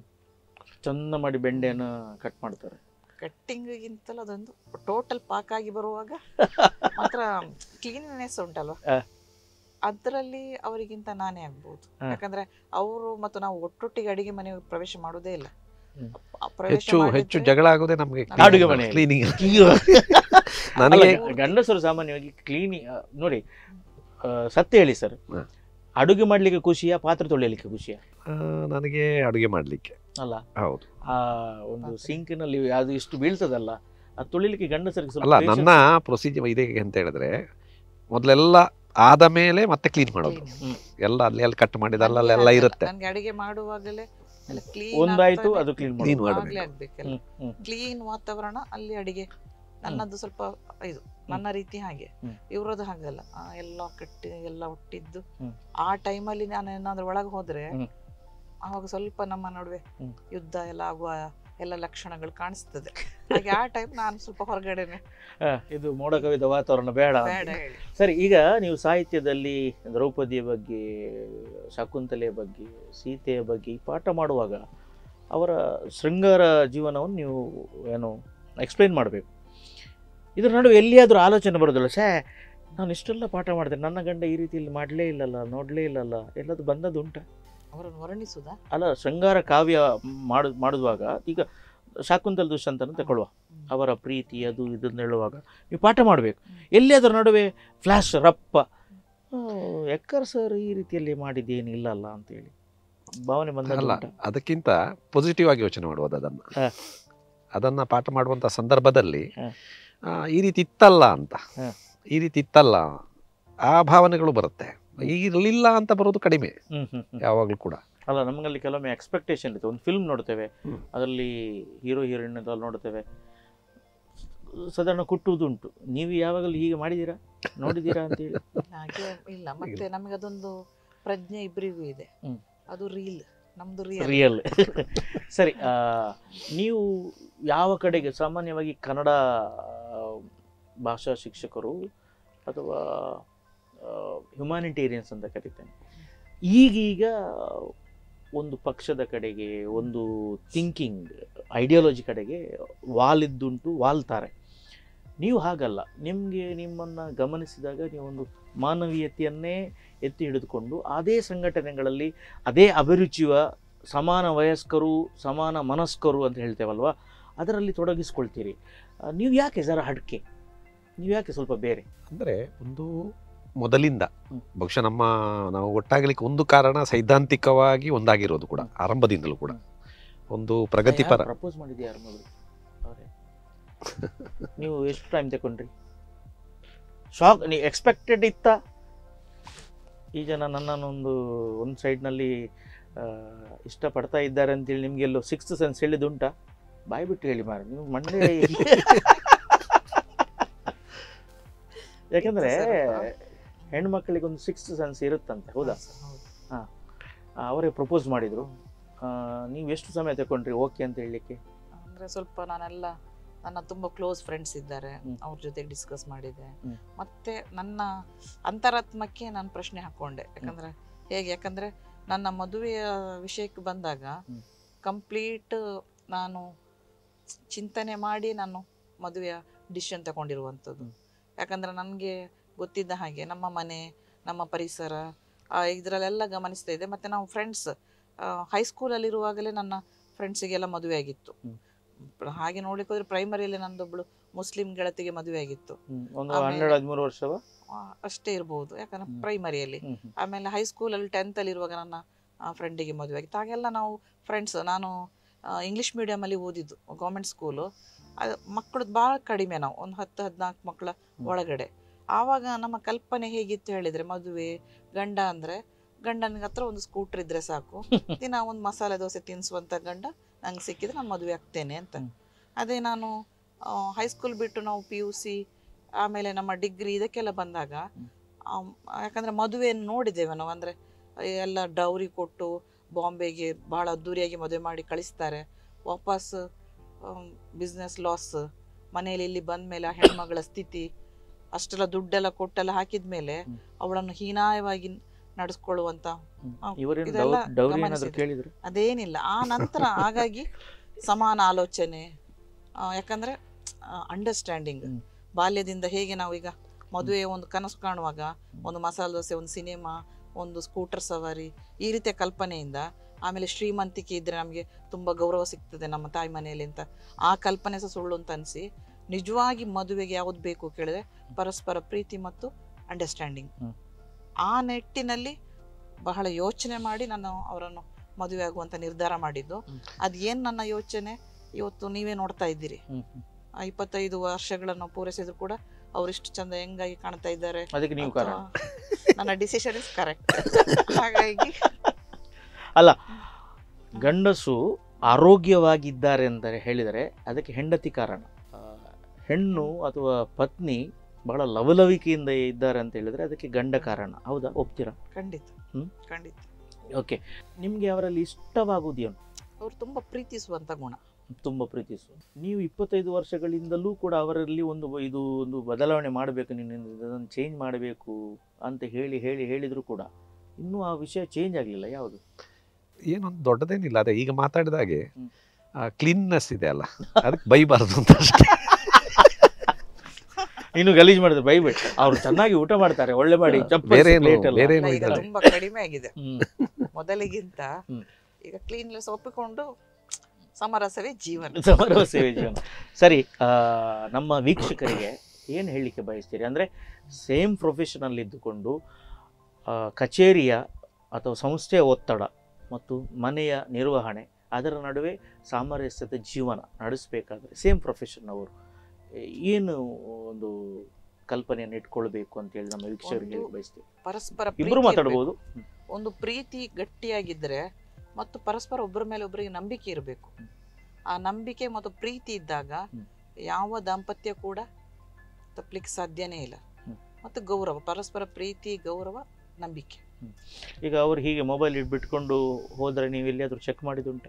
ಚಂದ ಮಾಡಿ ಬೆಂಡೆಯನ್ನು ಕಟ್ ಮಾಡ್ತಾರೆ ಕಟ್ಟಿಂಗ್ಗಿಂತಲೂ ಅದೊಂದು ಟೋಟಲ್ ಪಾಕ್ ಆಗಿ ಬರುವಾಗ ಮಾತ್ರ ಕ್ಲೀನ್ನೆಸ್ ಉಂಟಲ್ವಾ ಆ. ಅದರಲ್ಲಿ ಅವರಿಗಿಂತ ನಾನೇ ಆಗ್ಬೋದು ಆ. ಯಾಕಂದ್ರೆ ಅವರು ಮತ್ತು ನಾವು ಒಟ್ಟೊಟ್ಟಿಗೆ ಅಡಿಗೆ ಮನೆ ಪ್ರವೇಶ ಮಾಡುವುದೇ ಇಲ್ಲ ಹ್ಮ್. ಆ ಪ್ರವೇಶ ಹೆಚ್ಚು ಹೆಚ್ಚು ಮಾಡಿದ್ರೆ ಜಗಳ ಆಗೋದೇ ನಮಗೆ ಅಡುಗೆ ಮನೆಯಲ್ಲಿ. ಕ್ಲೀನಿಂಗ್ ನನಗೆ ಅಲ್ಲ, ಗಂಡಸರು ಸಾಮಾನ್ಯವಾಗಿ ಕ್ಲೀನಿ ನೋಡಿ ಆ, ಸತ್ಯ ಹೇಳಿ ಸರ್ ಹ. ಅಡುಗೆ ಮಾಡ್ಲಿಕ್ಕೆ ಖುಷಿಯಾ ಪಾತ್ರೆ ತೊಳಿಲಿಕ್ಕೆ ಖುಷಿಯಾ ಆ, ನನಗೆ ಅಡುಗೆ ಮಾಡಲಿಕ್ಕೆ ಅಲ್ಲ ಹೌದು ಆ ಒಂದು ಸಿಂಕಿನಲ್ಲಿ ಅದು ಇಷ್ಟು ಬೀಳ್ತದಲ್ಲ ಅದು ತೊಳಿಲಿಕ್ಕೆ ಗಂಡಸರಿಗೆ ಸ್ವಲ್ಪ ಅಲ್ಲ patience- ನನ್ನ ಪ್ರೊಸೀಜರ್ ಇದೆ ಅಂತ ಹೇಳಿದ್ರೆ ಮೊದಲೆಲ್ಲ ಆದ ಮೇಲೆ ಮತ್ತೆ ಕ್ಲೀನ್ ಮಾಡೋದು ಹ್ಮ್. ಎಲ್ಲ ಅಲ್ಲಿ ಅಲ್ಲಿ ಕಟ್ ಮಾಡಿದ ಅಲ್ಲೆಲ್ಲ ಇರುತ್ತೆ ನನ್ಗೆ ಅಡಿಗೆ ಮಾಡುವಾಗಲೇ ಎಲ್ಲ ಕ್ಲೀನ್ ಒಂದಾಯ್ತು ಅದು ಕ್ಲೀನ್ Clean ಮಾಡಿ ಮಾಡ್ಬೇಕು. ಆಗ್ಲೇ ಆಗ್ಬೇಕಲ್ಲ ಹ್ಮ್ ಹ್ಮ್ ಕ್ಲೀನ್ ವಾತಾವರಣ ಅಲ್ಲಿ ಅಡಿಗೆ ನನ್ನದು ಸ್ವಲ್ಪ ಇದು ನನ್ನ ರೀತಿ ಹಾಗೆ ಹ್ಮ್. ಇವ್ರದ್ದು ಹಾಗಲ್ಲ ಆ, ಎಲ್ಲ ಕಟ್ಟಿ ಎಲ್ಲ ಒಟ್ಟಿದ್ದು ಹ್ಮ್. ಆ ಟೈಮಲ್ಲಿ ನಾನು ಏನಾದ್ರೂ ಒಳಗೆ ಹೋದ್ರೆ ಹ್ಮ್. ಆವಾಗ ಸ್ವಲ್ಪ ನಮ್ಮ ನಡುವೆ ಹ್ಮ್. ಯುದ್ಧ ಎಲ್ಲ ಆಗುವ ಎಲ್ಲ ಲಕ್ಷಣಗಳು ಕಾಣಿಸ್ತದೆ ಹಾಗೆ ಆ ಟೈಮ್ ನಾನು ಸ್ವಲ್ಪ ಹೊರಗಡೆನೆ ಆ, ಇದು ಮೋಡ ಕವಿದ ವಾತಾವರಣ ಬೇಡ ಅಂತ. ಬೇಡ ಹೇಳಿ ಸರಿ ಈಗ ನೀವು ಸಾಹಿತ್ಯದಲ್ಲಿ ದ್ರೌಪದಿಯ ಬಗ್ಗೆ ಶಕುಂತಲೆಯ ಬಗ್ಗೆ ಸೀತೆಯ ಬಗ್ಗೆ ಈ ಪಾಠ ಮಾಡುವಾಗ ಅವರ ಶೃಂಗಾರ ಜೀವನವನ್ನು ನೀವು ಏನು ಎಕ್ಸ್ಪ್ಲೈನ್ ಮಾಡಬೇಕು ಇದರ ನಡುವೆ ಎಲ್ಲಿಯಾದರೂ ಆಲೋಚನೆ ಬರೋದಿಲ್ಲ ಶ್ಯಾ ನಾನು ಇಷ್ಟೆಲ್ಲ ಪಾಠ ಮಾಡಿದೆ ನನ್ನ ಗಂಡ ಈ ರೀತಿಯಲ್ಲಿ ಮಾಡಲೇ ಇಲ್ಲಲ್ಲ ನೋಡಲೇ ಇಲ್ಲಲ್ಲ ಎಲ್ಲದು ಬಂದದ್ದು ಉಂಟ ಅವರನ್ನು ವರ್ಣಿಸುದಾ ಅಲ್ಲ ಶೃಂಗಾರ ಕಾವ್ಯ ಮಾಡು ಮಾಡುವಾಗ ಈಗ ಶಾಕುಂತಲ ದುಷ್ಯಂತನ ತಗೊಳ್ಳುವ ಅವರ ಪ್ರೀತಿ ಅದು ಇದನ್ನ ಹೇಳುವಾಗ ನೀವು ಪಾಠ ಮಾಡಬೇಕು ಎಲ್ಲಿ ಅದರ ನಡುವೆ ಫ್ಲ್ಯಾಶ್ ರಪ್ಪ ಆ, ಎಕ್ಕರ್ ಸರ್ ಈ ರೀತಿಯಲ್ಲಿ ಮಾಡಿದ್ದೇನಿಲ್ಲ ಅಲ್ಲ ಅಂತೇಳಿ ಭಾವನೆ ಅಲ್ಲ ಬಂದ ಅದಕ್ಕಿಂತ ಪಾಸಿಟಿವ್ ಆಗಿ ಯೋಚನೆ ಮಾಡುವುದು ಅದನ್ನ ಹ. ಅದನ್ನ ಪಾಠ ಮಾಡುವಂತ ಸಂದರ್ಭದಲ್ಲಿ ಹ. ಆ, ಈ ರೀತಿ ಇತ್ತಲ್ಲ ಅಂತ ಹ. ಈ ರೀತಿ ಇತ್ತಲ್ಲ ಆ ಭಾವನೆಗಳು ಬರುತ್ತೆ ಇರಲಿಲ್ಲ ಅಂತ ಬರೋದು ಕಡಿಮೆ ಹ್ಮ್ ಹ್ಮ್ ಹ್ಮ್. ಯಾವಾಗಲೂ ಕೂಡ ಅಲ್ಲ ನಮಗಲ್ಲಿ ಕೆಲವೊಮ್ಮೆ ಎಕ್ಸ್ಪೆಕ್ಟೇಷನ್ ಇರುತ್ತೆ ಒಂದು ಫಿಲ್ಮ್ ನೋಡ್ತೇವೆ ಹ್ಮ್. ಅದರಲ್ಲಿ ಹೀರೋ ಹೀರೋಯಿನ್ ಎಲ್ಲ ನೋಡ್ತೇವೆ ಸಾಧಾರಣ ಕುಟ್ಟುವುದುಂಟು ನೀವು ಯಾವಾಗಲೂ ಹೀಗೆ ಮಾಡಿದ್ದೀರಾ ನೋಡಿದ್ದೀರಾ ಅಂತೇಳಿ ಹಾಗೆ ಇಲ್ಲ ಮತ್ತೆ ನಮಗೆ ಅದೊಂದು ಪ್ರಜ್ಞೆ ಇಬ್ಬರಿಗೂ ಇದೆ ಹ್ಮ್. ಅದು ರೀಲ್ ನಮ್ದು ರಿಯಲ್ ರಿಯಲ್ ಸರಿ ಆ, ನೀವು ಯಾವ ಕಡೆಗೆ ಸಾಮಾನ್ಯವಾಗಿ ಕನ್ನಡ ಆ, ಭಾಷಾ ಶಿಕ್ಷಕರು ಅಥವಾ ಹ್ಯುಮ್ಯಾನಿಟೇರಿಯನ್ಸ್ ಅಂತ ಕರಿತೇನೆ ಈಗೀಗ ಒಂದು ಪಕ್ಷದ ಕಡೆಗೆ ಒಂದು ಥಿಂಕಿಂಗ್ ಐಡಿಯಾಲಜಿ ಕಡೆಗೆ ವಾಲಿದ್ದುಂಟು ವಾಲ್ತಾರೆ ನೀವು ಹಾಗಲ್ಲ ನಿಮಗೆ ನಿಮ್ಮನ್ನು ಗಮನಿಸಿದಾಗ ನೀವೊಂದು ಮಾನವೀಯತೆಯನ್ನೇ ಎತ್ತಿ ಹಿಡಿದುಕೊಂಡು ಅದೇ ಸಂಘಟನೆಗಳಲ್ಲಿ ಅದೇ ಅಭಿರುಚಿಯ ಸಮಾನ ವಯಸ್ಕರು ಸಮಾನ ಮನಸ್ಕರು ಅಂತ ಹೇಳ್ತೇವಲ್ವ ಅದರಲ್ಲಿ ತೊಡಗಿಸ್ಕೊಳ್ತೀರಿ ಆ, ನೀವು ಯಾಕೆ ಜರ ಹಡ್ಕೆ ನೀವು ಯಾಕೆ ಸ್ವಲ್ಪ ಬೇರೆ ಅಂದ್ರೆ ಒಂದು ಮೊದಲಿಂದ ಹ್ಮ್. ಬಹುಶಃ ನಮ್ಮ ನಾವು ಒಟ್ಟಾಗಲಿಕ್ಕೆ ಒಂದು ಕಾರಣ ಸೈದ್ಧಾಂತಿಕವಾಗಿ ಒಂದಾಗಿರೋದು ಕೂಡ ಆರಂಭದಿಂದಲೂ ಕೂಡ ಒಂದು ಪ್ರಗತಿಪರ ಪ್ರಪೋಸ್ ಮಾಡಿದ್ದೆ ಯಾರು ಮೊದಲು ಅವರೇ ನೀವು ಎಷ್ಟು ಟೈಮ್ ತಗೊಂಡ್ರಿ ಶಾಕ್ ನೀವು ಎಕ್ಸ್ಪೆಕ್ಟೆಡ್ ಇತ್ತ ಈ ಜನ ನನ್ನನ್ನೊಂದು ಒಂದು ಸೈಡ್ನಲ್ಲಿ ಇಷ್ಟಪಡ್ತಾ ಇದ್ದಾರೆ ಅಂತೇಳಿ ನಿಮಗೆಲ್ಲೋ ಸಿಕ್ಸ್ತ್ ಸೆನ್ಸ್ ಹೇಳಿದುಂಟಾ ಬಾಯಿ ಬಿಟ್ಟು ಹೇಳಿ ಮಾರ ನೀವು ಮಂಡೆ ಯಾಕಂದ್ರೆ ಹೆಣ್ಮಕ್ಳಿಗೆ ಒಂದು ಸಿಕ್ಸ್ತ್ ಸೆನ್ಸ್ ಇರುತ್ತಂತೆ ಹೌದಾ ಆ, ಅವರೇ ಪ್ರಪೋಸ್ ಮಾಡಿದ್ರು ಆ, ನೀವು ಎಷ್ಟು ಸಮಯ ತಗೊಂಡ್ರಿ ಓಕೆ ಅಂತ ಹೇಳಲಿಕ್ಕೆ ಅಂದ್ರೆ ಸ್ವಲ್ಪ ನಾನೆಲ್ಲ ನನ್ನ ತುಂಬಾ ಕ್ಲೋಸ್ ಫ್ರೆಂಡ್ಸ್ ಇದ್ದಾರೆ ಹ್ಮ್. ಅವ್ರ ಜೊತೆ ಡಿಸ್ಕಸ್ ಮಾಡಿದೆ ಹ್ಮ್. ಮತ್ತೆ ನನ್ನ ಅಂತರಾತ್ಮಕ್ಕೆ ನಾನು ಪ್ರಶ್ನೆ ಹಾಕೊಂಡೆ ಯಾಕಂದ್ರೆ ಹೇಗೆ ಯಾಕಂದ್ರೆ ನನ್ನ ಮದುವೆಯ ವಿಷಯಕ್ಕೆ ಬಂದಾಗ ಹ್ಮ್. ಕಂಪ್ಲೀಟ್ ನಾನು ಚಿಂತನೆ ಮಾಡಿ ನಾನು ಮದುವೆಯ ಡಿಸಿಷನ್ ತಗೊಂಡಿರುವಂಥದ್ದು ಯಾಕಂದ್ರೆ ನನಗೆ ಗೊತ್ತಿದ್ದ ಹಾಗೆ ನಮ್ಮ ಮನೆ ನಮ್ಮ ಪರಿಸರ ಆ, ಇದ್ರಲ್ಲೆಲ್ಲ ಗಮನಿಸ್ತಾ ಇದೆ ಮತ್ತೆ ನಾವು ಫ್ರೆಂಡ್ಸ್ ಹೈಸ್ಕೂಲಲ್ಲಿರುವಾಗಲೇ ನನ್ನ ಫ್ರೆಂಡ್ಸಿಗೆಲ್ಲ ಮದುವೆ ಆಗಿತ್ತು ಹ್ಮ್. ಪ್ರ- ಹಾಗೆ ನೋಡ್ಲಿಕ್ಕೆ ಹೋದ್ರೆ ಪ್ರೈಮರಿಯಲ್ಲಿ ನಂದೊಬ್ಳು ಮುಸ್ಲಿಂ ಗೆಳತಿಗೆ ಮದುವೆ ಆಗಿತ್ತು ಹ್ಮ್. ಒಂದು ಆಮೇಲೆ- ಹನ್ನೆರಡು ಹದಿಮೂರು ವರ್ಷವ ಆ, ಅಷ್ಟೇ ಇರ್ಬೋದು ಯಾಕಂದ್ರೆ ಹ್ಮ್. ಪ್ರೈಮರಿಯಲ್ಲಿ ಹ್ಮ್ ಹ್ಮ್. ಆಮೇಲೆ ಹೈಸ್ಕೂಲಲ್ಲಿ ಟೆಂತಲ್ಲಿ ಇರುವಾಗ ನನ್ನ ಫ್ರೆಂಡಿಗೆ ಮದುವೆ ಆಗಿತ್ತು ಹಾಗೆಲ್ಲ ನಾವು ಫ್ರೆಂಡ್ಸ್ ನಾನು ಇಂಗ್ಲೀಷ್ ಮೀಡಿಯಮಲ್ಲಿ ಓದಿದ್ದು ಗೌರ್ಮೆಂಟ್ ಸ್ಕೂಲು ಮಕ್ಕಳದ್ದು ಭಾಳ ಕಡಿಮೆ ನಾವು ಒಂದು ಹತ್ತು ಹದಿನಾಲ್ಕು ಮಕ್ಕಳ ಒಳಗಡೆ ಆವಾಗ ನಮ್ಮ ಕಲ್ಪನೆ ಹೇಗಿತ್ತು ಹೇಳಿದರೆ ಮದುವೆ ಗಂಡ ಅಂದರೆ ಗಂಡನಿಗೆ ಹತ್ರ ಒಂದು ಸ್ಕೂಟ್ರ್ ಇದ್ರೆ ಸಾಕು ದಿನ ಒಂದು ಮಸಾಲೆ ದೋಸೆ ತಿನ್ನಿಸುವಂಥ ಗಂಡ ನಂಗೆ ಸಿಕ್ಕಿದ್ರೆ ನಾನು ಮದುವೆ ಆಗ್ತೇನೆ ಅಂತ ಹ್ಮ್. ಅದೇ ನಾನು ಹೈಸ್ಕೂಲ್ ಬಿಟ್ಟು ನಾವು ಪಿ ಯು ಸಿ ಆಮೇಲೆ ನಮ್ಮ ಡಿಗ್ರಿ ಇದಕ್ಕೆಲ್ಲ ಬಂದಾಗ ಆಮ್, ಯಾಕಂದ್ರೆ ಮದುವೆಯನ್ನು ನೋಡಿದ್ದೇವೆ ನಾವು ಅಂದರೆ ಎಲ್ಲ ಡೌರಿ ಕೊಟ್ಟು ಬಾಂಬೆಗೆ ಭಾಳ ಅದ್ದೂರಿಯಾಗಿ ಮದುವೆ ಮಾಡಿ ಕಳಿಸ್ತಾರೆ ವಾಪಸ್ ಬಿಸ್ನೆಸ್ ಲಾಸ್ ಮನೆಯಲ್ಲಿ ಇಲ್ಲಿ ಬಂದ ಮೇಲೆ ಆ ಹೆಣ್ಮಗಳ ಸ್ಥಿತಿ ಅಷ್ಟೆಲ್ಲ ದುಡ್ಡೆಲ್ಲ ಕೊಟ್ಟೆಲ್ಲ ಹಾಕಿದ ಮೇಲೆ ಹ್ಮ್. ಅವಳನ್ನು ಹೀನಾಯವಾಗಿ ನಡೆಸ್ಕೊಳ್ಳುವಂತ ಆ, ಇವರೇನು ಇದೆಲ್ಲ ಡೌರಿ ಏನಾದ್ರು ಗಮನಿಸಿದೆ. ಕೇಳಿದ್ರು ಅದೇನಿಲ್ಲ ಆ ನಂತರ ಹಾಗಾಗಿ ಸಮಾನ ಆಲೋಚನೆ ಆ, ಯಾಕಂದ್ರೆ ಅಂಡರ್ಸ್ಟ್ಯಾಂಡಿಂಗ್ ಹ್ಮ್. ಬಾಲ್ಯದಿಂದ ಹೇಗೆ ನಾವು ಈಗ ಮದುವೆಯ ಒಂದು ಕನಸು ಕಾಣುವಾಗ ಒಂದು ಮಸಾಲೆ ದೋಸೆ ಒಂದು ಸಿನಿಮಾ ಒಂದು ಸ್ಕೂಟರ್ ಸವಾರಿ ಈ ರೀತಿಯ ಕಲ್ಪನೆಯಿಂದ ಆಮೇಲೆ ಶ್ರೀಮಂತಿಕೆ ಇದ್ರೆ ನಮಗೆ ತುಂಬ ಗೌರವ ಸಿಗ್ತದೆ ನಮ್ಮ ತಾಯಿ ಮನೆಯಲ್ಲಿ ಅಂತ ಆ ಕಲ್ಪನೆ ಸಹ ಸುಳ್ಳು ಅಂತ ಅನಿಸಿ ನಿಜವಾಗಿ ಮದುವೆಗೆ ಯಾವ್ದು ಬೇಕು ಕೇಳಿದ್ರೆ ಪರಸ್ಪರ ಪ್ರೀತಿ ಮತ್ತು ಅಂಡರ್ಸ್ಟ್ಯಾಂಡಿಂಗ್ ಹ್ಮ್. ಆ ನಿಟ್ಟಿನಲ್ಲಿ ಬಹಳ ಯೋಚನೆ ಮಾಡಿ ನಾನು ಅವರನ್ನು ಮದುವೆ ಆಗುವಂತ ನಿರ್ಧಾರ ಮಾಡಿದ್ದು ಅದೇನು ನನ್ನ ಯೋಚನೆ ಇವತ್ತು ನೀವೇ ನೋಡ್ತಾ ಇದ್ದೀರಿ ಹ್ಮ್, ಹ್ಮ್. ಆ ಇಪ್ಪತ್ತೈದು ವರ್ಷಗಳನ್ನು ಪೂರೈಸಿದ್ರು ಕೂಡ ಅವರಿಷ್ಟು ಚಂದ ಹೆಂಗಾಗಿ ಕಾಣ್ತಾ ಇದ್ದಾರೆ ಅದಕ್ಕೆ ನೀವು ಅಥವಾ ಕಾರಣ. ನನ್ನ ಡಿಸಿಷನ್ ಇಸ್ ಕರೆಕ್ಟ್ ಹಾಗಾಗಿ ಅಲ್ಲ ಗಂಡಸು ಆರೋಗ್ಯವಾಗಿದ್ದಾರೆ ಅಂತ ಹೇಳಿದರೆ ಅದಕ್ಕೆ ಹೆಂಡತಿ ಕಾರಣ ಆ, ಹೆಣ್ಣು ಅಥವಾ ಪತ್ನಿ ಬಹಳ ಲವಲವಿಕೆಯಿಂದ ಇದ್ದಾರೆ ಅಂತ ಹೇಳಿದ್ರೆ ಅದಕ್ಕೆ ಗಂಡ ಕಾರಣ ಹೌದಾ ಒಪ್ತೀರಾ ಖಂಡಿತ ಹ್ಮ್? ಖಂಡಿತ ಓಕೆ ನಿಮಗೆ ಅವರಲ್ಲಿ ಇಷ್ಟವಾಗುವುದೇನು ಅವ್ರು ತುಂಬಾ ಪ್ರೀತಿಸುವಂತ ಗುಣ ತುಂಬ ಪ್ರೀತಿಸು ನೀವು ಇಪ್ಪತ್ತೈದು ವರ್ಷಗಳಿಂದಲೂ ಕೂಡ ಅವರಲ್ಲಿ ಒಂದು ಇದು ಒಂದು ಬದಲಾವಣೆ ಮಾಡಬೇಕು ನೀನು ಇದನ್ನು ಚೇಂಜ್ ಮಾಡಬೇಕು ಅಂತ ಹೇಳಿ ಹೇಳಿ ಹೇಳಿದರೂ ಕೂಡ ಇನ್ನೂ ಆ ವಿಷಯ ಚೇಂಜ್ ಆಗಲಿಲ್ಲ ಯಾವುದು ಏನೊಂದು ದೊಡ್ಡದೇನಿಲ್ಲ ಅದೇ ಈಗ ಮಾತಾಡಿದ ಹಾಗೆ ಹ್ಮ್. ಕ್ಲೀನ್ನೆಸ್ ಇದೆ ಅಲ್ಲ ಅದಕ್ಕೆ ಬೈಬಾರ್ದು ಅಂತ ಅಷ್ಟೇ ಇನ್ನು ಗಲೀಜ್ ಮಾಡಿದ್ರೆ ಬೈಬಿಟ್ಟು ಅವ್ರು ಚೆನ್ನಾಗಿ ಊಟ ಮಾಡ್ತಾರೆ ಒಳ್ಳೆ ಮಾಡಿ ಚಪ್ಪಲ್ಸ್, ಬೇರೆ ಏನು- plate ಎಲ್ಲ. ಬೇರೆ ಇಲ್ಲ, ಏನು ಈಗ ಇದ್ರಲ್ಲಿ? ತುಂಬಾ ಕಡಿಮೆ ಆಗಿದೆ ಹ್ಮ್. ಮೊದಲಿಗಿಂತ ಹ್ಮ್. ಈಗ ಕ್ಲೀನ್ನೆಸ್ ಒಪ್ಪಿಕೊಂಡು ಸಮರಸವೇ ಜೀವನ ಸಮರ ಸೇವೆ ಜೀವನ ಸರಿ ಆ, ನಮ್ಮ ವೀಕ್ಷಕರಿಗೆ ಏನು ಹೇಳಲಿಕ್ಕೆ ಬಯಸ್ತೀರಿ ಅಂದರೆ ಸೇಮ್ ಪ್ರೊಫೆಷನಲ್ಲಿ ಇದ್ದುಕೊಂಡು ಆ, ಕಚೇರಿಯ ಅಥವಾ ಸಂಸ್ಥೆಯ ಒತ್ತಡ ಮತ್ತು ಮನೆಯ ನಿರ್ವಹಣೆ ಅದರ ನಡುವೆ ಸಾಮರಸ್ಯದ ಜೀವನ ನಡೆಸಬೇಕಾದ್ರೆ ಸೇಮ್ ಪ್ರೊಫೆಷನ್ನವರು ಏನು ಒಂದು ಕಲ್ಪನೆಯನ್ನು ಇಟ್ಕೊಳ್ಬೇಕು ಅಂತ ಹೇಳಿ ನಮ್ಮ ವೀಕ್ಷಕರಿಗೆ ಒಂದು ಬಯಸ್ತೀವಿ ಪರಸ್ಪರ ಇಬ್ರು ಪ್ರೀತಿ ಮಾತಾಡ್ಬೋದು ಇರ್ಬೇಕು. ಒಂದು ಪ್ರೀತಿ ಗಟ್ಟಿಯಾಗಿದ್ರೆ ಮತ್ತು ಪರಸ್ಪರ ಒಬ್ಬರ ಮೇಲೆ ಒಬ್ಬರಿಗೆ ನಂಬಿಕೆ ಇರಬೇಕು ಆ ನಂಬಿಕೆ ಮತ್ತು ಪ್ರೀತಿ ಇದ್ದಾಗ ಹ್ಮ್. ಯಾವ ದಾಂಪತ್ಯ ಕೂಡ ತಪ್ಪಲಿಕ್ಕೆ ಸಾಧ್ಯನೇ ಇಲ್ಲ ಹ್ಮ್. ಮತ್ತು ಗೌರವ ಪರಸ್ಪರ ಪ್ರೀತಿ ಗೌರವ ನಂಬಿಕೆ ಈಗ ಅವ್ರು ಹೀಗೆ ಮೊಬೈಲ್ ಇಟ್ಬಿಟ್ಕೊಂಡು ಹೋದರೆ ನೀವು ಎಲ್ಲಿಯಾದರೂ ಚೆಕ್ ಮಾಡಿದುಂಟೆ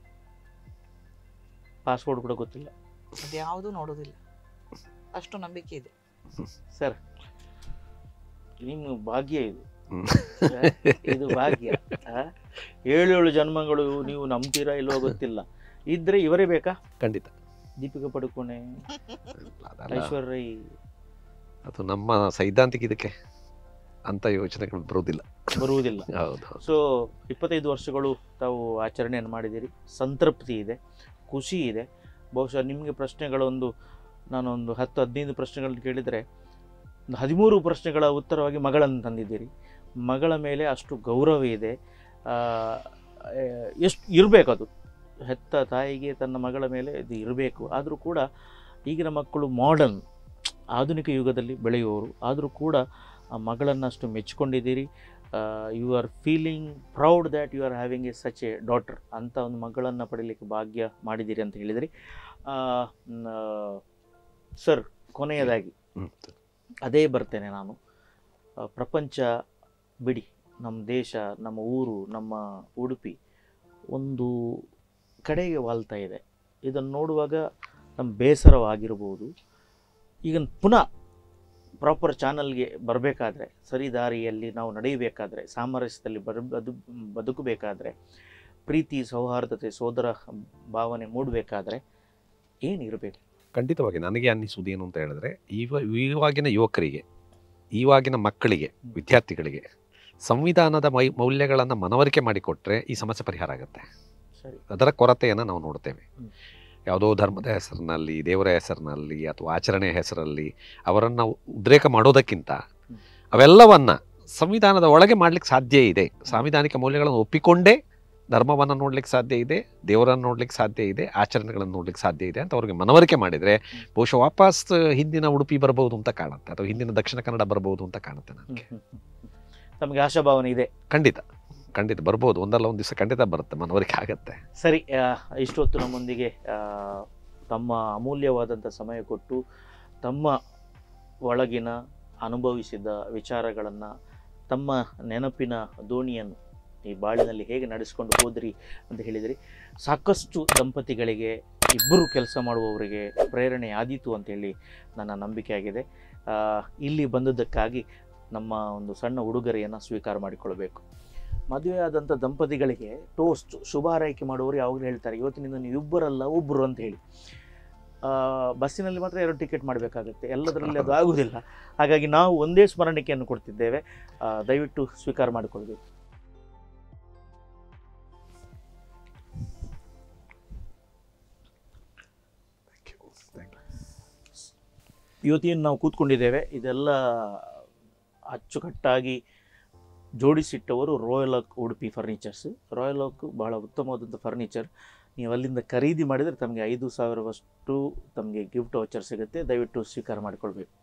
ಪಾಸ್ವರ್ಡ್ ಕೂಡ ಗೊತ್ತಿಲ್ಲ ಅದ್ಯಾವುದೂ ನೋಡೋದಿಲ್ಲ ಅಷ್ಟು ನಂಬಿಕೆ ಇದೆ ಸರ್ ನಿಮ್ಮ ಭಾಗ್ಯ ಇದು ಹ್ಮ್. ಇದು ಭಾಗ್ಯ ಆ? ಏಳು ಏಳು ಜನ್ಮಗಳು ನೀವು ನಂಬ್ತೀರಾ ಇಲ್ವೋ ಗೊತ್ತಿಲ್ಲ ಇದ್ರೆ ಇವರೇ ಬೇಕಾ ಖಂಡಿತ ದೀಪಿಕಾ ಪಡುಕೋಣೆ ಅದಲ್ಲ. ಐಶ್ವರ್ಯ ರೈ ಅದು ನಮ್ಮ ಸೈದ್ಧಾಂತಿಕ ಇದಕ್ಕೆ ಅಂತ ಯೋಚನೆಗಳು ಬರುವುದಿಲ್ಲ ಬರುವುದಿಲ್ಲ ಹೌದು ಹೌದು. ಸೊ ಇಪ್ಪತ್ತೈದು ವರ್ಷಗಳು ತಾವು ಆಚರಣೆಯನ್ನು ಮಾಡಿದ್ದೀರಿ ಸಂತೃಪ್ತಿ ಇದೆ ಖುಷಿ ಇದೆ ಬಹುಶಃ ನಿಮಗೆ ಪ್ರಶ್ನೆಗಳೊಂದು ನಾನೊಂದು ಹತ್ತು ಹದಿನೈದು ಪ್ರಶ್ನೆಗಳನ್ನು ಕೇಳಿದರೆ ಒಂದು ಹದಿಮೂರು ಪ್ರಶ್ನೆಗಳ ಉತ್ತರವಾಗಿ ಮಗಳನ್ನು ತಂದಿದ್ದೀರಿ ಮಗಳ ಮೇಲೆ ಅಷ್ಟು ಗೌರವ ಇದೆ ಆ, ಆ, ಎಷ್ಟು ಇರಬೇಕು ಅದು ಹೆತ್ತ ತಾಯಿಗೆ ತನ್ನ ಮಗಳ ಮೇಲೆ ಇದು ಇರಬೇಕು ಆದರೂ ಕೂಡ ಈಗಿನ ಮಕ್ಕಳು ಮಾಡರ್ನ್ ಆಧುನಿಕ ಯುಗದಲ್ಲಿ ಬೆಳೆಯುವವರು ಆದರೂ ಕೂಡ ಆ ಮಗಳನ್ನು ಅಷ್ಟು ಮೆಚ್ಕೊಂಡಿದ್ದೀರಿ you are feeling proud that you are having a such a daughter ಅಂತ ಒಂದು ಮಗಳನ್ನು ಪಡೀಲಿಕ್ಕೆ ಭಾಗ್ಯ ಮಾಡಿದ್ದೀರಿ ಅಂತ ಹೇಳಿದಿರಿ ಸರ್ ಕೊನೆಯದಾಗಿ ಹ್ಮ್. ಅದೇ ಬರ್ತೇನೆ ನಾನು ಆ, ಪ್ರಪಂಚ ಬಿಡಿ ನಮ್ಮ ದೇಶ ನಮ್ಮ ಊರು ನಮ್ಮ ಉಡುಪಿ ಒಂದು ಕಡೆಗೆ ವಾಲ್ತಾ ಇದೆ ಇದನ್ನು ನೋಡುವಾಗ ನಮ್ಮ ಬೇಸರವಾಗಿರ್ಬೋದು ಈಗ ಪುನಃ ಪ್ರಾಪರ್ ಚಾನಲ್ಗೆ ಬರಬೇಕಾದ್ರೆ ಸರಿ ದಾರಿಯಲ್ಲಿ ನಾವು ನಡೆಯಬೇಕಾದ್ರೆ ಸಾಮರಸ್ಯದಲ್ಲಿ ಬರ ಬದು ಬದುಕಬೇಕಾದ್ರೆ ಪ್ರೀತಿ ಸೌಹಾರ್ದತೆ ಸೋದರ ಭಾವನೆ ಮೂಡಬೇಕಾದ್ರೆ ಏನಿರಬೇಕು ಖಂಡಿತವಾಗಿ ನನಗೆ ಅನ್ನಿಸುವುದು ಏನು ಅಂತ ಹೇಳಿದ್ರೆ ಇವ ಇವಾಗಿನ ಯುವಕರಿಗೆ ಇವಾಗಿನ ಮಕ್ಕಳಿಗೆ ವಿದ್ಯಾರ್ಥಿಗಳಿಗೆ ಸಂವಿಧಾನದ ಮೈ ಮೌಲ್ಯಗಳನ್ನು ಮನವರಿಕೆ ಮಾಡಿಕೊಟ್ರೆ ಈ ಸಮಸ್ಯೆ ಪರಿಹಾರ ಆಗುತ್ತೆ ಸರಿ ಅದರ ಕೊರತೆಯನ್ನು ನಾವು ನೋಡ್ತೇವೆ ಹ್ಮ್. ಯಾವುದೋ ಧರ್ಮದ ಹೆಸರಿನಲ್ಲಿ ದೇವರ ಹೆಸರಿನಲ್ಲಿ ಅಥವಾ ಆಚರಣೆಯ ಹೆಸರಲ್ಲಿ ಅವರನ್ನು ಉದ್ರೇಕ ಮಾಡೋದಕ್ಕಿಂತ ಹ್ಮ್. ಅವೆಲ್ಲವನ್ನ ಸಂವಿಧಾನದ ಒಳಗೆ ಮಾಡ್ಲಿಕ್ಕೆ ಸಾಧ್ಯ ಇದೆ ಸಾಂವಿಧಾನಿಕ ಮೌಲ್ಯಗಳನ್ನು ಒಪ್ಪಿಕೊಂಡೇ ಧರ್ಮವನ್ನು ನೋಡ್ಲಿಕ್ಕೆ ಸಾಧ್ಯ ಇದೆ ದೇವರನ್ನು ನೋಡ್ಲಿಕ್ಕೆ ಸಾಧ್ಯ ಇದೆ ಆಚರಣೆಗಳನ್ನು ನೋಡ್ಲಿಕ್ಕೆ ಸಾಧ್ಯ ಇದೆ ಅಂತ ಅವ್ರಿಗೆ ಮನವರಿಕೆ ಮಾಡಿದರೆ ಬಹುಶಃ ವಾಪಸ್ ಹಿಂದಿನ ಉಡುಪಿ ಬರಬಹುದು ಅಂತ ಕಾಣುತ್ತೆ ಅಥವಾ ಹಿಂದಿನ ದಕ್ಷಿಣ ಕನ್ನಡ ಬರಬಹುದು ಅಂತ ಕಾಣುತ್ತೆ ನನಗೆ ತಮಗೆ ಆಶಾಭಾವನೆ ಇದೆ ಖಂಡಿತ ಖಂಡಿತ ಬರ್ಬೋದು ಒಂದಲ್ಲ ಒಂದು ದಿವಸ ಖಂಡಿತ ಬರುತ್ತೆ ಮನವರಿಕೆ ಆಗತ್ತೆ ಸರಿ ಆ, ಇಷ್ಟೊತ್ತು ನಮ್ಮೊಂದಿಗೆ ಆ, ತಮ್ಮ ಅಮೂಲ್ಯವಾದಂಥ ಸಮಯ ಕೊಟ್ಟು ತಮ್ಮ ಒಳಗಿನ ಅನುಭವಿಸಿದ ವಿಚಾರಗಳನ್ನು ತಮ್ಮ ನೆನಪಿನ ದೋಣಿಯನ್ನು ಈ ಬಾಳಿನಲ್ಲಿ ಹೇಗೆ ನಡೆಸ್ಕೊಂಡು ಹೋದ್ರಿ ಅಂತ ಹೇಳಿದ್ರಿ ಸಾಕಷ್ಟು ದಂಪತಿಗಳಿಗೆ ಇಬ್ಬರು ಕೆಲಸ ಮಾಡುವವರಿಗೆ ಪ್ರೇರಣೆ ಆದೀತು ಅಂತೇಳಿ ನನ್ನ ನಂಬಿಕೆ ಆಗಿದೆ ಆ, ಇಲ್ಲಿ ಬಂದದ್ದಕ್ಕಾಗಿ ನಮ್ಮ ಒಂದು ಸಣ್ಣ ಉಡುಗೊರೆಯನ್ನು ಸ್ವೀಕಾರ ಮಾಡಿಕೊಳ್ಬೇಕು ಮದುವೆ ಆದಂಥ ದಂಪತಿಗಳಿಗೆ ಟೋಸ್ಟ್ ಶುಭ ಹಾರೈಕೆ ಮಾಡುವವರು ಯಾವಾಗಲೂ ಹೇಳ್ತಾರೆ ಇವತ್ತಿನಿಂದ ನೀವು ಇಬ್ಬರಲ್ಲ ಒಬ್ಬರು ಅಂತ ಹೇಳಿ ಆ, ಬಸ್ಸಿನಲ್ಲಿ ಮಾತ್ರ ಎರಡು ಟಿಕೆಟ್ ಮಾಡಬೇಕಾಗುತ್ತೆ ಎಲ್ಲದರಲ್ಲಿ ಅದು ಆಗುವುದಿಲ್ಲ ಹಾಗಾಗಿ ನಾವು ಒಂದೇ ಸ್ಮರಣಿಕೆಯನ್ನು ಕೊಡ್ತಿದ್ದೇವೆ ಆ, ದಯವಿಟ್ಟು ಸ್ವೀಕಾರ ಮಾಡಿಕೊಳ್ಬೇಕು ಇವತ್ತೇನು ನಾವು ಕೂತ್ಕೊಂಡಿದ್ದೇವೆ ಇದೆಲ್ಲ ಅಚ್ಚುಕಟ್ಟಾಗಿ ಜೋಡಿಸಿಟ್ಟವರು ರಾಯಲ್ ಆಕ್ ಉಡುಪಿ ಫರ್ನಿಚರ್ಸ್ ರಾಯಲ್ ಆಕ್ ಭಾಳ ಉತ್ತಮವಾದಂಥ ಫರ್ನಿಚರ್ ನೀವು ಅಲ್ಲಿಂದ ಖರೀದಿ ಮಾಡಿದರೆ ತಮಗೆ ಐದು ಸಾವಿರವಷ್ಟು ತಮಗೆ ಗಿಫ್ಟ್ ವಚರ್ ಸಿಗುತ್ತೆ ದಯವಿಟ್ಟು ಸ್ವೀಕಾರ ಮಾಡಿಕೊಳ್ಬೇಕು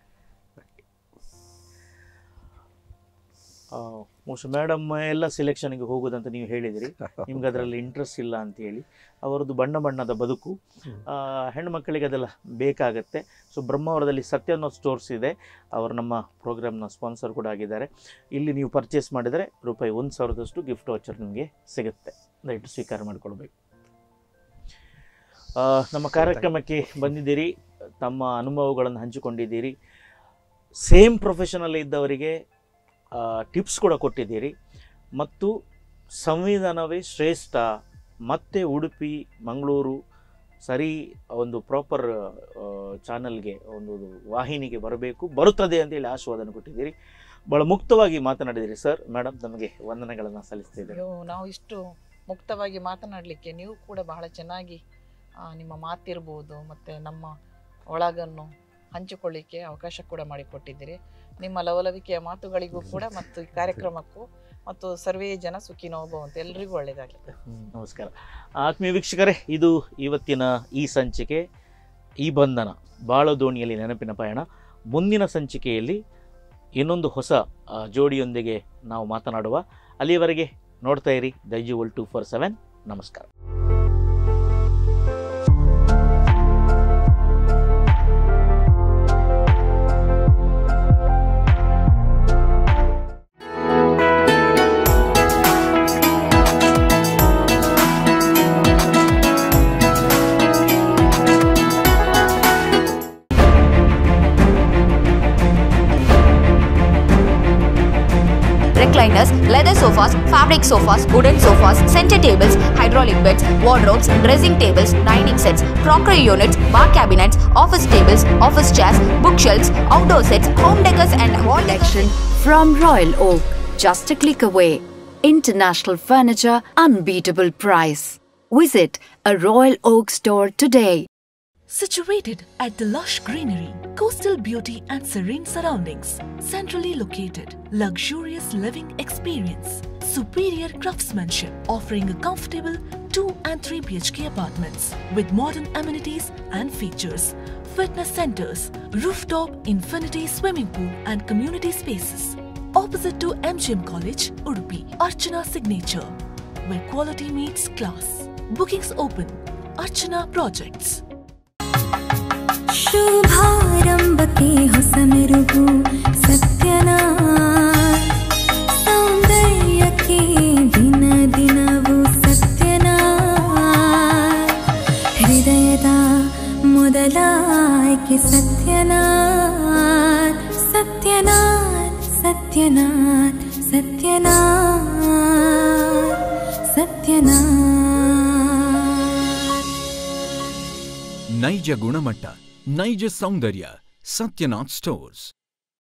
ಮೋಸ್ಟ್ ಮೇಡಮ್ ಎಲ್ಲ ಸೆಲೆಕ್ಷನ್ಗೆ ಹೋಗೋದಂತ ನೀವು ಹೇಳಿದಿರಿ ನಿಮ್ಗೆ ಅದರಲ್ಲಿ ಇಂಟ್ರೆಸ್ಟ್ ಇಲ್ಲ ಅಂತ ಹೇಳಿ ಅವರದ್ದು ಬಣ್ಣ ಬಣ್ಣದ ಬದುಕು ಆ, ಹೆಣ್ಮಕ್ಕಳಿಗೆ ಅದೆಲ್ಲ ಬೇಕಾಗತ್ತೆ ಸೊ ಬ್ರಹ್ಮಾವರದಲ್ಲಿ ಸತ್ಯನೋ ಸ್ಟೋರ್ಸ್ ಇದೆ ಅವರು ನಮ್ಮ ಪ್ರೋಗ್ರಾಮ್ನ ಸ್ಪಾನ್ಸರ್ ಕೂಡ ಆಗಿದ್ದಾರೆ ಇಲ್ಲಿ ನೀವು ಪರ್ಚೇಸ್ ಮಾಡಿದರೆ ರೂಪಾಯಿ ಒಂದು ಸಾವಿರದಷ್ಟು ಗಿಫ್ಟ್ ವಾಚರ್ ನಿಮಗೆ ಸಿಗುತ್ತೆ ದಯವಿಟ್ಟು ಸ್ವೀಕಾರ ಮಾಡಿಕೊಳ್ಬೇಕು ಆ, ನಮ್ಮ ಕಾರ್ಯಕ್ರಮಕ್ಕೆ ಬಂದಿದ್ದೀರಿ ತಮ್ಮ ಅನುಭವಗಳನ್ನು ಹಂಚಿಕೊಂಡಿದ್ದೀರಿ ಸೇಮ್ ಪ್ರೊಫೆಷನಲ್ಲಿ ಇದ್ದವರಿಗೆ ಟಿಪ್ಸ್ ಕೂಡ ಕೊಟ್ಟಿದ್ದೀರಿ ಮತ್ತು ಸಂವಿಧಾನವೇ ಶ್ರೇಷ್ಠ ಮತ್ತೆ ಉಡುಪಿ ಮಂಗಳೂರು ಸರಿ ಒಂದು ಪ್ರಾಪರ್ ಚಾನಲ್ಗೆ ಒಂದು ವಾಹಿನಿಗೆ ಬರಬೇಕು ಬರುತ್ತದೆ ಅಂತೇಳಿ ಆಶೀರ್ವಾದನ ಕೊಟ್ಟಿದ್ದೀರಿ ಭಾಳ ಮುಕ್ತವಾಗಿ ಮಾತನಾಡಿದಿರಿ ಸರ್ ಮೇಡಮ್ ನಮಗೆ ವಂದನೆಗಳನ್ನು ಸಲ್ಲಿಸ್ತಿದ್ದೇನೆ ನೀವು ನಾವು ಇಷ್ಟು ಮುಕ್ತವಾಗಿ ಮಾತನಾಡಲಿಕ್ಕೆ ನೀವು ಕೂಡ ಬಹಳ ಚೆನ್ನಾಗಿ ಆ, ನಿಮ್ಮ ಮಾತಿರ್ಬೋದು ಮತ್ತು ನಮ್ಮ ಒಳಗನ್ನು ಹಂಚಿಕೊಳ್ಳಿಕ್ಕೆ ಅವಕಾಶ ಕೂಡ ಮಾಡಿಕೊಟ್ಟಿದ್ದೀರಿ ನಿಮ್ಮ ಲವಲವಿಕೆಯ ಮಾತುಗಳಿಗೂ ಕೂಡ ಮತ್ತು ಈ ಕಾರ್ಯಕ್ರಮಕ್ಕೂ ಮತ್ತು ಸರ್ವೇ ಜನ ಸುಖಿನೋ ಭವಂತು ಎಲ್ರಿಗೂ ಒಳ್ಳೆಯದಾಗಲಿ ನಮಸ್ಕಾರ ಆತ್ಮೀಯ ವೀಕ್ಷಕರೇ ಇದು ಇವತ್ತಿನ ಈ ಸಂಚಿಕೆ ಈ ಬಂಧನ ಬಾಳ ದೋಣಿಯಲ್ಲಿ ನೆನಪಿನ ಪಯಣ ಮುಂದಿನ ಸಂಚಿಕೆಯಲ್ಲಿ ಇನ್ನೊಂದು ಹೊಸ ಆ, ಜೋಡಿಯೊಂದಿಗೆ ನಾವು ಮಾತನಾಡುವ ಅಲ್ಲಿಯವರೆಗೆ ನೋಡ್ತಾ ಇರಿ ದೈಜುವಲ್ ಟೂ ಫೋರ್ ಸೆವೆನ್ ನಮಸ್ಕಾರ recliners, leather sofas, fabric sofas, wooden sofas, center tables, hydraulic beds, wardrobes, dressing tables, dining sets, crockery units, bar cabinets, office tables, office chairs, bookshelves, outdoor sets, home decors and wall Collection from Royal Oak, just a click away. International furniture, unbeatable price. Visit a Royal Oak store today. Situated at the lush greenery, coastal beauty and serene surroundings, centrally located, luxurious living experience, superior craftsmanship, offering a comfortable 2 and 3 BHK apartments with modern amenities and features, fitness centers, rooftop infinity swimming pool and community spaces. Opposite to MGM College, Udupi, Archana Signature, where quality meets class. Bookings open. Archana Projects. ಶುಭಾರಂಭಕ್ಕೆ ಹೊಸ ಮೆರುಗು ಸತ್ಯನಾಥ್ ಸೌಂದರ್ಯಕ್ಕೆ ದಿನ ದಿನವೂ ಸತ್ಯನಾಥ್ ಹೃದಯದ ಮೊದಲ ಆಯ್ಕೆ ಸತ್ಯನಾಥ್ ಸತ್ಯನಾಥ್ ಸತ್ಯನಾಥ್ ಸತ್ಯನಾಥ್ ಸತ್ಯನಾಥ್ ನೈಜ ಗುಣಮಟ್ಟ ನೈಜ ಸೌಂದರ್ಯ ಸತ್ಯನಾಥ್ ಸ್ಟೋರ್ಸ್